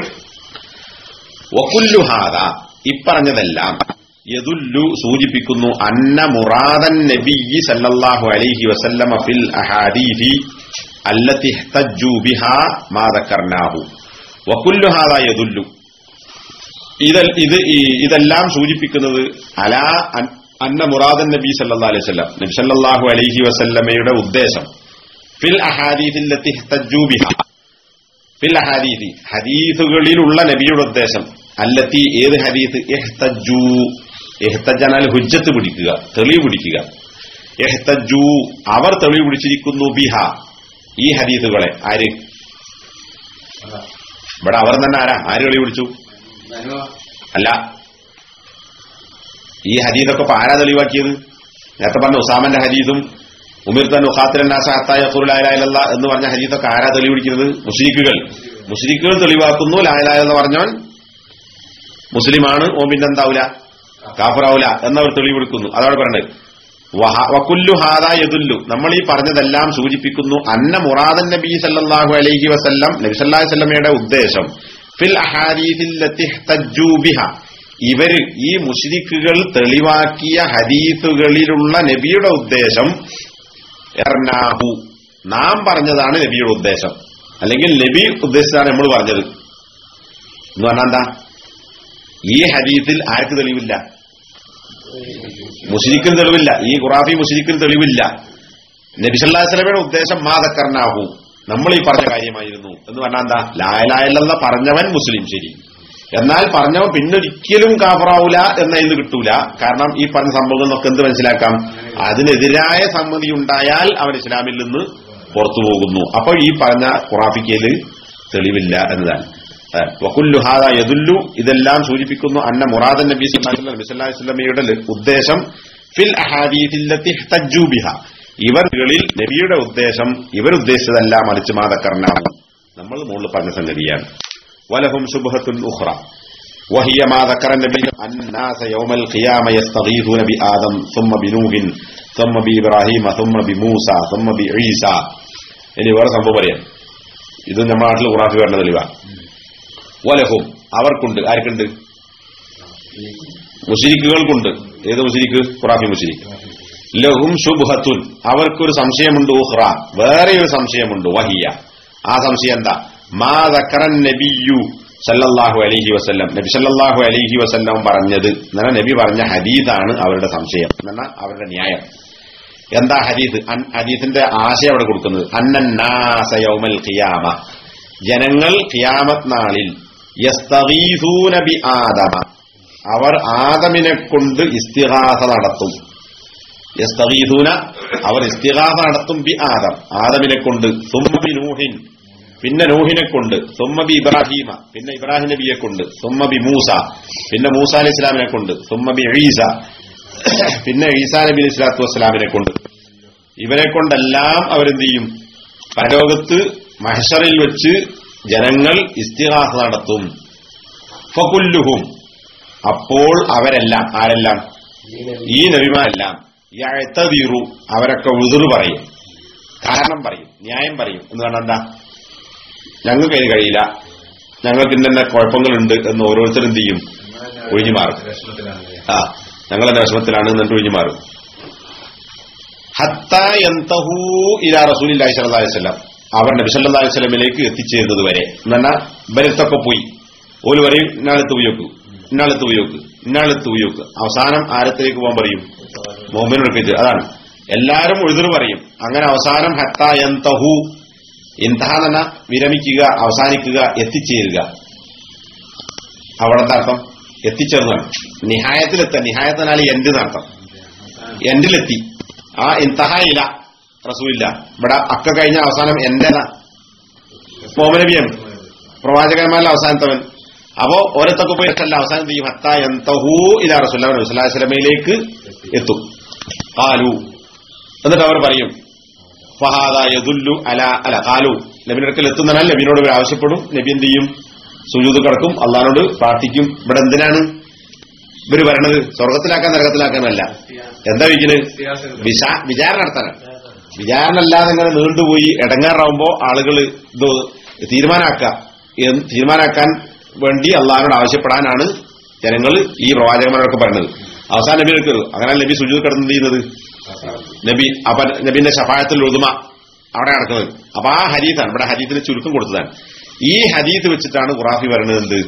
Speaker 1: വക്കുല്ലുഹാദ ഇപ്പറഞ്ഞതെല്ലാം യദുല്ലു സൂചിപ്പിക്കുന്നു അന്ന മുറാദൻ നബിയ്യി സല്ലല്ലാഹു അലൈഹി വസല്ലമ ഫിൽ അഹാദീഥി അല്ലത്തി ഇഹ്തജ്ജു ബിഹാ മാ ദക്കർനാഹു വക്കുല്ലുഹാദ യദുല്ലു ഇത് ഇത് ഈ- ഇതെല്ലാം സൂചിപ്പിക്കുന്നത് അലാ അൻ- അന്ന മുറാദൻ നബി സല്ലല്ലാഹു അലൈഹി വസല്ലം നബി സല്ലല്ലാഹു അലൈഹി വസല്ലമയുടെ ഉദ്ദേശം ഫിൽ അഹാദീഥില്ലത്തി ഇഹ്തജ്ജു ബിഹാ ഫിൽ ഹദീദി ഹദീസുകളിലുള്ള നബിയുടെ ഉദ്ദേശം അല്ലത്തി ഏത് ഹദീസ് എഹ്തജു എഹ്തജനാൽ ഹുജ്ജത്ത് പിടിക്കുക തെളിവ് പിടിക്കുക എഹ്തജു അവർ തെളിവ് പിടിച്ചിരിക്കുന്നു ബിഹ ഈ ഹദീസുകളെ ആര് ഇവിടെ അവർ തന്നെ ആരാ ആര് തെളിവ് പിടിച്ചു
Speaker 2: ധനുവ
Speaker 1: അല്ല ഈ ഹദീദൊക്കെ ഇപ്പൊ ആരാ തെളിവാക്കിയത് നേരത്തെ പറഞ്ഞ ഉസാമന്റെ ഹദീദും ഉമിർത്തൻ ഉഖാത്തിരന്നാസഹത്തായുള്ള എന്ന് പറഞ്ഞ ഹദീദൊക്കെ ആരാ തെളിവിടിക്കുന്നത് മുസ്ലിക്കുകൾ മുസ്ലിക്കുകൾ തെളിവാക്കുന്നു ലായലായ എന്ന് പറഞ്ഞവൻ മുസ്ലിമാണ് ഓ പിന്നെന്താവൂല കാഫറാവൂല എന്നവർ തെളിവെടുക്കുന്നു അതാണ് പറഞ്ഞത് വഹ- വക്കുല്ലു ഹാദ യദുല്ലു നമ്മൾ ഈ പറഞ്ഞതെല്ലാം സൂചിപ്പിക്കുന്നു അന്ന മുറാദൻ നബി സല്ലല്ലാഹു അലൈഹി വസല്ലം നബി സല്ലല്ലാഹു അലൈഹി വസല്ലമയുടെ ഉദ്ദേശം ഫിൽ അഹാദീസില്ലത്തി ഇഹ്തജ്ജു ബിഹ ഇവര് ഈ മുശ്രിക്കുകൾ തെളിവാക്കിയ ഹദീസുകളിലുള്ള നബിയുടെ ഉദ്ദേശം എർനാഹു നാം പറഞ്ഞതാണ് നബിയുടെ ഉദ്ദേശം അല്ലെങ്കിൽ നബി ഉദ്ദേശിച്ചാണ് നമ്മൾ പറഞ്ഞത് എന്ന് പറഞ്ഞാൽ എന്താ ഈ ഹദീസിൽ ആർക്ക് തെളിവില്ല മുസ്ലിക്കിന് തെളിവില്ല ഈ ഖുറാഫി മുസ്ലിക്കിന് തെളിവില്ല നബിസല്ലാസ്ലമയുടെ ഉദ്ദേശം മാതക്കർനാഹു നമ്മൾ ഈ പറഞ്ഞ കാര്യമായിരുന്നു എന്ന് പറഞ്ഞാൽ എന്താ ലായലായല്ലെന്ന പറഞ്ഞവൻ മുസ്ലിം ശരി എന്നാൽ പറഞ്ഞവൻ പിന്നൊരിക്കലും കാഫറാവൂല എന്ന ഇത് കിട്ടൂല കാരണം ഈ പറഞ്ഞ സംഭവങ്ങളൊക്കെ എന്ത് മനസ്സിലാക്കാം അതിനെതിരായ സമ്മതി ഉണ്ടായാൽ അവൻ ഇസ്ലാമിൽ നിന്ന് പുറത്തു പോകുന്നു അപ്പോൾ ഈ പറഞ്ഞ ഖുറാഫിക്കയില് തെളിവില്ല എന്നതാണ് വക്കുല്ലുഹാദ യദുല്ലു ഇതെല്ലാം സൂചിപ്പിക്കുന്നു അന്ന മുറാദൻ നബി സല്ലല്ലാഹു വസല്ലമയുടെ ഉദ്ദേശം ഫിൽ അഹാദീസില്ലത്തി ഇഹ്തജ്ജു ബിഹ ഇവർകളിൽ നബിയുടെ ഉദ്ദേശം ഇവരുദ്ദേശിച്ചതല്ല മറിച്ച് മാതക്കർണാണ് നമ്മൾ മുകളിൽ പറഞ്ഞ സംഗതിയാണ് വലഹും ശുഭഹത്തുൻ ഉഖ്റ وهي ما ذكر النبي أن الناس يوم القيامة يستغيثون بآدم ثم بنوح ثم بإبراهيم ثم بموسى ثم بعيسى ഇനി വേറെ സംഭവം പറയാം ഇത് നമ്മുടെ നാട്ടിൽ ഖുറാഫി വരുന്ന തെളിവാ വലഹും അവർക്കുണ്ട് ആർക്കുണ്ട് മുഷിരിക്കുകൾക്കുണ്ട് ഏത് മുഷിരിക്ക് ഖുറാഫി മുഷിരിക്ക് ലഹും ശുഭത്തുൻ അവർക്കൊരു സംശയമുണ്ട് ഉഹ്റ വേറെ ഒരു സംശയമുണ്ട് വഹിയ ആ സംശയം എന്താ മാ ദക്കറൻ നബിയു സല്ലല്ലാഹു അലൈഹി വസല്ലം നബി സല്ലല്ലാഹു അലൈഹി വസല്ലം പറഞ്ഞത് എന്നാൽ നബി പറഞ്ഞ ഹദീദാണ് അവരുടെ സംശയം എന്നാ അവരുടെ ന്യായം എന്താ ഹദീദ് അൻ- ഹദീദിന്റെ ആശയം അവിടെ കൊടുക്കുന്നത് അന്നന്നാസ യൗമൽ ഖിയാമ ജനങ്ങൾ ഖിയാമത്ത് നാളിൽ യസ്തഗീസൂന ബി ആദമ അവർ ആദമിനെ കൊണ്ട് ഇസ്തിഹാസ നടത്തും യസ്തഗീസൂന അവർ ഇസ്തിഹാസ നടത്തും ബി ആദം ആദമിനെ കൊണ്ട് സുമ്മബി നൂഹിൻ പിന്നെ നൂഹിനെ കൊണ്ട് സുമ്മബി ഇബ്രാഹീമ പിന്നെ ഇബ്രാഹിം നബിയെ കൊണ്ട് സുമ്മബി മൂസ പിന്നെ മൂസ അലി ഇസ്ലാമിനെ കൊണ്ട് സുമ്മബി ഈസ പിന്നെ ഈസാ നബി അലി സ്വലാത്തു വസ്സലാമിനെ കൊണ്ട് ഇവരെ കൊണ്ടെല്ലാം അവരെന്ത് ചെയ്യും പരലോകത്ത് മഹഷറിൽ വെച്ച് ജനങ്ങൾ ഇസ്തിഹാസ നടത്തും ഫകുല്ലുഹും അപ്പോൾ അവരെല്ലാം ആരെല്ലാം ഈ നബിമാരെല്ലാം യഅ്തദിറു അവരൊക്കെ ഉതിർ പറയും കാരണം പറയും ന്യായം പറയും എന്ന് പറഞ്ഞാൽ എന്താ ഞങ്ങൾക്ക് അതിന് കഴിയില്ല ഞങ്ങൾക്ക് ഇന്നെ കുഴപ്പങ്ങളുണ്ട് എന്ന് ഓരോരുത്തരും എന്ത് ചെയ്യും ഒഴിഞ്ഞു മാറും
Speaker 2: വിഷമത്തിലാണ്
Speaker 1: ആ ഞങ്ങൾ എന്റെ വിഷമത്തിലാണ് എന്നിട്ട് ഒഴിഞ്ഞു മാറും ഹത്താ യന്തഹൂ ഇലാ റസൂലില്ലാഹി സ്വല്ലല്ലാഹി അലൈഹി വസല്ലം അവർ നബി സല്ലല്ലാഹി അലൈഹി വസല്ലമിലേക്ക് എത്തിച്ചേരുന്നത് വരെ എന്ന് പറഞ്ഞാൽ ഇവരത്തൊക്കെ പോയി ഓല് പറയും ഇന്നാളത്ത് ഉപയോഗിക്കൂ ഇന്നാളത്ത് ഉപയോഗിക്കൂ ഇന്നാളത്ത് ഉപയോഗിക്കുക അവസാനം ആരത്തിലേക്ക് പോകാൻ പറയും മോമിനൊക്കെ അതാണ് എല്ലാരും എഴുതിർ പറയും അങ്ങനെ അവസാനം ഹത്ത യന്തഹു ഇന്തഹ എന്ന് പറഞ്ഞാൽ വിരമിക്കുക അവസാനിക്കുക എത്തിച്ചേരുക അവിടത്തെ അർത്ഥം എത്തിച്ചേർന്നതാണ് നിഹായത്തിലെത്താൻ നിഹായത്തിനാൽ എൻഡ് എന്നർത്ഥം എൻഡിലെത്തി ആ ഇന്തഹ ഇല റസൂലില്ല ഇവിടെ അക്ക കഴിഞ്ഞ അവസാനം എന്റേതാ മോമനബിയാണ് പ്രവാചകന്മാരിലെ അവസാനത്തവൻ അപ്പോ ഓരോത്തൊക്കെ പോയി എത്തല്ല അവസാനം ചെയ്യും ഹത്ത എന്തഹൂ ഇല റസൂല്ല നബി സ്വല്ലല്ലാഹി അലൈഹി വസല്ലമയിലേക്ക് എത്തും കാലു എന്നിട്ട് അവർ പറയും ഫഹാദ യദുല്ലു അല അല കാലു നബിനടുക്കൽ എത്തുന്നതിനാൽ നബിനോട് ഇവർ ആവശ്യപ്പെടും നബി എന്ത് ചെയ്യും സുജൂത് കിടക്കും അള്ളഹാനോട് പ്രാർത്ഥിക്കും ഇവിടെ എന്തിനാണ് ഇവര് പറയണത് സ്വർഗത്തിലാക്കാൻ നരകത്തിലാക്കാനല്ല എന്താ വിളിക്കുന്നത് വിശാ- വിചാരണ നടത്താനാണ് വിചാരണ അല്ലാതെ ഇങ്ങനെ നീണ്ടുപോയി ഇടങ്ങാറാവുമ്പോ ആളുകൾ ഇത് തീരുമാനാക്കുക എന്ന് തീരുമാനാക്കാൻ വേണ്ടി അള്ളഹാനോട് ആവശ്യപ്പെടാനാണ് ജനങ്ങൾ ഈ പ്രവാചകന്മാരൊക്കെ പറയുന്നത് അവസാനം നബി എടുക്കരുത് അങ്ങനെ നബി സുജൂത് കിടന്നത് ചെയ്യുന്നത് നബി അപ്പൊ നബിന്റെ ഷഫായത്തിൽ ഉദുമ അവിടെ നടക്കുന്നത് അപ്പൊ ആ ഹരീത്താണ് ഇവിടെ ഹരീത്തിന് ചുരുക്കം കൊടുത്തതാണ് ഈ ഹരീത്ത് വെച്ചിട്ടാണ് ഖുറാഫി പറയുന്നത് എന്ത്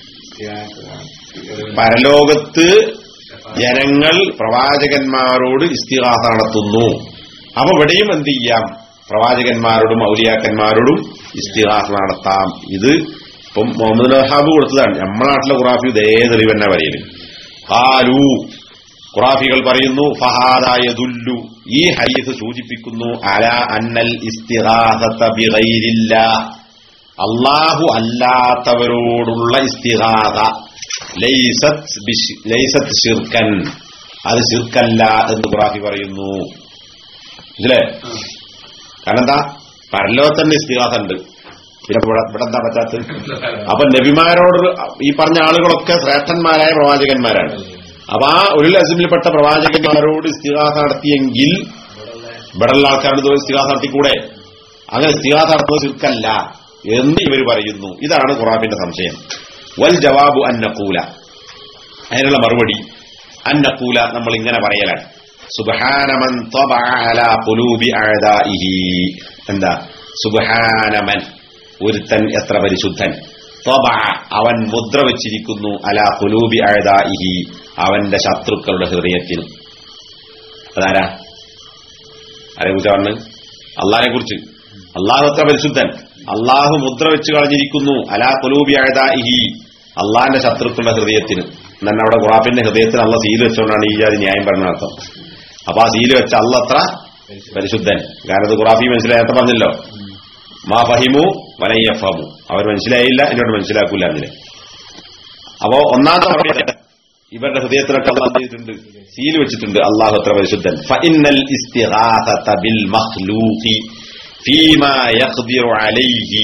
Speaker 1: പരലോകത്ത് ജനങ്ങൾ പ്രവാചകന്മാരോട് ഇസ്തിഹാസ നടത്തുന്നു അപ്പൊ ഇവിടെയും എന്ത് ചെയ്യാം പ്രവാചകന്മാരോടും ഔലിയാക്കന്മാരോടും ഇസ്തിഹാസ നടത്താം ഇത് ഇപ്പം മുഹമ്മദ് വഹാബ് കൊടുത്തതാണ് നമ്മുടെ നാട്ടിലെ ഖുറാഫി ഇതേ തെളിവ് തന്നെ പറയല് കാലു ഖുറാഫികൾ പറയുന്നു ഫഹാദായ ദുല്ലു ഈ ഹരീസ് സൂചിപ്പിക്കുന്നു അല അന്നൽ ഇസ്തിഹാസത്ത ബിഗൈരില്ല അള്ളാഹു അല്ലാത്തവരോടുള്ള ഇസ്തിഹാസ ലൈസത്ത് ബിഷ്- ലൈസത്ത് ഷിർക്കൻ അത് ഷിർക്കല്ല എന്ന് ഖുറാഫി പറയുന്നു ഇതിലെ കാരണം എന്താ പരലോകത്തന്നെ ഇസ്തിഹാസ ഉണ്ട് പിന്നെ ഇവിടെ ഇവിടെ എന്താ പറ്റാത്തത് അപ്പൊ നബിമാരോട് ഈ പറഞ്ഞ ആളുകളൊക്കെ ശ്രേഷ്ഠന്മാരായ പ്രവാചകന്മാരാണ് അപ്പൊ ആ ഒരു അസിമിൽപ്പെട്ട പ്രവാചകന്മാരോട് ഇസ്തിഹാസ നടത്തിയെങ്കിൽ ഇവിടെയുള്ള ആൾക്കാരോട് ഇസ്തിഹാസ നടത്തിക്കൂടെ അങ്ങനെ ഇസ്തിഹാസ നടത്തുന്നത് ചുരുക്കല്ല എന്ന് ഇവർ പറയുന്നു ഇതാണ് ഖുറാഫിന്റെ സംശയം വൽ ജവാബു അന്നക്കൂല അതിനുള്ള മറുപടി അന്നക്കൂല നമ്മൾ ഇങ്ങനെ പറയലാണ് സുബ്ഹാനമൻ ത്വബഅ അലാ ഖുലൂബി അഅദാഇഹി എന്താ സുബ്ഹാനമൻ ഒരുത്തൻ എത്ര പരിശുദ്ധൻ ത്വബഅ അവൻ മുദ്ര വെച്ചിരിക്കുന്നു അലാ ഖുലൂബി അഅദാഇഹി അവന്റെ ശത്രുക്കളുടെ ഹൃദയത്തിൽ അതാരാ ആരെ കുറിച്ച് പറഞ്ഞത് അള്ളാഹിനെ കുറിച്ച് അള്ളാഹു എത്ര പരിശുദ്ധൻ അള്ളാഹു മുദ്ര വെച്ച് കളഞ്ഞിരിക്കുന്നു അലാ കൊലൂബി അഴതാഹി അള്ളാഹിന്റെ ശത്രുക്കളുടെ ഹൃദയത്തിന് എന്നാൽ അവിടെ ഖുറാഫിന്റെ ഹൃദയത്തിന് അള്ള സീല് വെച്ചുകൊണ്ടാണ് ഈ ജാതി ന്യായം പറഞ്ഞ അർത്ഥം അപ്പൊ ആ സീല് വെച്ച അള്ള അത്ര പരിശുദ്ധൻ കാരണം ഇത് ഖുറാഫി മനസ്സിലായത്തെ പറഞ്ഞല്ലോ മാ ഫഹിമു വലയ്യഫമു അവർ മനസ്സിലായില്ല എന്നോട് മനസ്സിലാക്കൂല എന്നില്ല അപ്പോ ഒന്നാമത്തെ മറുപടി ഇവരുടെ ഹൃദയത്തിലൊക്കെ അള്ളാഹ് എന്ത് ചെയ്തിട്ടുണ്ട് സീൽ വെച്ചിട്ടുണ്ട് അള്ളാഹു അത്ര പരിശുദ്ധൻ ഫഇന്നൽ ഇസ്തിഗാസത ബിൽ മഖ്ലൂഖി ഫീമാ യഖ്ദിറു അലൈഹി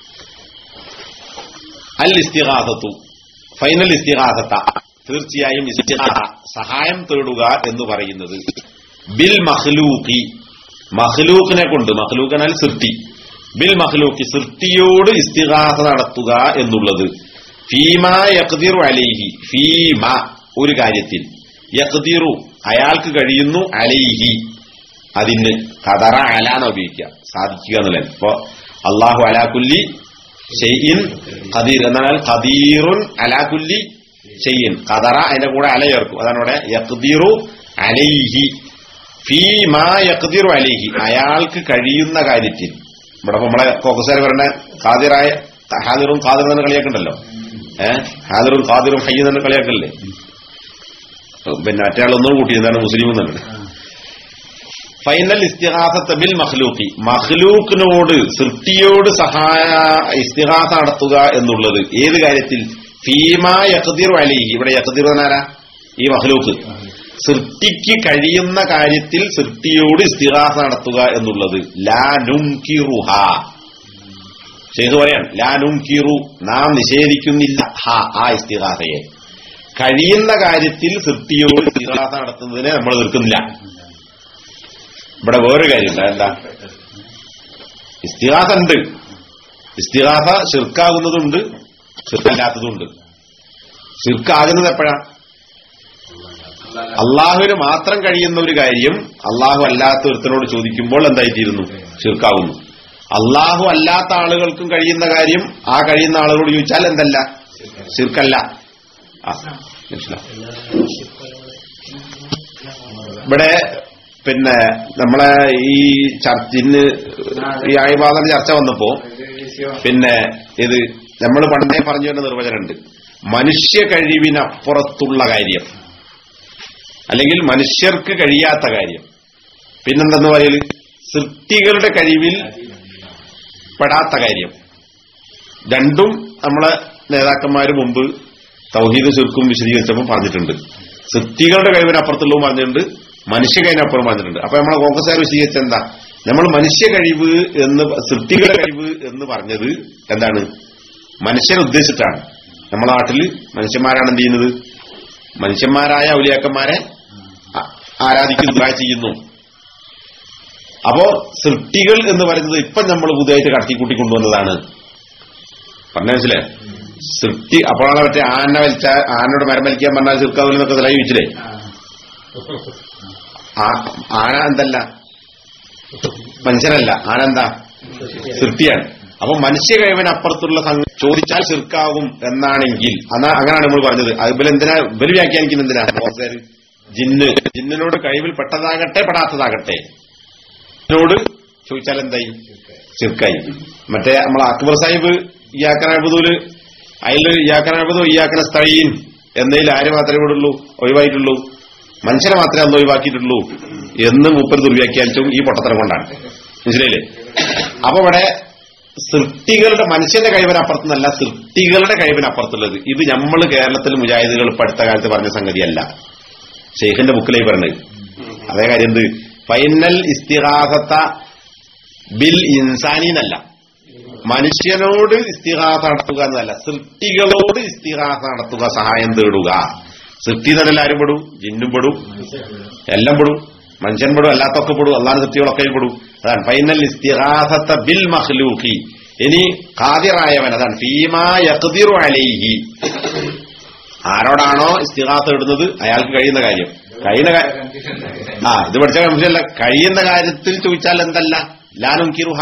Speaker 1: അൽ ഇസ്തിഗാസത്തു ഫൈനൽ ഇസ്തിഗാസത്ത തീർച്ചയായും ഇസ്തിഗാസ സഹായം തേടുക എന്ന് പറയുന്നത് ബിൽ മഖ്ലൂഖി മഖ്ലൂഖിനെ കൊണ്ട് മഖ്ലൂഖനാൽ സൃഷ്ടി ബിൽ മഖ്ലൂഖി സൃഷ്ടിയോട് ഇസ്തിഗാസ നടത്തുക എന്നുള്ളത് ഫീമ യഖ്ദിറു അലൈഹി ഫീമ ഒരു കാര്യത്തിൽ യഖ്ദിറു അയാൾക്ക് കഴിയുന്നു അലൈഹി അതിന് കതറ അലാന്ന് ഉപയോഗിക്കുക സാധിക്കുക എന്നുള്ളത് ഇപ്പൊ അള്ളാഹു അലാകുല്ലി ഷെയ്യിൻ ഖദീർ എന്നാൽ ഖദീറുൻ അലാകുല്ലി ഷെയ്യിൻ കതറ അതിന്റെ കൂടെ അല ചേർക്കും അതാണ് ഇവിടെ യഖ്ദിറു അലൈഹി ഫീമ യഖ്ദിറു അലൈഹി അയാൾക്ക് കഴിയുന്ന കാര്യത്തിൽ ഇവിടെ ഇപ്പൊ നമ്മളെ കോക്കസാർ പറഞ്ഞ ഖാദിറായ ഹാദിറും ഖാദിറും തന്നെ കളിയാക്കണ്ടല്ലോ ഏഹ് ഹാദിറും ഖാദിറും ഹയ്യും തന്നെ കളിയാക്കല്ലേ പിന്നെ മറ്റേ ആളൊന്നും കൂട്ടി എന്താണ് മുസ്ലിം എന്നുള്ളത് ഫൈനൽ ഇസ്തിഹാസത്ത് ബിൽ മഖ്ലൂഖി മഖ്ലൂഖിനോട് സൃഷ്ടിയോട് സഹായ ഇസ്തിഹാസ നടത്തുക എന്നുള്ളത് ഏത് കാര്യത്തിൽ ഫീമ യഖ്ദിറു അലൈഹി ഇവിടെ യഖ്ദിർ എന്നാരാ ഈ മഖ്ലൂഖ് സൃഷ്ടിക്ക് കഴിയുന്ന കാര്യത്തിൽ സൃഷ്ടിയോട് ഇസ്തിഹാസ നടത്തുക എന്നുള്ളത് ലാ നുംകിറുഹ ചെയ്തു പറയാൻ ലാ നുംകിറു നാം നിഷേധിക്കുന്നില്ല ഹ ആ ഇസ്തിഹാസയെ കഴിയുന്ന കാര്യത്തിൽ സൃഷ്ടിയോട് ഇസ്തിഹാസ നടത്തുന്നതിനെ നമ്മൾ നിൽക്കുന്നില്ല ഇവിടെ വേറൊരു കാര്യമുണ്ട് എന്താ ഇസ്തിഹാസ ഉണ്ട് ഇസ്തിഹാസ ഷിർക്കാകുന്നതുണ്ട് ഷിർക്കല്ലാത്തതുണ്ട് ഷിർക്കാകുന്നത് എപ്പോഴാ അള്ളാഹുവിന് മാത്രം കഴിയുന്ന ഒരു കാര്യം അള്ളാഹു അല്ലാത്ത ഒരുത്തനോട് ചോദിക്കുമ്പോൾ എന്തായിത്തീരുന്നു ഷിർക്കാകുന്നു അള്ളാഹു അല്ലാത്ത ആളുകൾക്കും കഴിയുന്ന കാര്യം ആ കഴിയുന്ന ആളുകളോട് ചോദിച്ചാൽ എന്തല്ല ഷിർക്കല്ല ആ മനസ്സിലാവും ഇവിടെ പിന്നെ നമ്മളെ ഈ ചർച്ച ഇന്ന് ഈ ആയുർവാദ ചർച്ച വന്നപ്പോ പിന്നെ ഇത് നമ്മൾ പണ്ടേ പറഞ്ഞു വരുന്ന നിർവചനമുണ്ട് മനുഷ്യ കഴിവിനപ്പുറത്തുള്ള കാര്യം അല്ലെങ്കിൽ മനുഷ്യർക്ക് കഴിയാത്ത കാര്യം പിന്നെന്തെന്ന് പറയല് സൃഷ്ടികളുടെ കഴിവിൽ പെടാത്ത കാര്യം രണ്ടും നമ്മളെ നേതാക്കന്മാര് മുമ്പ് തൗഹീദ് ചുരുക്കും വിശദീകരിച്ചപ്പോൾ പറഞ്ഞിട്ടുണ്ട് സൃഷ്ടികളുടെ കഴിവിനപ്പുറത്തുള്ളതും പറഞ്ഞിട്ടുണ്ട് മനുഷ്യ കഴിവിനപ്പുറം പറഞ്ഞിട്ടുണ്ട് അപ്പൊ നമ്മളെ കോൺഗ്രസ്സുകാർ വിശദീകരിച്ച എന്താ നമ്മൾ മനുഷ്യ കഴിവ് എന്ന് സൃഷ്ടികളുടെ കഴിവ് എന്ന് പറഞ്ഞത് എന്താണ് മനുഷ്യനെ ഉദ്ദേശിച്ചിട്ടാണ് നമ്മളെ നാട്ടിൽ മനുഷ്യന്മാരാണ് എന്ത് ചെയ്യുന്നത് മനുഷ്യന്മാരായ ഔലിയാക്കന്മാരെ ആ- ആരാധിക്കുന്നു ദുആ ചെയ്യുന്നു അപ്പോ സൃഷ്ടികൾ എന്ന് പറയുന്നത് ഇപ്പം നമ്മൾ പുതിയതായിട്ട് കടത്തിക്കൂട്ടി കൊണ്ടുവന്നതാണ് പറഞ്ഞ മനസ്സിലെ സൃഷ്ടി അപ്പോഴാണ് മറ്റേ ആന വലിച്ച ആനയോട് മരം വലിക്കാൻ പറഞ്ഞാൽ ചെറുക്കാവില്ലെന്നൊക്കെ തല ചോദിച്ചില്ലേ ആ- ആന എന്തല്ല മനുഷ്യനല്ല ആന എന്താ സൃഷ്ടിയാണ് അപ്പൊ മനുഷ്യ കഴിവിനപ്പുറത്തുള്ള സംഗ- ചോദിച്ചാൽ ചെറുക്കാവും എന്നാണെങ്കിൽ അന്നാ അങ്ങനെയാണ് നമ്മൾ പറഞ്ഞത് അതുപോലെ എന്തിനാ ഇവര് വ്യാഖ്യാനിക്കുന്ന എന്തിനാ ബോസേര്? ജിന്ന് ജിന്നിനോട് കഴിവിൽ പെട്ടതാകട്ടെ പെടാത്തതാകട്ടെ ജിന്നിനോട് ചോദിച്ചാൽ എന്തായി ചെറുക്കായി മറ്റേ നമ്മളെ അക്ബർ സാഹിബ് ഇയാക്കനാബുദൂല് അതിൽ ഇയാക്കനാബുദു ഇയാക്കന സ്ഥഴീൻ എന്നതിൽ ആര് മാത്രമേ ഇവിടെ ഉള്ളൂ ഒഴിവായിട്ടുള്ളൂ മനുഷ്യനെ മാത്രമേ അന്ന് ഒഴിവാക്കിയിട്ടുള്ളൂ എന്ന് മൂപ്പർ ദുർവ്യാഖ്യാനിച്ചും ഈ പൊട്ടത്തരം കൊണ്ടാണ് മനസ്സിലായില്ലേ അപ്പൊ ഇവിടെ സൃഷ്ടികളുടെ മനുഷ്യന്റെ കഴിവിനപ്പുറത്തുനിന്നല്ല സൃഷ്ടികളുടെ കഴിവിനപ്പുറത്തുള്ളത് ഇത് നമ്മൾ കേരളത്തിൽ മുജാഹിദുകൾ ഇപ്പൊ അടുത്ത കാലത്ത് പറഞ്ഞ സംഗതിയല്ല ഷെയ്ഖിന്റെ ബുക്കിലായി പറഞ്ഞത് അതേ കാര്യം എന്ത് ഫൈനൽ ഇസ്തിഹാസത്ത ബിൽ ഇൻസാനിന്നല്ല മനുഷ്യനോട് ഇസ്തിഹാസ നടത്തുക എന്നല്ല സൃഷ്ടികളോട് ഇസ്തിഹാസ നടത്തുക സഹായം തേടുക സൃഷ്ടി തന്നെ ആരും പെടും ജിന്നും പെടും എല്ലാം പെടും മനുഷ്യൻ പെടും അല്ലാത്തൊക്കെ പെടും അല്ലാതെ സൃഷ്ടികളൊക്കെ പെടും അതാണ് ഫൈനൽ ഇസ്തിഹാസത്ത ബിൽ മഹ്ലൂഖി ഇനി ഖാദിറായവൻ അതാണ് ഫീമാ യഖ്ദിറു അലൈഹി ആരോടാണോ ഇസ്തിഹാസ ഇടുന്നത് അയാൾക്ക് കഴിയുന്ന കാര്യം കഴിയുന്ന കാര്യം ആ ഇത് പഠിച്ച കൺഫ്യൂഷനല്ല കഴിയുന്ന കാര്യത്തിൽ ചോദിച്ചാൽ എന്തല്ല ലാനും കിറുഹ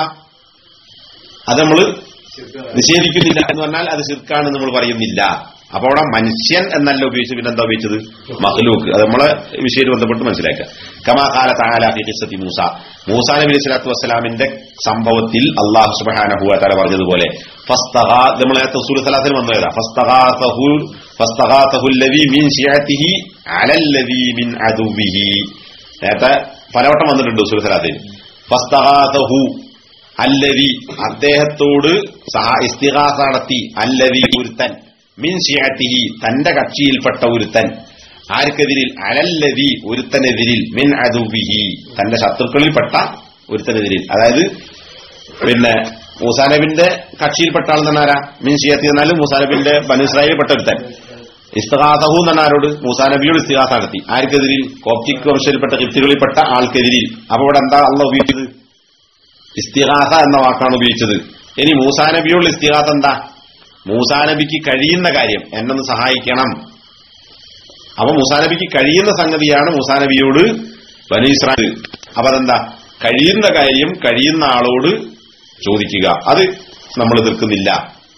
Speaker 1: അത് നമ്മൾ നിഷേധിക്കുന്നില്ല എന്ന് പറഞ്ഞാൽ അത് ശിർക്കാണ് നമ്മൾ പറയുന്നില്ല അപ്പൊ അവിടെ മനുഷ്യൻ എന്നല്ല ഉപയോഗിച്ചത് പിന്നെ എന്താ ഉപയോഗിച്ചത് മഹ്ലൂക്ക് അത് നമ്മളെ വിഷയത്തിൽ ബന്ധപ്പെട്ട് മനസ്സിലാക്കുക കമാകാല താലാഫി ഖിസ്സത്തി മൂസ മൂസാ നബി അലൈഹി സ്വലാത്തു വസ്സലാമിന്റെ സംഭവത്തിൽ അള്ളാഹു സുബ്ഹാനഹു വ തആല പറഞ്ഞതുപോലെ ഫസ്തഗാ നമ്മൾ നേരത്തെ സൂറ സലാത്തിൽ വന്നതാ ഫസ്തഗാസഹു ഫസ്തഗാസഹു അല്ലദീ മിൻ ശിയഅതിഹി അലല്ലദീ മിൻ അദുവിഹി നേരത്തെ പലവട്ടം വന്നിട്ടുണ്ട് സൂറ സലാത്തിൽ ഫസ്തഗാസഹു അല്ലവി അദ്ദേഹത്തോട് സഹ ഇസ്തിഹാസ നടത്തി അല്ലവി ഒരുത്തൻ മിൻ ഷിയത്തിഹി തന്റെ കക്ഷിയിൽപ്പെട്ട ഒരുത്തൻ ആർക്കെതിരിൽ അലല്ലവി ഒരുത്തനെതിരിൽ മിൻ അതുവിഹി തന്റെ ശത്രുക്കളിൽപ്പെട്ട ഒരുത്തനെതിരിൽ അതായത് പിന്നെ മൂസാനബിന്റെ കക്ഷിയിൽപ്പെട്ട ആൾ തന്നെ ആരാ മിൻ ഷിയത്തി എന്നാലും മൂസാനബിന്റെ ബനുസ്രായിൽപ്പെട്ട ഒരുത്തൻ ഇസ്തഹാസഹു എന്ന ആരോട് മൂസാനബിയോട് ഇസ്തിഹാസ നടത്തി ആർക്കെതിരിൽ കോപ്റ്റിക് വംശയിൽപ്പെട്ട കിപ്തികളിൽപ്പെട്ട ആൾക്കെതിരിൽ അപ്പൊ ഇവിടെ എന്താ അള്ള ഉപയോഗിച്ചത് ഇസ്തിഹാസ എന്ന വാക്കാണ് ഉപയോഗിച്ചത് ഇനി മൂസാനബിയോട് ഇസ്തിഹാസ എന്താ മൂസാനബിക്ക് കഴിയുന്ന കാര്യം എന്നൊന്ന് സഹായിക്കണം അപ്പൊ മൂസാനബിക്ക് കഴിയുന്ന സംഗതിയാണ് മൂസാനബിയോട് ബനു ഇസ്രായേൽ അപ്പൊ അതെന്താ കഴിയുന്ന കാര്യം കഴിയുന്ന ആളോട് ചോദിക്കുക അത് നമ്മൾ എതിർക്കുന്നില്ല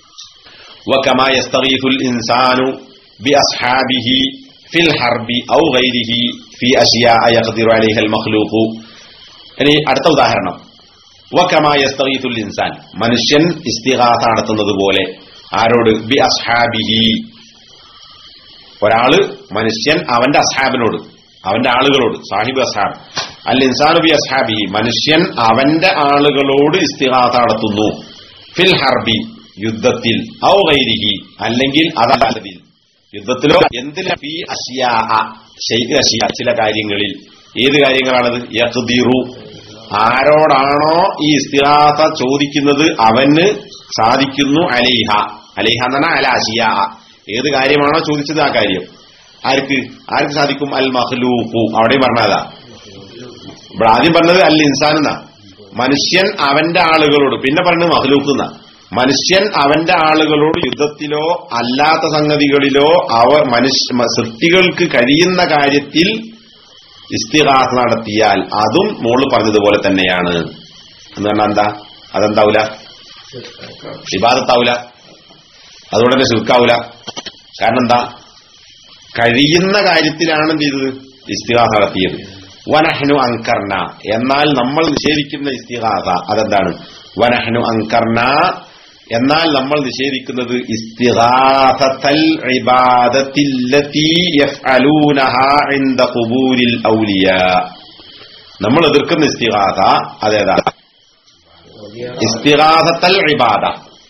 Speaker 1: وكما يستغيث الإنسان بأصحابه في الحرب أو غيره في أشياء يقدر عليها المخلوق ഇനി അടുത്ത ഉദാഹരണം വകമാ യസ്തഗീതുൽ ഇൻസാൻ മനുഷ്യൻ ഇസ്തിഗാസ നടത്തുന്നത് പോലെ ആരോട് ബി അസ്ഹാബിഹി ഒരാള് മനുഷ്യൻ അവന്റെ അസ്ഹാബിനോട് അവന്റെ ആളുകളോട് സാഹിബ് അസ്ഹാബ് അൽ ഇൻസാനു ബി അസ്ഹാബിഹി മനുഷ്യൻ അവന്റെ ആളുകളോട് ഇസ്തിഗാസ നടത്തുന്നു ഫിൽ ഹർബി യുദ്ധത്തിൽ ഔ ഗൈരിഹി അല്ലെങ്കിൽ അതല്ലതിൽ യുദ്ധത്തിലോ എന്തിലും ഫി അഷിയാ ശൈഖ് അഷിയ ചില കാര്യങ്ങളിൽ ഏത് കാര്യങ്ങളാണത് യഖ്ദിറു ആരോടാണോ ഈ ഇസ്തിഹാസ ചോദിക്കുന്നത് അവന് സാധിക്കുന്നു അലൈഹ അലൈഹ എന്ന് പറഞ്ഞാൽ അല അഷിയ ഏത് കാര്യമാണോ ചോദിച്ചത് ആ കാര്യം ആർക്ക് ആർക്ക് സാധിക്കും അൽ മഹ്ലൂഖു അവിടെയും പറഞ്ഞതാ ഇവിടെ ആദ്യം പറഞ്ഞത് അൽ ഇൻസാൻ എന്നാ മനുഷ്യൻ അവന്റെ ആളുകളോട് പിന്നെ പറയുന്നത് മഹലൂക്കുന്ന മനുഷ്യൻ അവന്റെ ആളുകളോട് യുദ്ധത്തിലോ അല്ലാത്ത സംഗതികളിലോ അവ മനുഷ്യ മ- സൃഷ്ടികൾക്ക് കഴിയുന്ന കാര്യത്തിൽ ഇസ്തിഹാസ നടത്തിയാൽ അതും മോള് പറഞ്ഞതുപോലെ തന്നെയാണ് എന്ന് പറഞ്ഞാൽ എന്താ അതെന്താവൂല ഇബാദത്താവൂല അതുകൊണ്ട് തന്നെ ശുൽക്കാവൂല കാരണം എന്താ കഴിയുന്ന കാര്യത്തിലാണ് എന്ത് ചെയ്തത് ഇസ്തിഹാസ നടത്തിയത് വനഹനു അങ്കർണ എന്നാൽ നമ്മൾ നിഷേധിക്കുന്ന ഇസ്തിഹാസ അതെന്താണ് വനഹനു അങ്കർണ എന്നാൽ നമ്മൾ നിഷേധിക്കുന്നത് ഇസ്തിഹാസത്തൽ ഇബാദത്തില്ലത്തി യഫ്അലൂനഹാ ഇൻദ ഖുബൂരിൽ ഔലിയാ നമ്മൾ എതിർക്കുന്ന ഇസ്തിഹാസ അതേതാ ഇസ്തിഹാസത്തൽ ഇബാദ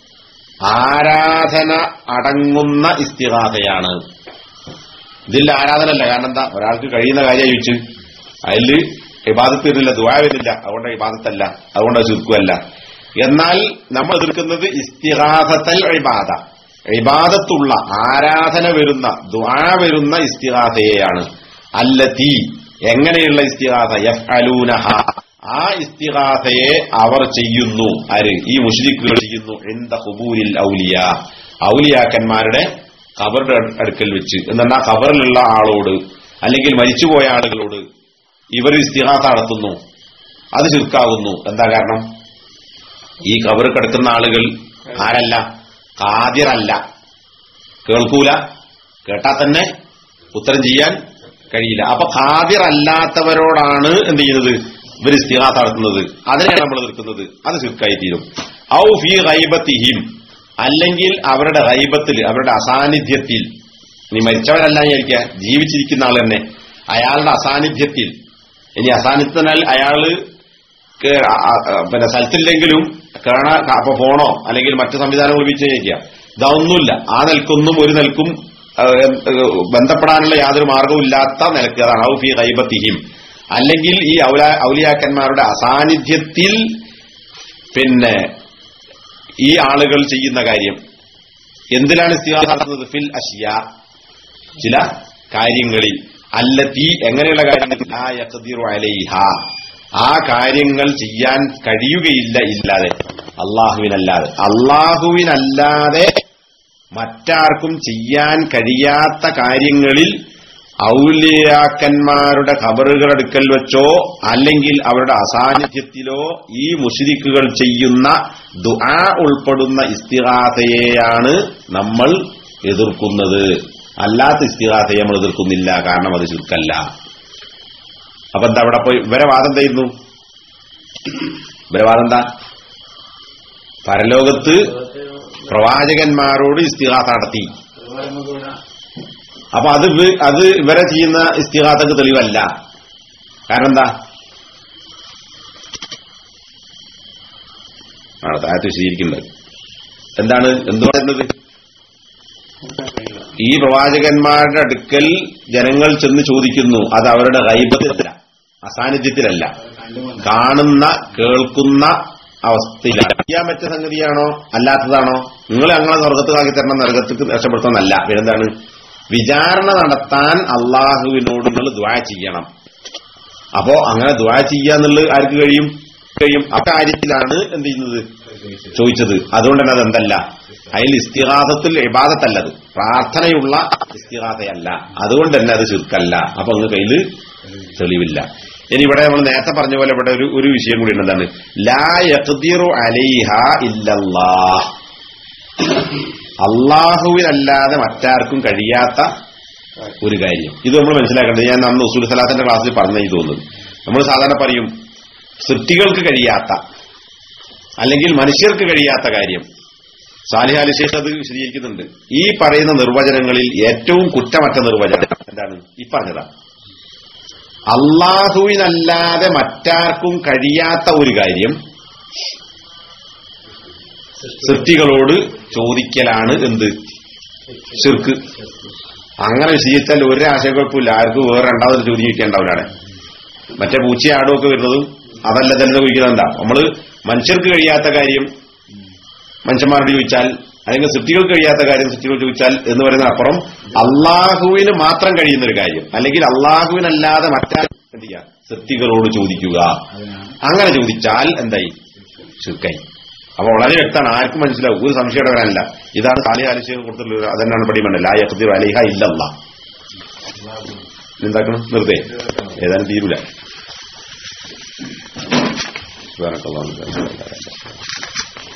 Speaker 1: ആരാധന അടങ്ങുന്ന ഇസ്തിഹാസയാണ് ഇതിൽ ആരാധന അല്ല കാരണം എന്താ ഒരാൾക്ക് കഴിയുന്ന കാര്യം ചോദിച്ചു അതിൽ ഇബാദത്ത് വരുന്നില്ല ദുആ വരുന്നില്ല അതുകൊണ്ട് ഇബാദത്തല്ല അതുകൊണ്ട് അത് ചുരുക്കുമല്ല എന്നാൽ നമ്മൾ എതിർക്കുന്നത് ഇസ്തിഹാസത്തൽ ഇബാദ ഇബാദത്തുള്ള ആരാധന വരുന്ന ദുആ വരുന്ന ഇസ്തിഹാസയെയാണ് അല്ലത്തി എങ്ങനെയുള്ള ഇസ്തിഹാസ യഫ് അലൂനഹ ആ ഇസ്തിഹാസയെ അവർ ചെയ്യുന്നു ആര് ഈ മുഷ്രിഖുകൾ ചെയ്യുന്നു എന്ത ഹുബൂരിൽ ഔലിയ ഔലിയാക്കന്മാരുടെ ഖബറുടെ അടു- അടുക്കൽ വെച്ച് എന്നാൽ ഖബറിലുള്ള ആളോട് അല്ലെങ്കിൽ മരിച്ചുപോയ ആളുകളോട് ഇവർ ഇസ്തിഹാസ നടത്തുന്നു അത് ചുരുക്കാവുന്നു എന്താ കാരണം ഈ ഖബർ കിടക്കുന്ന ആളുകൾ ആരല്ല ഖാദിറല്ല കേൾക്കൂല കേട്ടാ തന്നെ ഉത്തരം ചെയ്യാൻ കഴിയില്ല അപ്പൊ ഖാദിർ അല്ലാത്തവരോടാണ് എന്ത് ചെയ്യുന്നത് ഇവർ ഇസ്തിഹാസ നടത്തുന്നത് അതിനെയാണ് നമ്മൾ എതിർക്കുന്നത് അത് ചുരുക്കായി തീരും ഔ ഫി ഗൈബത്തിഹിം അല്ലെങ്കിൽ അവരുടെ ഗൈബത്തിൽ അവരുടെ അസാന്നിധ്യത്തിൽ ഇനി മരിച്ചവരല്ല വിചാരിക്കുക ജീവിച്ചിരിക്കുന്ന ആൾ തന്നെ അയാളുടെ അസാന്നിധ്യത്തിൽ ഇനി അസാന്നിധ്യത്തിനാൽ അയാള് കേ- ആ- ആ- പിന്നെ സ്ഥലത്തില്ലെങ്കിലും കാണാ അപ്പൊ ഫോണോ അല്ലെങ്കിൽ മറ്റു സംവിധാനങ്ങൾ ഉപയോഗിച്ചിരിക്കുക ഇതൊന്നുമില്ല ആ നിൽക്കൊന്നും ഒരു നിൽക്കും ആ, ഏ, ബന്ധപ്പെടാനുള്ള യാതൊരു മാർഗവും ഇല്ലാത്ത നിലക്ക് അതാണ് ഔ ഫി ഗൈബത്തിഹിം അല്ലെങ്കിൽ ഈ ഔലാ ഔലിയാക്കന്മാരുടെ അസാന്നിധ്യത്തിൽ പിന്നെ ഈ ആളുകൾ ചെയ്യുന്ന കാര്യം എന്തിലാണ് ഇസ്തിഹാസ നടത്തുന്നത് ഫിൽ അഷിയ ചില കാര്യങ്ങളിൽ അല്ലത്തി എങ്ങനെയുള്ള കാര്യങ്ങൾ ലാ യഖ്ദിറു അലൈഹ ആ കാര്യങ്ങൾ ചെയ്യാൻ കഴിയുകയില്ല ഇല്ലാതെ അള്ളാഹുവിനല്ലാതെ അള്ളാഹുവിനല്ലാതെ മറ്റാർക്കും ചെയ്യാൻ കഴിയാത്ത കാര്യങ്ങളിൽ ഔലിയാക്കന്മാരുടെ ഖബറുകൾ അടുക്കൽ വെച്ചോ അല്ലെങ്കിൽ അവരുടെ അസാന്നിധ്യത്തിലോ ഈ മുഷിരിക്കുകൾ ചെയ്യുന്ന ദുആ ഉൾപ്പെടുന്ന ഇസ്തിഹാസയെയാണ് നമ്മൾ എതിർക്കുന്നത് അല്ലാത്ത ഇസ്തിഹാസയെ നമ്മൾ എതിർക്കുന്നില്ല കാരണം അത് ചുരുക്കല്ല അപ്പൊ എന്താ അവിടെ പോയി ഇവരെ വാദം ചെയ്യുന്നു ഇവരെ വാദം എന്താ പരലോകത്ത് പ്രവാചകന്മാരോട് ഇസ്തിഹാസ നടത്തി അപ്പൊ അത് ഇവ- അത് ഇവരെ ചെയ്യുന്ന ഇസ്തിഹാസക്ക് തെളിവല്ല കാരണം എന്താ ആണ് താഴത്ത് വിശദീകരിക്കുന്നത് എന്താണ് എന്ത് പറയുന്നത് ഈ പ്രവാചകന്മാരുടെ അടുക്കൽ ജനങ്ങൾ ചെന്ന് ചോദിക്കുന്നു അത് അവരുടെ ഗൈബത്തിലല്ല അസാന്നിധ്യത്തിലല്ല കാണുന്ന കേൾക്കുന്ന അവസ്ഥയിലാണ് ചെയ്യാൻ പറ്റിയ സംഗതിയാണോ അല്ലാത്തതാണോ നിങ്ങൾ ഞങ്ങളെ സ്വർഗത്തുകാക്കി തരണം നരകത്തേക്ക് രക്ഷപ്പെടുത്തുന്നല്ല പിന്നെന്താണ് വിചാരണ നടത്താൻ അള്ളാഹുവിനോട് നിങ്ങൾ ദ്വാ ചെയ്യണം അപ്പോ അങ്ങനെ ദ്വാ ചെയ്യാന്നുള്ളത് ആർക്ക് കഴിയും കഴിയും അക്കാര്യത്തിലാണ് എന്ത് ചെയ്യുന്നത് ചോദിച്ചത് അതുകൊണ്ട് തന്നെ അതെന്തല്ല അതിൽ ഇസ്തിഹാസത്തിൽ ഇബാദത്തല്ലത് പ്രാർത്ഥനയുള്ള ഇസ്തിഹാസയല്ല അതുകൊണ്ട് തന്നെ അത് ചുരുക്കല്ല അപ്പൊ അങ്ങ് കയ്യിൽ തെളിവില്ല ഇനി ഇവിടെ നമ്മൾ നേരത്തെ പറഞ്ഞ പോലെ ഇവിടെ ഒരു ഒരു വിഷയം കൂടി ഉണ്ട് എന്താണ് ലാ യഖ്ദിറു അലൈഹ ഇല്ലല്ലാഹ് അള്ളാഹുവിനല്ലാതെ മറ്റാർക്കും കഴിയാത്ത ഒരു കാര്യം ഇത് നമ്മൾ മനസ്സിലാക്കേണ്ടത് ഞാൻ അന്ന് ഉസൂൽ സലാത്തിന്റെ ക്ലാസ്സിൽ പറഞ്ഞു തോന്നുന്നു നമ്മൾ സാധാരണ പറയും സൃഷ്ടികൾക്ക് കഴിയാത്ത അല്ലെങ്കിൽ മനുഷ്യർക്ക് കഴിയാത്ത കാര്യം സാലിഹ് അലി ശേഖ് അത് വിശദീകരിക്കുന്നുണ്ട് ഈ പറയുന്ന നിർവചനങ്ങളിൽ ഏറ്റവും കുറ്റമറ്റ നിർവചനം എന്താണ് ഈ പറഞ്ഞതാ അള്ളാഹുവിനല്ലാതെ മറ്റാർക്കും കഴിയാത്ത ഒരു കാര്യം സൃഷ്ടികളോട് ചോദിക്കലാണ് എന്ത് ശിർക്ക് അങ്ങനെ വിശദീകരിച്ചാൽ ഒരു ആശയക്കുഴപ്പമില്ല ആർക്കും വേറെ രണ്ടാമതൊരു ചോദ്യം ചോദിക്കേണ്ടാവില്ലാണ് മറ്റേ പൂച്ചയും ആടും ഒക്കെ വരുന്നതും അതല്ല തന്നെ ചോദിക്കുന്നത് എന്താ നമ്മള് മനുഷ്യർക്ക് കഴിയാത്ത കാര്യം മനുഷ്യന്മാരോട് ചോദിച്ചാൽ അല്ലെങ്കിൽ സൃഷ്ടികൾക്ക് കഴിയാത്ത കാര്യം സൃഷ്ടികൾ ചോദിച്ചാൽ എന്ന് പറയുന്ന അപ്പുറം അള്ളാഹുവിന് മാത്രം കഴിയുന്ന ഒരു കാര്യം അല്ലെങ്കിൽ അള്ളാഹുവിനല്ലാതെ മറ്റാ എന്ത് ചെയ്യുക സൃഷ്ടികളോട് ചോദിക്കുക
Speaker 2: അതിനാണ്
Speaker 1: അങ്ങനെ ചോദിച്ചാൽ എന്തായി ശുക്കായി അപ്പൊ വളരെ വ്യക്തമാണ് ആർക്കും മനസ്സിലാവും ഒരു സംശയം വരാനില്ല ഇതാണ് സാലി ആലിശ്യം കൊടുത്തിട്ടുള്ളത് അതന്നാണ് പടി വേണ്ടത് ലാ യഖ്ദിറു അലൈഹ ഇല്ലല്ലാ എന്താക്കണം വെറുതെ ഏതായാലും തീരൂല സുബ്ഹാനക്കല്ലാഹു വബിഹംദിഹി